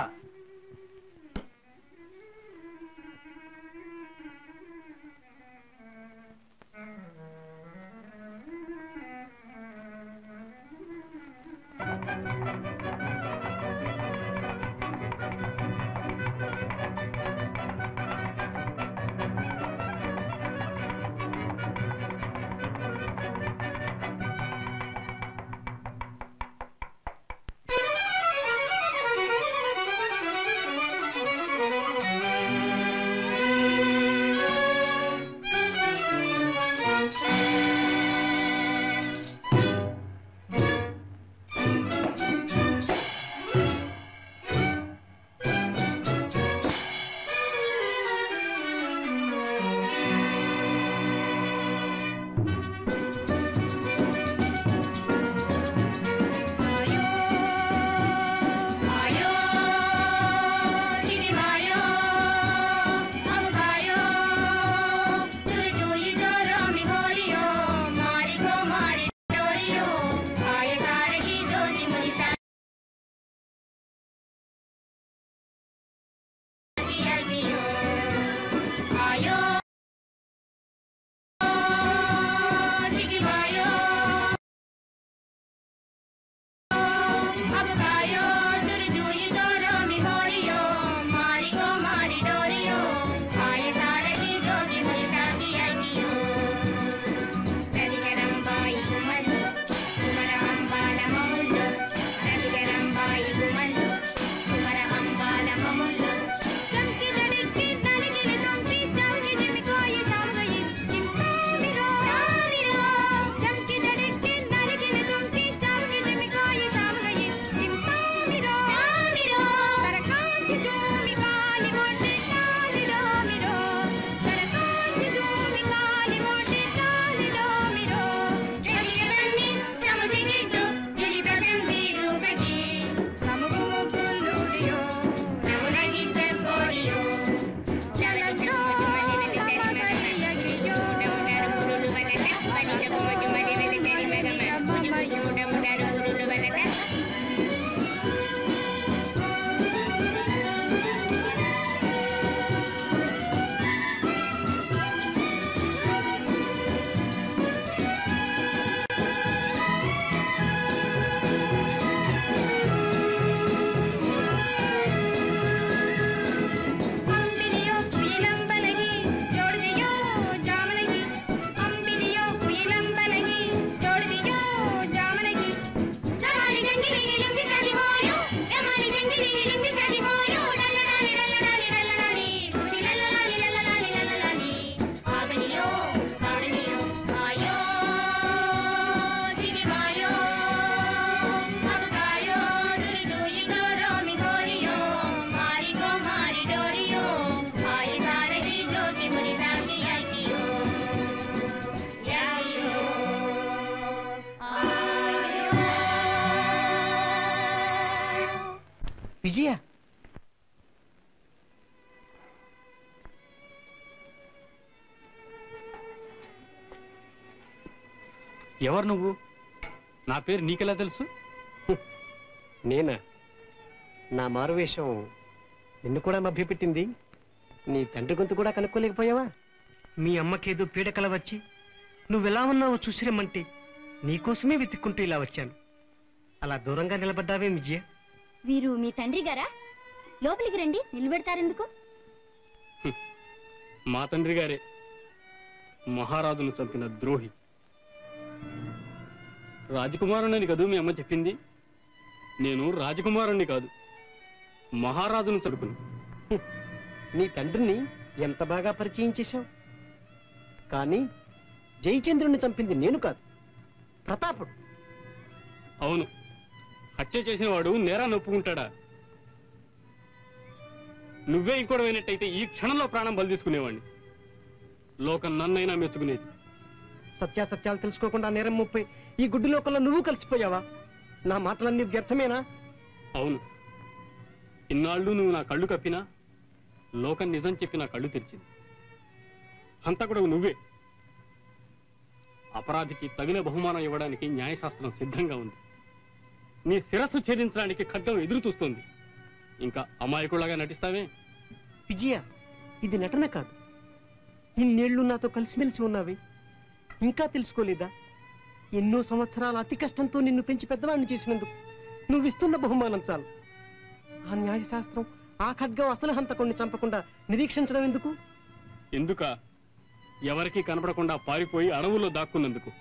విజయ ఎవరు నువ్వు నా పేరు నీకెలా తెలుసు నేనా నా మారువేషం నిన్ను కూడా మభ్యపెట్టింది నీ తండ్రి గొంతు కూడా కనుక్కోలేకపోయావా మీ అమ్మకేదో పీడకల వచ్చి నువ్వెలా ఉన్నావో చూసిరమ్మంటే నీకోసమే వెతుక్కుంటూ ఇలా వచ్చాను అలా దూరంగా నిలబడ్డావే విజయ వీరు మీ తండ్రి గారా లోపలికి రండి నిలబెడతారెందుకు మా తండ్రి గారే మహారాజును చంపిన ద్రోహి రాజకుమారుని కదూ మీ అమ్మ చెప్పింది నేను రాజకుమారుణ్ణి కాదు మహారాజును చదువుకుని నీ తండ్రిని ఎంత బాగా పరిచయం చేశావు కానీ జయచంద్రుని చంపింది నేను కాదు ప్రతాపుడు అవును హత్య చేసిన వాడు నేరాన్ని ఒప్పుకుంటాడా నువ్వే ఇంకోటి అయినట్టయితే ఈ క్షణంలో ప్రాణం బలి తీసుకునేవాడిని లోకం నన్నైనా మెచ్చుకునేది సత్యాసత్యాలు తెలుసుకోకుండా నేరం ముప్పై ఈ గుడ్డి లోకంలో నువ్వు కలిసిపోయావా నా మాటలన్నీ వ్యర్థమేనా అవును ఇన్నాళ్ళు నువ్వు నా కళ్ళు కప్పినా లోకం నిజం చెప్పి నా కళ్ళు తెరిచింది హంతకుడు నువ్వే అపరాధికి తగిన బహుమానం ఇవ్వడానికి న్యాయశాస్త్రం సిద్ధంగా ఉంది నీ శిరస్సు ఛేదించడానికి ఖడ్గం ఎదురు చూస్తోంది ఇంకా అమాయకులాగా నటిస్తావే విజయ ఇది నటన కాదు ఇన్నేళ్లు నాతో కలిసిమెలిసి ఉన్నావి ఇంకా తెలుసుకోలేదా ఎన్నో సంవత్సరాల అతి కష్టంతో నిన్ను పెంచి పెద్దవాడిని చేసినందుకు నువ్వు ఇస్తున్న బహుమానం చాలు ఆ న్యాయశాస్త్రం ఆ ఖడ్గం అసలు హంతకుణ్ణి చంపకుండా నిరీక్షించడం ఎందుకు ఎందుక ఎవరికీ కనపడకుండా పారిపోయి అడవుల్లో దాక్కున్నందుకు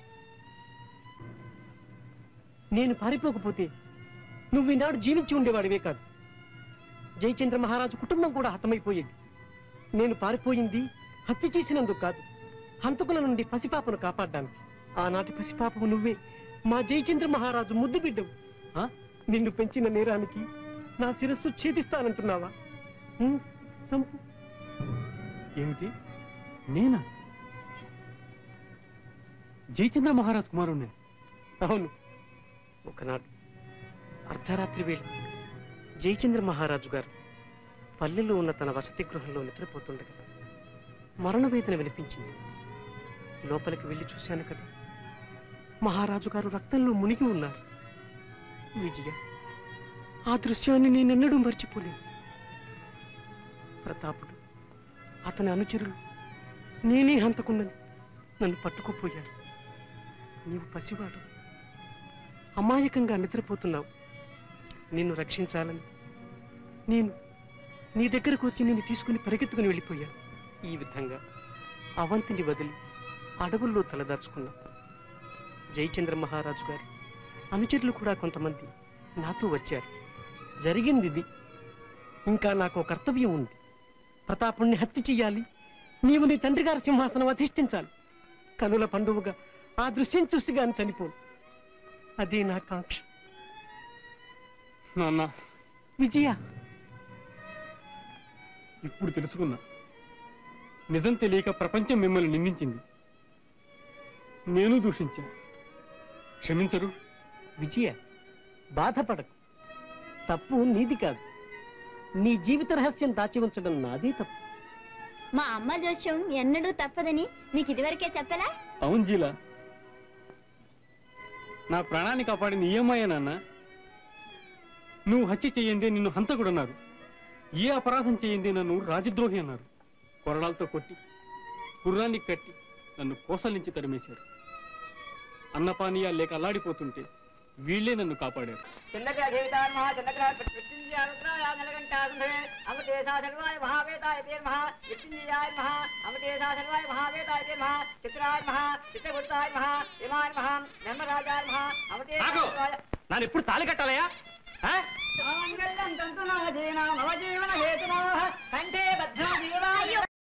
నేను పారిపోకపోతే నువ్వు ఈనాడు జీవించి ఉండేవాడివే కాదు జయచంద్ర మహారాజు కుటుంబం కూడా హతమైపోయేది నేను పారిపోయింది హత్య చేసినందుకు కాదు హంతకుల నుండి పసిపాపను కాపాడడానికి ఆనాటి పసిపాపము నువ్వే మా జయచంద్ర మహారాజు ముద్దు బిడ్డవు ఆ? నిన్ను పెంచిన నేరానికి నా శిరస్సు ఛేదిస్తానంటున్నావా ఉం? చంపు ఏమిటి నేనా జయచంద్ర మహారాజ్ కుమారుణ్ణి అవును ఒకనాడు అర్ధరాత్రి వేళ జయచంద్ర మహారాజు గారు పల్లెలో ఉన్న తన వసతి గృహంలో నిద్రపోతుండగా మరణ వేదన వినిపించింది లోపలికి వెళ్ళి చూశాను కదా మహారాజు గారు రక్తంలో మునిగి ఉన్నారు విజయ ఆ దృశ్యాన్ని నేనెన్నడూ మర్చిపోలేను ప్రతాపుడు అతని అనుచరులు నేనే హంతకున్నది నన్ను పట్టుకుపోయారు నీవు పసివాడు అమాయకంగా నిద్రపోతున్నావు నిన్ను రక్షించాలని నేను నీ దగ్గరకు వచ్చి నిన్ను తీసుకుని పరిగెత్తుకుని వెళ్ళిపోయాను ఈ విధంగా అవంతిని వదిలి అడవుల్లో తలదాచుకున్నా జయచంద్ర మహారాజు గారి అనుచరులు కూడా కొంతమంది నాతో వచ్చారు జరిగింది ఇది ఇంకా నాకు ఒక కర్తవ్యం ఉంది ప్రతాపుణ్ణి హత్య చెయ్యాలి నీవు నీ తండ్రి గారి సింహాసనం అధిష్ఠించాలి కనుల పండువగా ఆ దృశ్యం చూసి గాని చనిపోను అదే నా కాంక్ష నాన్న విజయ ఇప్పుడు తెలుసుకున్నా నిజం తెలియక ప్రపంచం మిమ్మల్ని నిందించింది నేను దూషించా క్షమించరు విజయ బాధపడకు తప్పు నీది కాదు నీ జీవిత రహస్యం దాచి ఉంచడం నాదే తప్పు మా అమ్మ జోష్యం ఎన్నడూ తప్పదని మీకు ఇదివరకే చెప్పలా అవును జీలా నా ప్రాణాన్ని కాపాడిన ఈఎంఐ నాన్న నువ్వు హత్య చేయండి నిన్ను హంతకుడన్నారు ఏ అపరాధం చేయండి నన్ను రాజద్రోహి అన్నారు కొరడాలతో కొట్టి గుర్రాన్ని కట్టి నన్ను కోసలించి తరిమేశారు అన్నపానీయాలు లేక అల్లాడిపోతుంటే వీళ్ళే నన్ను కాపాడారు చిన్నగ్ర జీవితాన్మహ చిన్నగ్ర మృత్యుంజయాయ నలకంఠాసుంధే అమృతేశా సర్వాయ మహావేదాయ తీర్మహ మృత్యుంజయాయ మహా అమృతేశా సర్వాయ మహావేదాయ తీర్మహ చిత్రాయ మహా చిత్రగుప్తాయ మహా ఇమాయ మహా ధర్మరాజాయ మహా అమృతేశా ఆగు! సర్వాయ నన్ను ఎప్పుడు తాళి కట్టాలయా మాంగళ్యం తంతునా జీనా మమ జీవన హేతునా కంఠే బద్ధా జీవాయ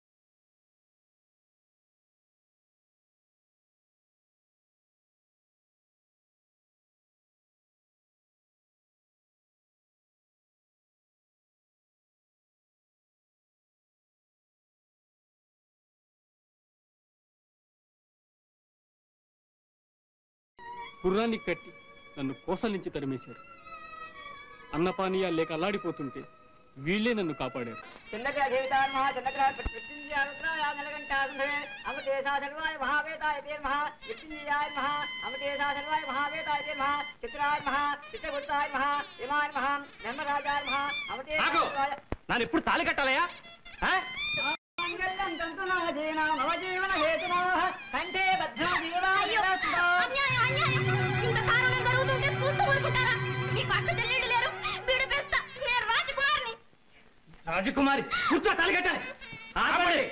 గుర్రాన్ని కట్టి నన్ను కోసలించి తరిమేశారు అన్నపానీయాలు లేక అల్లాడిపోతుంటే వీళ్ళే నన్ను కాపాడారు చిన్నగ్ర జీవితాన్మహ చిన్నగ్ర మృత్యుంజయాయ నలకంఠాసుంధే అమృతేశా సర్వాయ మహావేదాయ తీర్మహ మృత్యుంజయాయ మహా అమృతేశా సర్వాయ మహావేదాయ తీర్మహ చిత్రాయ మహా చిత్రగుప్తాయ మహా ఇమాయ మహా ధర్మరాజాయ మహా అమృతేశా ఆగు! సర్వాయ నన్ను ఎప్పుడు తాళి కట్టాలయా మంగళం తంతునాజీనా మమ జీవన హేతునా కంఠే బద్ధం జీవాయురస్తో ఇంత దారుణం జరుగుతుంటే చూస్తూ ఊరుకుంటారా మీకు అక్క చెల్లెళ్ళు లేరు వీడు పెద్ద నేను రాజకుమారిని రాజకుమారి కూర్చో తాలిగట్టాలి ఆపండి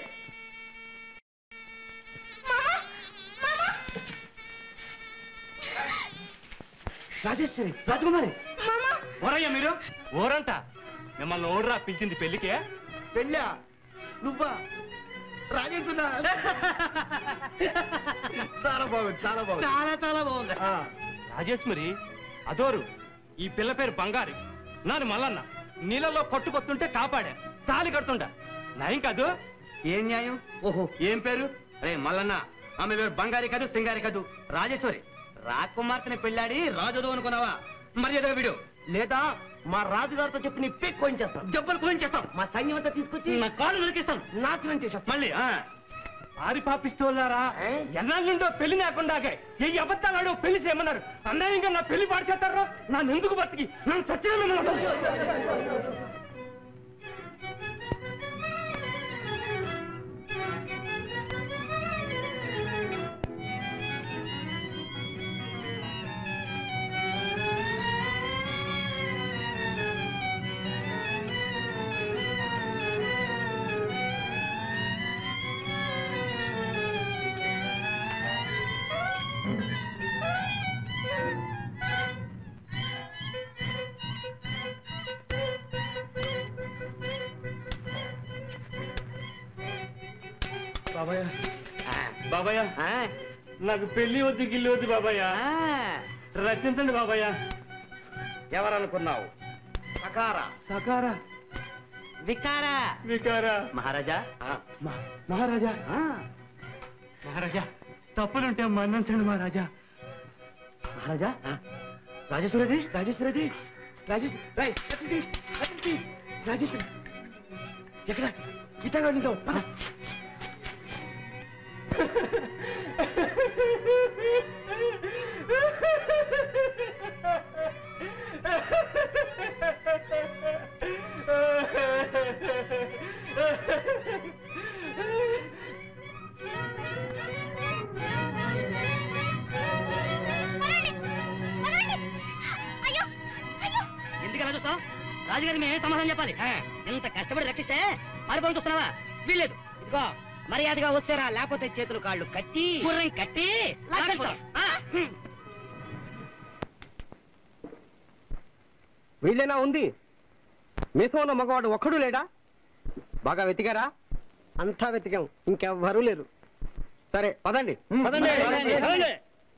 రాజేశ్వరి రాజకుమారి ఓరయ్య మీరు ఓరంట మిమ్మల్ని ఓడరా పిలిచింది పెళ్లికే పెళ్ళా నువ్వా రాజేశ్వరా చాలా బాగుంది చాలా బాగుంది చాలా చాలా బాగుంది రాజేశ్వరి అదోరు ఈ పిల్ల పేరు బంగారి నాది మల్లన్న నీళ్ళలో కొట్టుకొస్తుంటే కాపాడా తాలి కడుతుండా నయం కాదు ఏం న్యాయం ఓహో ఏం పేరు రే మల్లన్న ఆమె పేరు బంగారి కాదు సింగారి కాదు రాజేశ్వరి రాకుమార్తెని పెళ్ళాడి రాజుదో అనుకున్నావా మర్యాదగా విడు లేదా మా రాజుగారితో చెప్పి నీ పేక్ కోయించేస్తాం జబ్బలు కోయించేస్తాం మా సైన్యం అంతా తీసుకొచ్చి నా కాళ్ళు నరికిస్తాం నాశనం చేసేస్తాం మళ్ళీ ఆ. ఆది పాపిస్తోళ్ళారా ఎన్నాళ్ళుండో పెళ్లి లేకుండా ఏ అబద్ధాలు పెళ్లి చేయమన్నారు అన్యాయంగా నా పెళ్లి పాడు చేస్తారో నన్ను ఎందుకు బతికి నన్ను సత్యం బాబాయ్ బాబాయ్ నాకు పెళ్లి వద్దు గిల్లి వద్దు బాబాయ్ రచించండి బాబాయ్ ఎవరనుకున్నావు సకారా సకారా వికారా వికారా మహారాజా మ- మహారాజా మహారాజా తప్పులుంటే మన్నించండి మహారాజా మహారాజా రాజేశ్వరది రాజేశ్వరది రాజేశ్వరి రాయ్ అతిథి అతిథి రాజేశ్వరి ఎక్కడ గీతగా నిందో పద ఎందుకు అలా చూస్తావు రాజుగారికి మేము సమాధానం చెప్పాలి ఇంత కష్టపడి రక్షిస్తే పారిపోయి చూస్తున్నావా వీల్లేదు ఇదిగో మర్యాదగా వస్తారా లేకపోతే చేతులు కాళ్ళు కట్టి గుర్రం కట్టి లాక్కెళ్తాం. ఆ, హ్మ్. వీళ్ళేనా ఉంది మీసం ఉన్న మగవాడు ఒక్కడు లేడా బాగా వెతికారా అంతా వెతికాం ఇంకెవ్వరూ లేరు సరే పదండి పదండి పదండి, పదండి.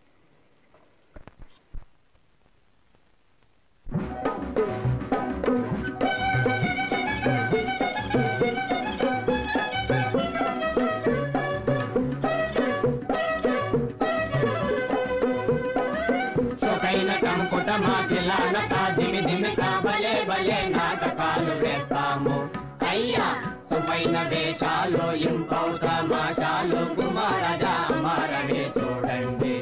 సొకైన కంపుట మా పిల్లనక దిమి దిమి భలే భలే నాటకాలు వేస్తాము అయ్యా సుపైన వేషాలు ఇంపౌ తమాషాలు కుమారజా మారడే చూడండి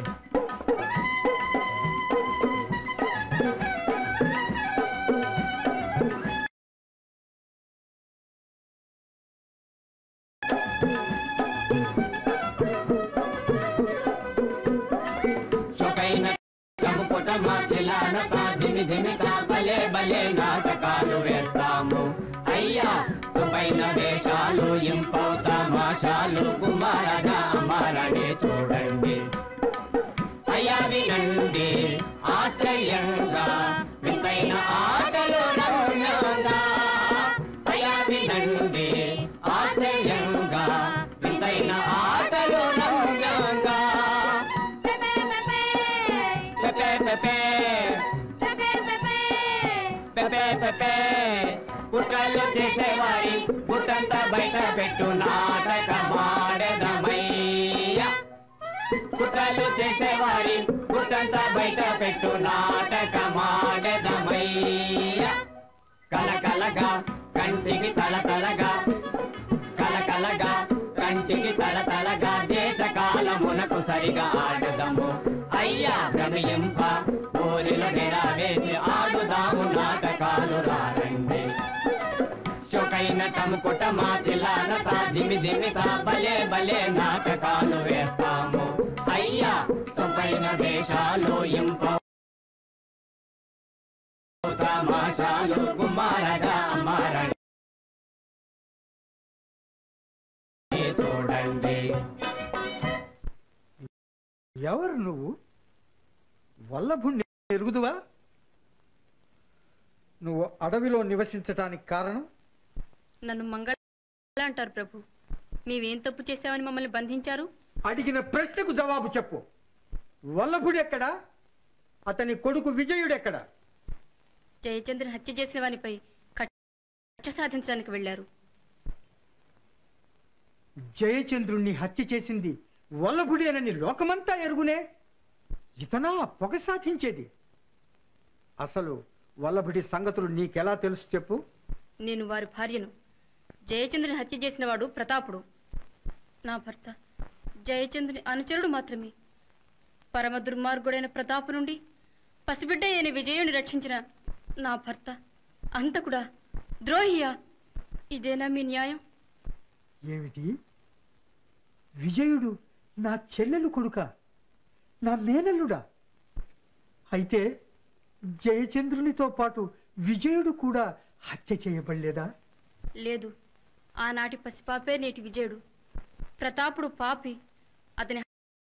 సొకైన కంపుట మా పిల్లనక దిమి దిమి భలే భలే నాటకాలు వేస్తాము అయ్యా సుపైన వేషాలు ఇంపౌ తమాషాలు కుమారగా మారడే చూడండి అయ్యా వినండి ఆశ్చర్యంగా వింతైన ఆటలు రమ్యంగా అయ్యా వినండి ఆశ్చర్యంగా వింతైన ఆటలు రమ్యంగా పెపే పెపే పెపే పెపే కుట్రలు చేసేవారి గుట్టంతా బయట పెట్టు నాటకమాడదమయ్యా కుట్రలు చేసేవారి గుట్టంతా బయట పెట్టు నాటకమాడదమయ్యా కలకలగా కంటికి తలతలగా కలకలగా కంటికి తలతలగా దేశ కాలమునకు సరిగా ఆడదము అయ్యా భ్రమయింప ఊరిలో డెరా వేసి ఆడుదాము నాటకాలు రారండి శోకైన తమ చేస్తాము కుటమా తిల్లానత దిమి దిమిత భలే భలే నాటకాలు వేస్తాము అయ్యా సొంపైన వేషాలు ఇంప తమాషాలు కుమారగా అమ్మారండి చూడండి ఎవరు నువ్వు వల్లభుణ్ణి ఎరుగుదువా నువ్వు అడవిలో నివసించటానికి కారణం నన్ను మంగళ అంటారు ప్రభు మేమేం తప్పు చేశామని మమ్మల్ని బంధించారు అడిగిన ప్రశ్నకు జవాబు చెప్పు వల్లభుడెక్కడా అతని కొడుకు విజయుడెక్కడా జయచంద్రని హత్య చేసిన వానిపై కక్ష సాధించడానికి వెళ్లారు జయచంద్రుణ్ణి హత్య చేసింది వల్లభుడేనని లోకమంతా ఎరుగునే ఇతనా పొగ సాధించేది అసలు వల్లభుడి సంగతులు నీకెలా తెలుసు చెప్పు నేను వారి భార్యను జయచంద్రుని హత్య చేసిన వాడు ప్రతాపుడు నా భర్త జయచంద్రుని అనుచరుడు మాత్రమే పరమ దుర్మార్గుడైన ప్రతాపు నుండి పసిబిడ్డ అయిన విజయుని రక్షించిన నా భర్త అంతకుడా ద్రోహియా ఇదేనా మీ న్యాయం ఏమిటి విజయుడు నా చెల్లెలు కొడుక నా మేనల్లుడా అయితే జయచంద్రునితో పాటు విజయుడు కూడా హత్య చేయబడలేదా లేదు ఆనాటి పసిపాపే నేటి విజయుడు ప్రతాపుడు పాపి అతని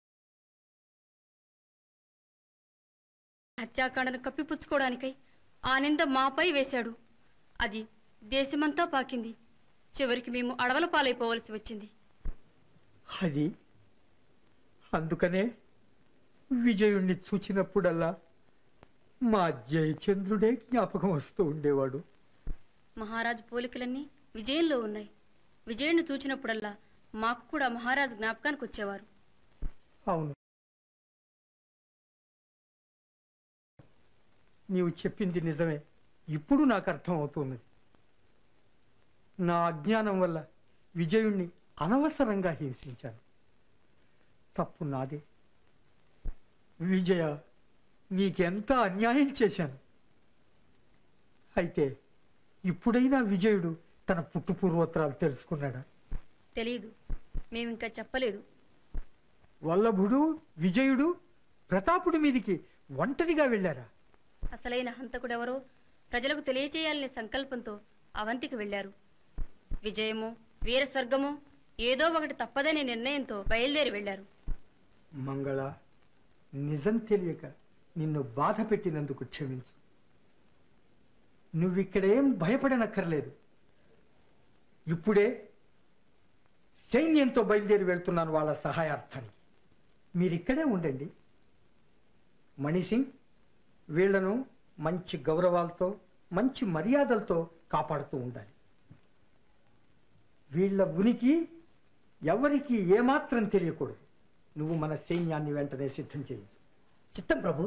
హత్యాకాండను కప్పిపుచ్చుకోవడానికై ఆ నింద మాపై వేశాడు అది దేశమంతా పాకింది చివరికి మేము అడవుల పాలైపోవలసి వచ్చింది అది అందుకనే విజయుణ్ణి చూచినప్పుడల్లా మా జయచంద్రుడే జ్ఞాపకం వస్తూ ఉండేవాడు మహారాజు పోలికలన్నీ విజయంలో ఉన్నాయి విజయుని చూచినప్పుడల్లా మాకు కూడా మహారాజు జ్ఞాపకానికి వచ్చేవారు అవును నీవు చెప్పింది నిజమే ఇప్పుడు నాకు అర్థం అవుతున్నది నా అజ్ఞానం వల్ల విజయుణ్ణి అనవసరంగా హింసించాను తప్పు నాదే విజయ నీకెంత అన్యాయం చేశాను అయితే ఇప్పుడైనా విజయుడు తన పుట్టు పూర్వోత్తరాలు తెలుసుకున్నాడా తెలియదు మేమింకా చెప్పలేదు వల్లభుడు విజయుడు ప్రతాపుడి మీదికి ఒంటరిగా వెళ్ళారా అసలైన హంతకుడెవరో ప్రజలకు తెలియచేయాలనే సంకల్పంతో అవంతికి వెళ్లారు విజయమో వీర స్వర్గమో ఏదో ఒకటి తప్పదనే నిర్ణయంతో బయలుదేరి వెళ్లారు మంగళ నిజం తెలియక నిన్ను బాధ పెట్టినందుకు క్షమించు నువ్విక్కడేం భయపడనక్కర్లేదు ఇప్పుడే సైన్యంతో బయలుదేరి వెళ్తున్నాను వాళ్ళ సహాయార్థానికి మీరిక్కడే ఉండండి మణిసింగ్ వీళ్లను మంచి గౌరవాలతో మంచి మర్యాదలతో కాపాడుతూ ఉండాలి వీళ్ళ ఉనికి ఎవరికి ఏమాత్రం తెలియకూడదు నువ్వు మన సైన్యాన్ని వెంటనే సిద్ధం చేయించు చిత్తం ప్రభు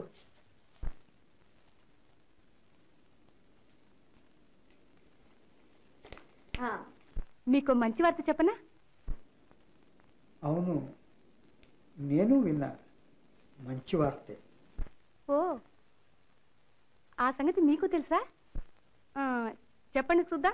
మీకు మంచి వార్త చెప్పనా అవును నేను విన్నా మంచి వార్తే ఓ ఆ సంగతి మీకు తెలుసా ఆ, చెప్పండి చూద్దాం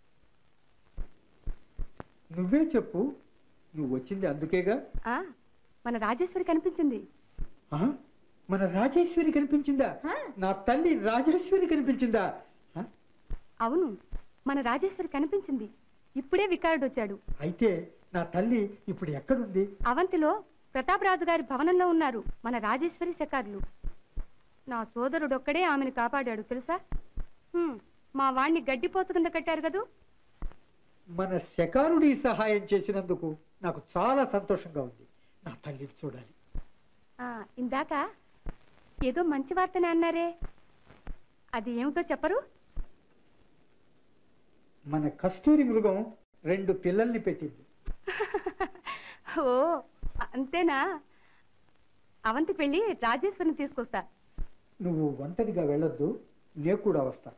నువ్వే చెప్పు నువ్వు వచ్చింది అందుకేగా ఆ, మన రాజేశ్వరి కనిపించింది ఆ? మన రాజేశ్వరి కనిపించిందా నా తల్లి రాజేశ్వరి కనిపించిందా అవును మన రాజేశ్వరి కనిపించింది ఇప్పుడే వికారుడు వచ్చాడు అయితే నా తల్లి ఇప్పుడు ఎక్కడుంది అవంతిలో ప్రతాపరాజు గారి భవనంలో ఉన్నారు మన రాజేశ్వరి శకారులు నా సోదరుడొక్కడే ఆమెను కాపాడాడు తెలుసా హ్మ్, మా వాణ్ణి గడ్డిపోచ కింద కట్టారు కదూ మన శకారుడి సహాయం చేసినందుకు నాకు చాలా సంతోషంగా ఉంది నా తల్లిని చూడాలి ఆ, ఇందాక ఏదో మంచి వార్తనే అన్నారే అది ఏమిటో చెప్పరు మన కస్తూరి మృగం రెండు పిల్లల్ని పెట్టింది ఓ అంతేనా అవంతికి వెళ్ళి రాజేశ్వరిని తీసుకొస్తా నువ్వు ఒంటరిగా వెళ్ళొద్దు నే కూడా వస్తా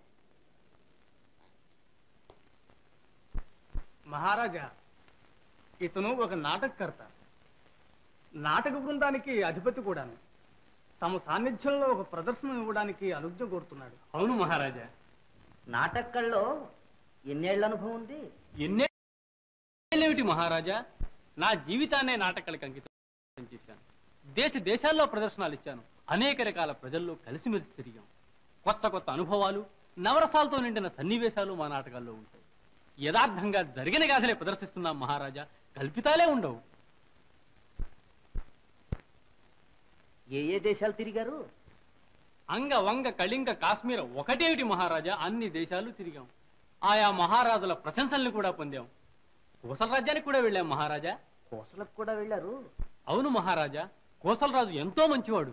మహారాజా ఇతను ఒక నాటకకర్త నాటక బృందానికి అధిపతి కూడాను తమ సాన్నిధ్యంలో ఒక ప్రదర్శన ఇవ్వడానికి అనుజ్ఞ కోరుతున్నాడు అవును మహారాజా నాటక్కల్లో ఎన్నేళ్ల అనుభవం ఉంది ఎన్నేమిటి మహారాజా నా జీవితాన్నే నాటకాలకు అంకితం చేశాను దేశ దేశాల్లో ప్రదర్శనలు ఇచ్చాను అనేక రకాల ప్రజల్లో కలిసిమెలిసి తిరిగాం కొత్త కొత్త అనుభవాలు నవరసాలతో నిండిన సన్నివేశాలు మా నాటకాల్లో ఉంటాయి యథార్థంగా జరిగిన గాథలే ప్రదర్శిస్తున్నాం మహారాజా కల్పితాలే ఉండవు ఏ ఏ దేశాలు తిరిగారు అంగ వంగ కళింగ కాశ్మీర ఒకటేమిటి మహారాజా అన్ని దేశాలు తిరిగాం ఆయా మహారాజుల ప్రశంసల్ని కూడా పొందాం కోసల రాజ్యానికి కూడా వెళ్ళాం మహారాజా కోసలకు కూడా వెళ్ళారు అవును మహారాజా కోసలరాజు ఎంతో మంచివాడు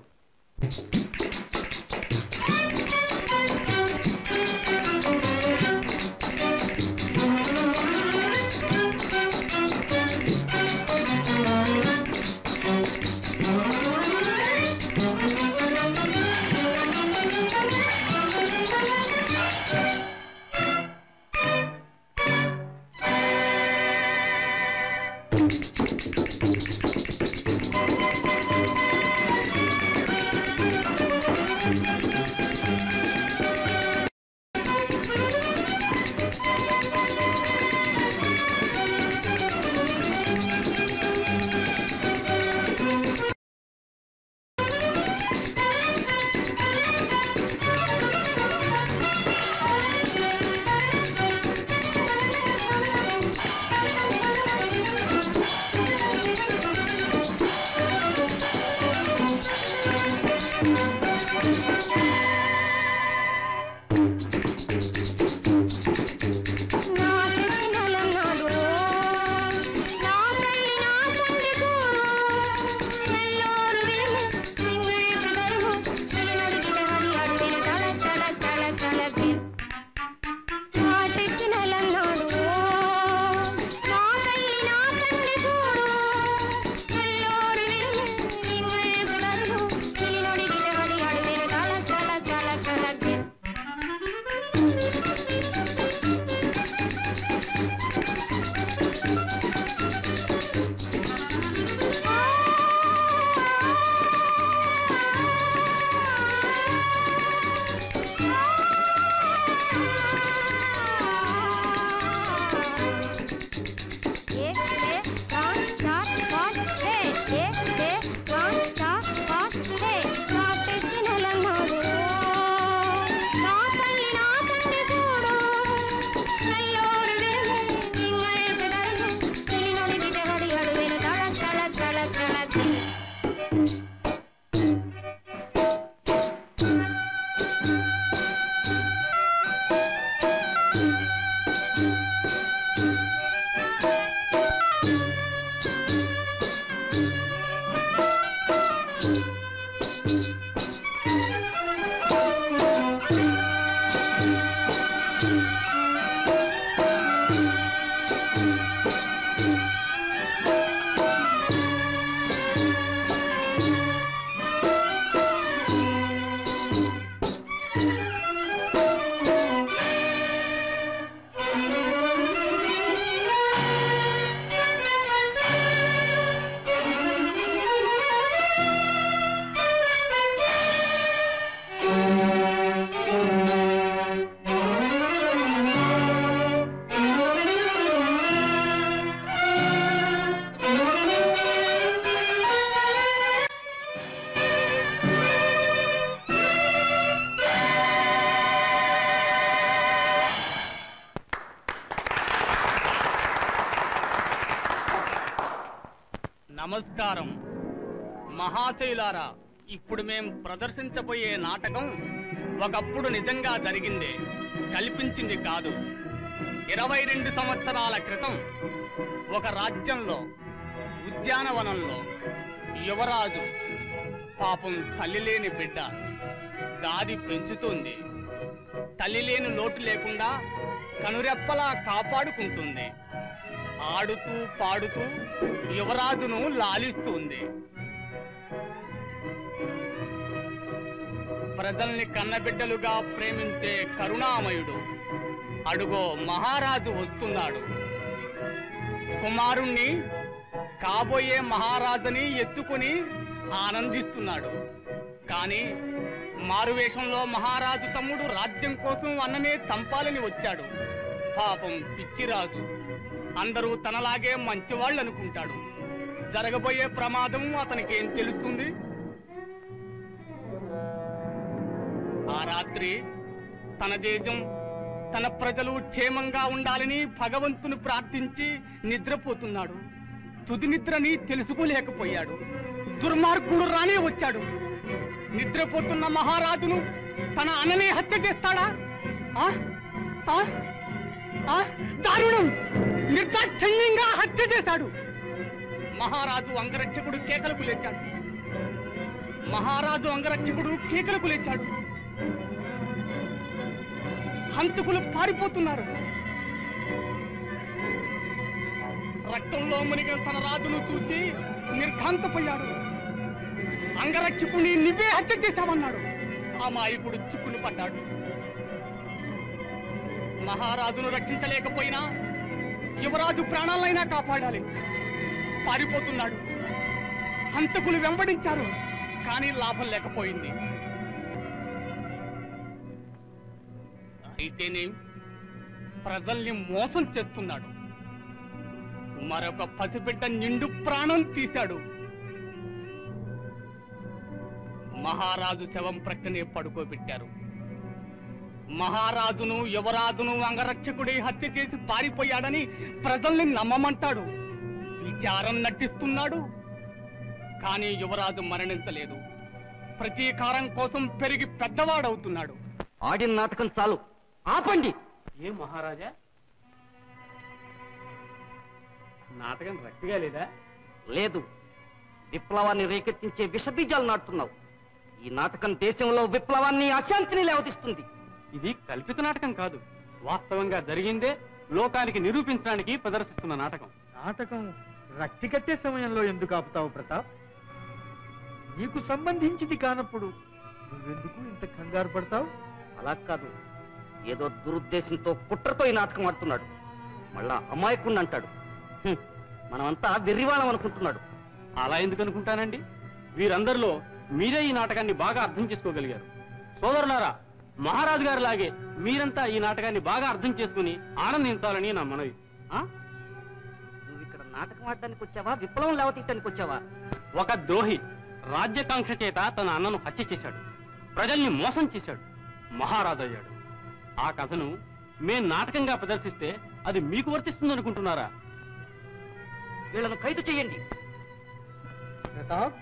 నమస్కారం మహాశైలారా ఇప్పుడు మేం ప్రదర్శించబోయే నాటకం ఒకప్పుడు నిజంగా జరిగిందే కల్పించింది కాదు ఇరవై రెండు సంవత్సరాల క్రితం ఒక రాజ్యంలో ఉద్యానవనంలో యువరాజు పాపం తల్లి లేని బిడ్డ దాది పెంచుతుంది తల్లి లేని లోటు లేకుండా కనురెప్పలా కాపాడుకుంటుంది ఆడుతూ పాడుతూ యువరాజును లాలిస్తుంది ప్రజల్ని కన్నబిడ్డలుగా ప్రేమించే కరుణామయుడు అడుగో మహారాజు వస్తున్నాడు కుమారుణ్ణి కాబోయే మహారాజుని ఎత్తుకుని ఆనందిస్తున్నాడు కానీ మారువేషంలో మహారాజు తమ్ముడు రాజ్యం కోసం అన్ననే చంపాలని వచ్చాడు పాపం పిచ్చిరాజు అందరూ తనలాగే మంచివాళ్ళు అనుకుంటాడు జరగబోయే ప్రమాదం అతనికి ఏం తెలుస్తుంది ఆ రాత్రి తన దేశం తన ప్రజలు క్షేమంగా ఉండాలని భగవంతుని ప్రార్థించి నిద్రపోతున్నాడు తుది నిద్రని తెలుసుకోలేకపోయాడు దుర్మార్గుడు రానే వచ్చాడు నిద్రపోతున్న మహారాజును తన అన్ననే హత్య చేస్తాడా ఆ? ఆ? ఆ? దారుణం నిర్దాక్షిణ్యంగా హత్య చేశాడు మహారాజు అంగరక్షకుడు కేకలకు లేచాడు మహారాజు అంగరక్షకుడు కేకలకు లేచాడు హంతకులు పారిపోతున్నారు రక్తంలో మునిగిన తన రాజును చూసి నిర్ఘాంతపోయాడు అంగరక్షకుని నువ్వే హత్య చేశావన్నాడు అమాయకుడు చిక్కులు పడ్డాడు మహారాజును రక్షించలేకపోయినా యువరాజు ప్రాణాలైనా కాపాడాలి పారిపోతున్నాడు హంతకులు వెంబడించారు కానీ లాభం లేకపోయింది అయితేనే ప్రజల్ని మోసం చేస్తున్నాడు మరొక పసిబిడ్డ నిండు ప్రాణం తీశాడు మహారాజు శవం ప్రక్కనే పడుకోబెట్టారు మహారాజును యువరాజును అంగరక్షకుడి హత్య చేసి పారిపోయాడని ప్రజల్ని నమ్మమంటాడు విచారం నటిస్తున్నాడు కానీ యువరాజు మరణించలేదు ప్రతీకారం కోసం పెరిగి పెద్దవాడవుతున్నాడు ఆడిన నాటకం చాలు ఆపండి ఏం మహారాజా నాటకం రక్తిగా లేదా లేదు విప్లవాన్ని రేకెత్తించే విషబీజాలు నాటుతున్నావు ఈ నాటకం దేశంలో విప్లవాన్ని అశాంతిని లేవదీస్తుంది ఇది కల్పిత నాటకం కాదు వాస్తవంగా జరిగిందే లోకానికి నిరూపించడానికి ప్రదర్శిస్తున్న నాటకం నాటకం రక్తి కట్టే సమయంలో ఎందుకు ఆపుతావు ప్రతాప్ నీకు సంబంధించింది కానప్పుడు నువ్వెందుకు ఇంత కంగారు పడతావు అలా కాదు ఏదో దురుద్దేశంతో కుట్రతో ఈ నాటకం ఆడుతున్నాడు మళ్ళా అమాయకుణ్ణి అంటాడు హ్మ్, మనమంతా వెర్రివాళ్ళం అనుకుంటున్నాడు అలా ఎందుకు అనుకుంటానండి వీరందరిలో మీరే ఈ నాటకాన్ని బాగా అర్థం చేసుకోగలిగారు సోదరులారా మహారాజు గారి లాగే మీరంతా ఈ నాటకాన్ని బాగా అర్థం చేసుకుని ఆనందించాలని నా మనవి ఆ? నువ్వు ఇక్కడ నాటకం ఆడడానికి వచ్చావా విప్లవం లేవతీయటానికి వచ్చావా ఒక ద్రోహి రాజ్యకాంక్ష చేత తన అన్నను హత్య చేశాడు ప్రజల్ని మోసం చేశాడు మహారాజు అయ్యాడు ఆ కథను మేం నాటకంగా ప్రదర్శిస్తే అది మీకు వర్తిస్తుంది అనుకుంటున్నారా వీళ్ళను ఖైదు చేయండి ప్రతాప్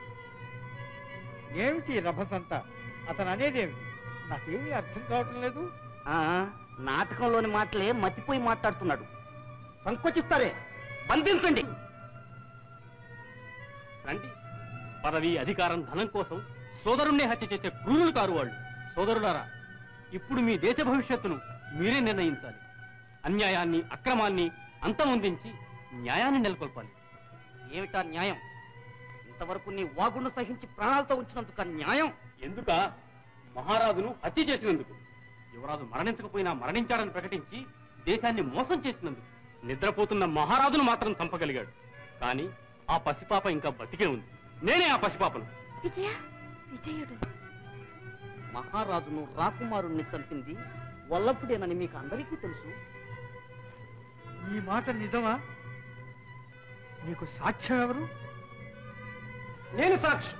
ఏమిటి రభసంతా అతను అనేదేమిటి నాకేమీ అర్థం కావటం లేదు ఆ, నాటకంలోని మాటలే మతిపోయి మాట్లాడుతున్నాడు సంకోచిస్తారే బంధించండి రండి పదవి అధికారం ధనం కోసం సోదరుణ్ణే హత్య చేసే క్రూరులు కారు వాళ్ళు సోదరులారా ఇప్పుడు మీ దేశ భవిష్యత్తును మీరే నిర్ణయించాలి అన్యాయాన్ని అక్రమాన్ని అంతమొందించి న్యాయాన్ని నెలకొల్పాలి ఏమిటా న్యాయం ఇంతవరకు నీ వాగును సహించి ప్రాణాలతో ఉంచినందుకు ఆ న్యాయం ఎందుక మహారాజును హత్య చేసినందుకు యువరాజు మరణించకపోయినా మరణించాడని ప్రకటించి దేశాన్ని మోసం చేసినందుకు నిద్రపోతున్న మహారాజును మాత్రం చంపగలిగాడు కానీ ఆ పసిపాప ఇంకా బతికే ఉంది నేనే ఆ పసిపాపను విజయ విజయుడు మహారాజును రాకుమారుణ్ణి చంపింది వల్లభుడేనని మీకు అందరికీ తెలుసు ఈ మాట నిజమా నీకు సాక్ష్యం ఎవరు నేను సాక్షి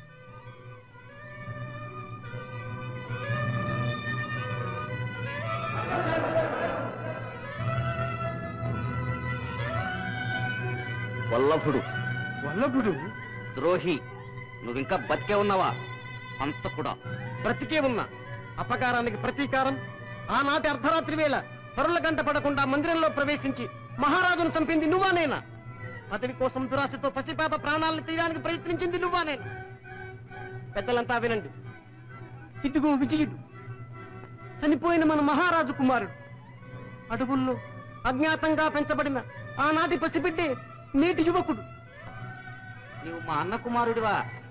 వల్లభుడు వల్లభుడు ద్రోహి నువ్వింకా బతికే ఉన్నావా అంత కూడా బ్రతికే ఉన్నా అపకారానికి ప్రతీకారం ఆనాటి అర్ధరాత్రి వేళ పరుల గంట పడకుండా మందిరంలో ప్రవేశించి మహారాజును చంపింది నువ్వానేనా పదవి కోసం దురాశతో పసిపాప ప్రాణాలను తీయడానికి ప్రయత్నించింది నువ్వానేనా పెద్దలంతా వినండి ఇదిగో విజయుడు చనిపోయిన మన మహారాజు కుమారుడు అడవుల్లో అజ్ఞాతంగా పెంచబడిన ఆనాటి పసిబిడ్డే నేటి యువకుడు నీవు మా అన్న కుమారుడివా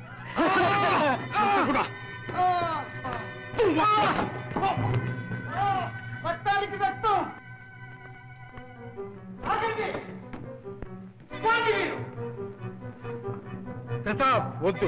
రక్తానికి రక్తం ఆగండి! పోండి మీరు! ప్రతాప్ వద్దు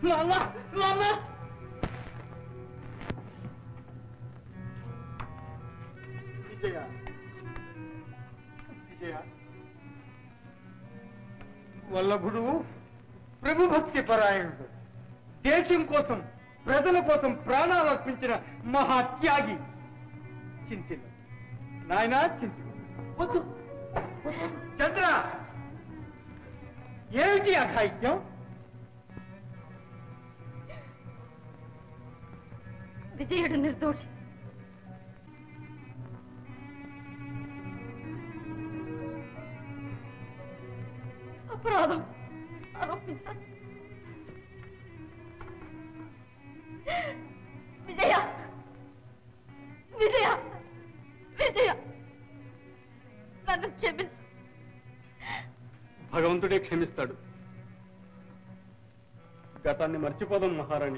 నాన్న నాన్న విజయ విజయ వల్లభుడు ప్రభుభక్తి పరాయణుడు దేశం కోసం ప్రజల కోసం ప్రాణాలు అర్పించిన మహాత్యాగి చింతిన నాయనా చింతిన వద్దు వద్దు. చంద్ర ఏమిటి అఘాయిత్యం విజయుడు నిర్దోషి అపరాధం ఆరోపించాలి విజయ విజయ విజయ నన్ను క్షమించు భగవంతుడే క్షమిస్తాడు గతాన్ని మర్చిపోదాం మహారాణి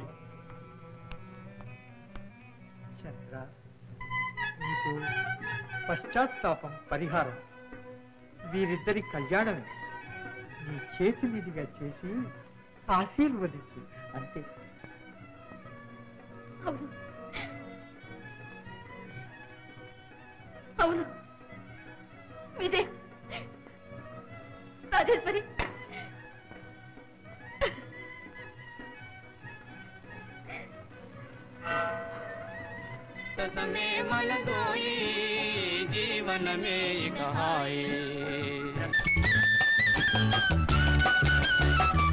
చంద్ర నీకు పశ్చాత్తాపం పరిహారం వీరిద్దరి కళ్యాణమే నీ చేతి మీదుగా చేసి ఆశీర్వదించు అంతే అవును అవును విజయ రాజేశ్వరి ससमे मन दोई जीवन में कहाए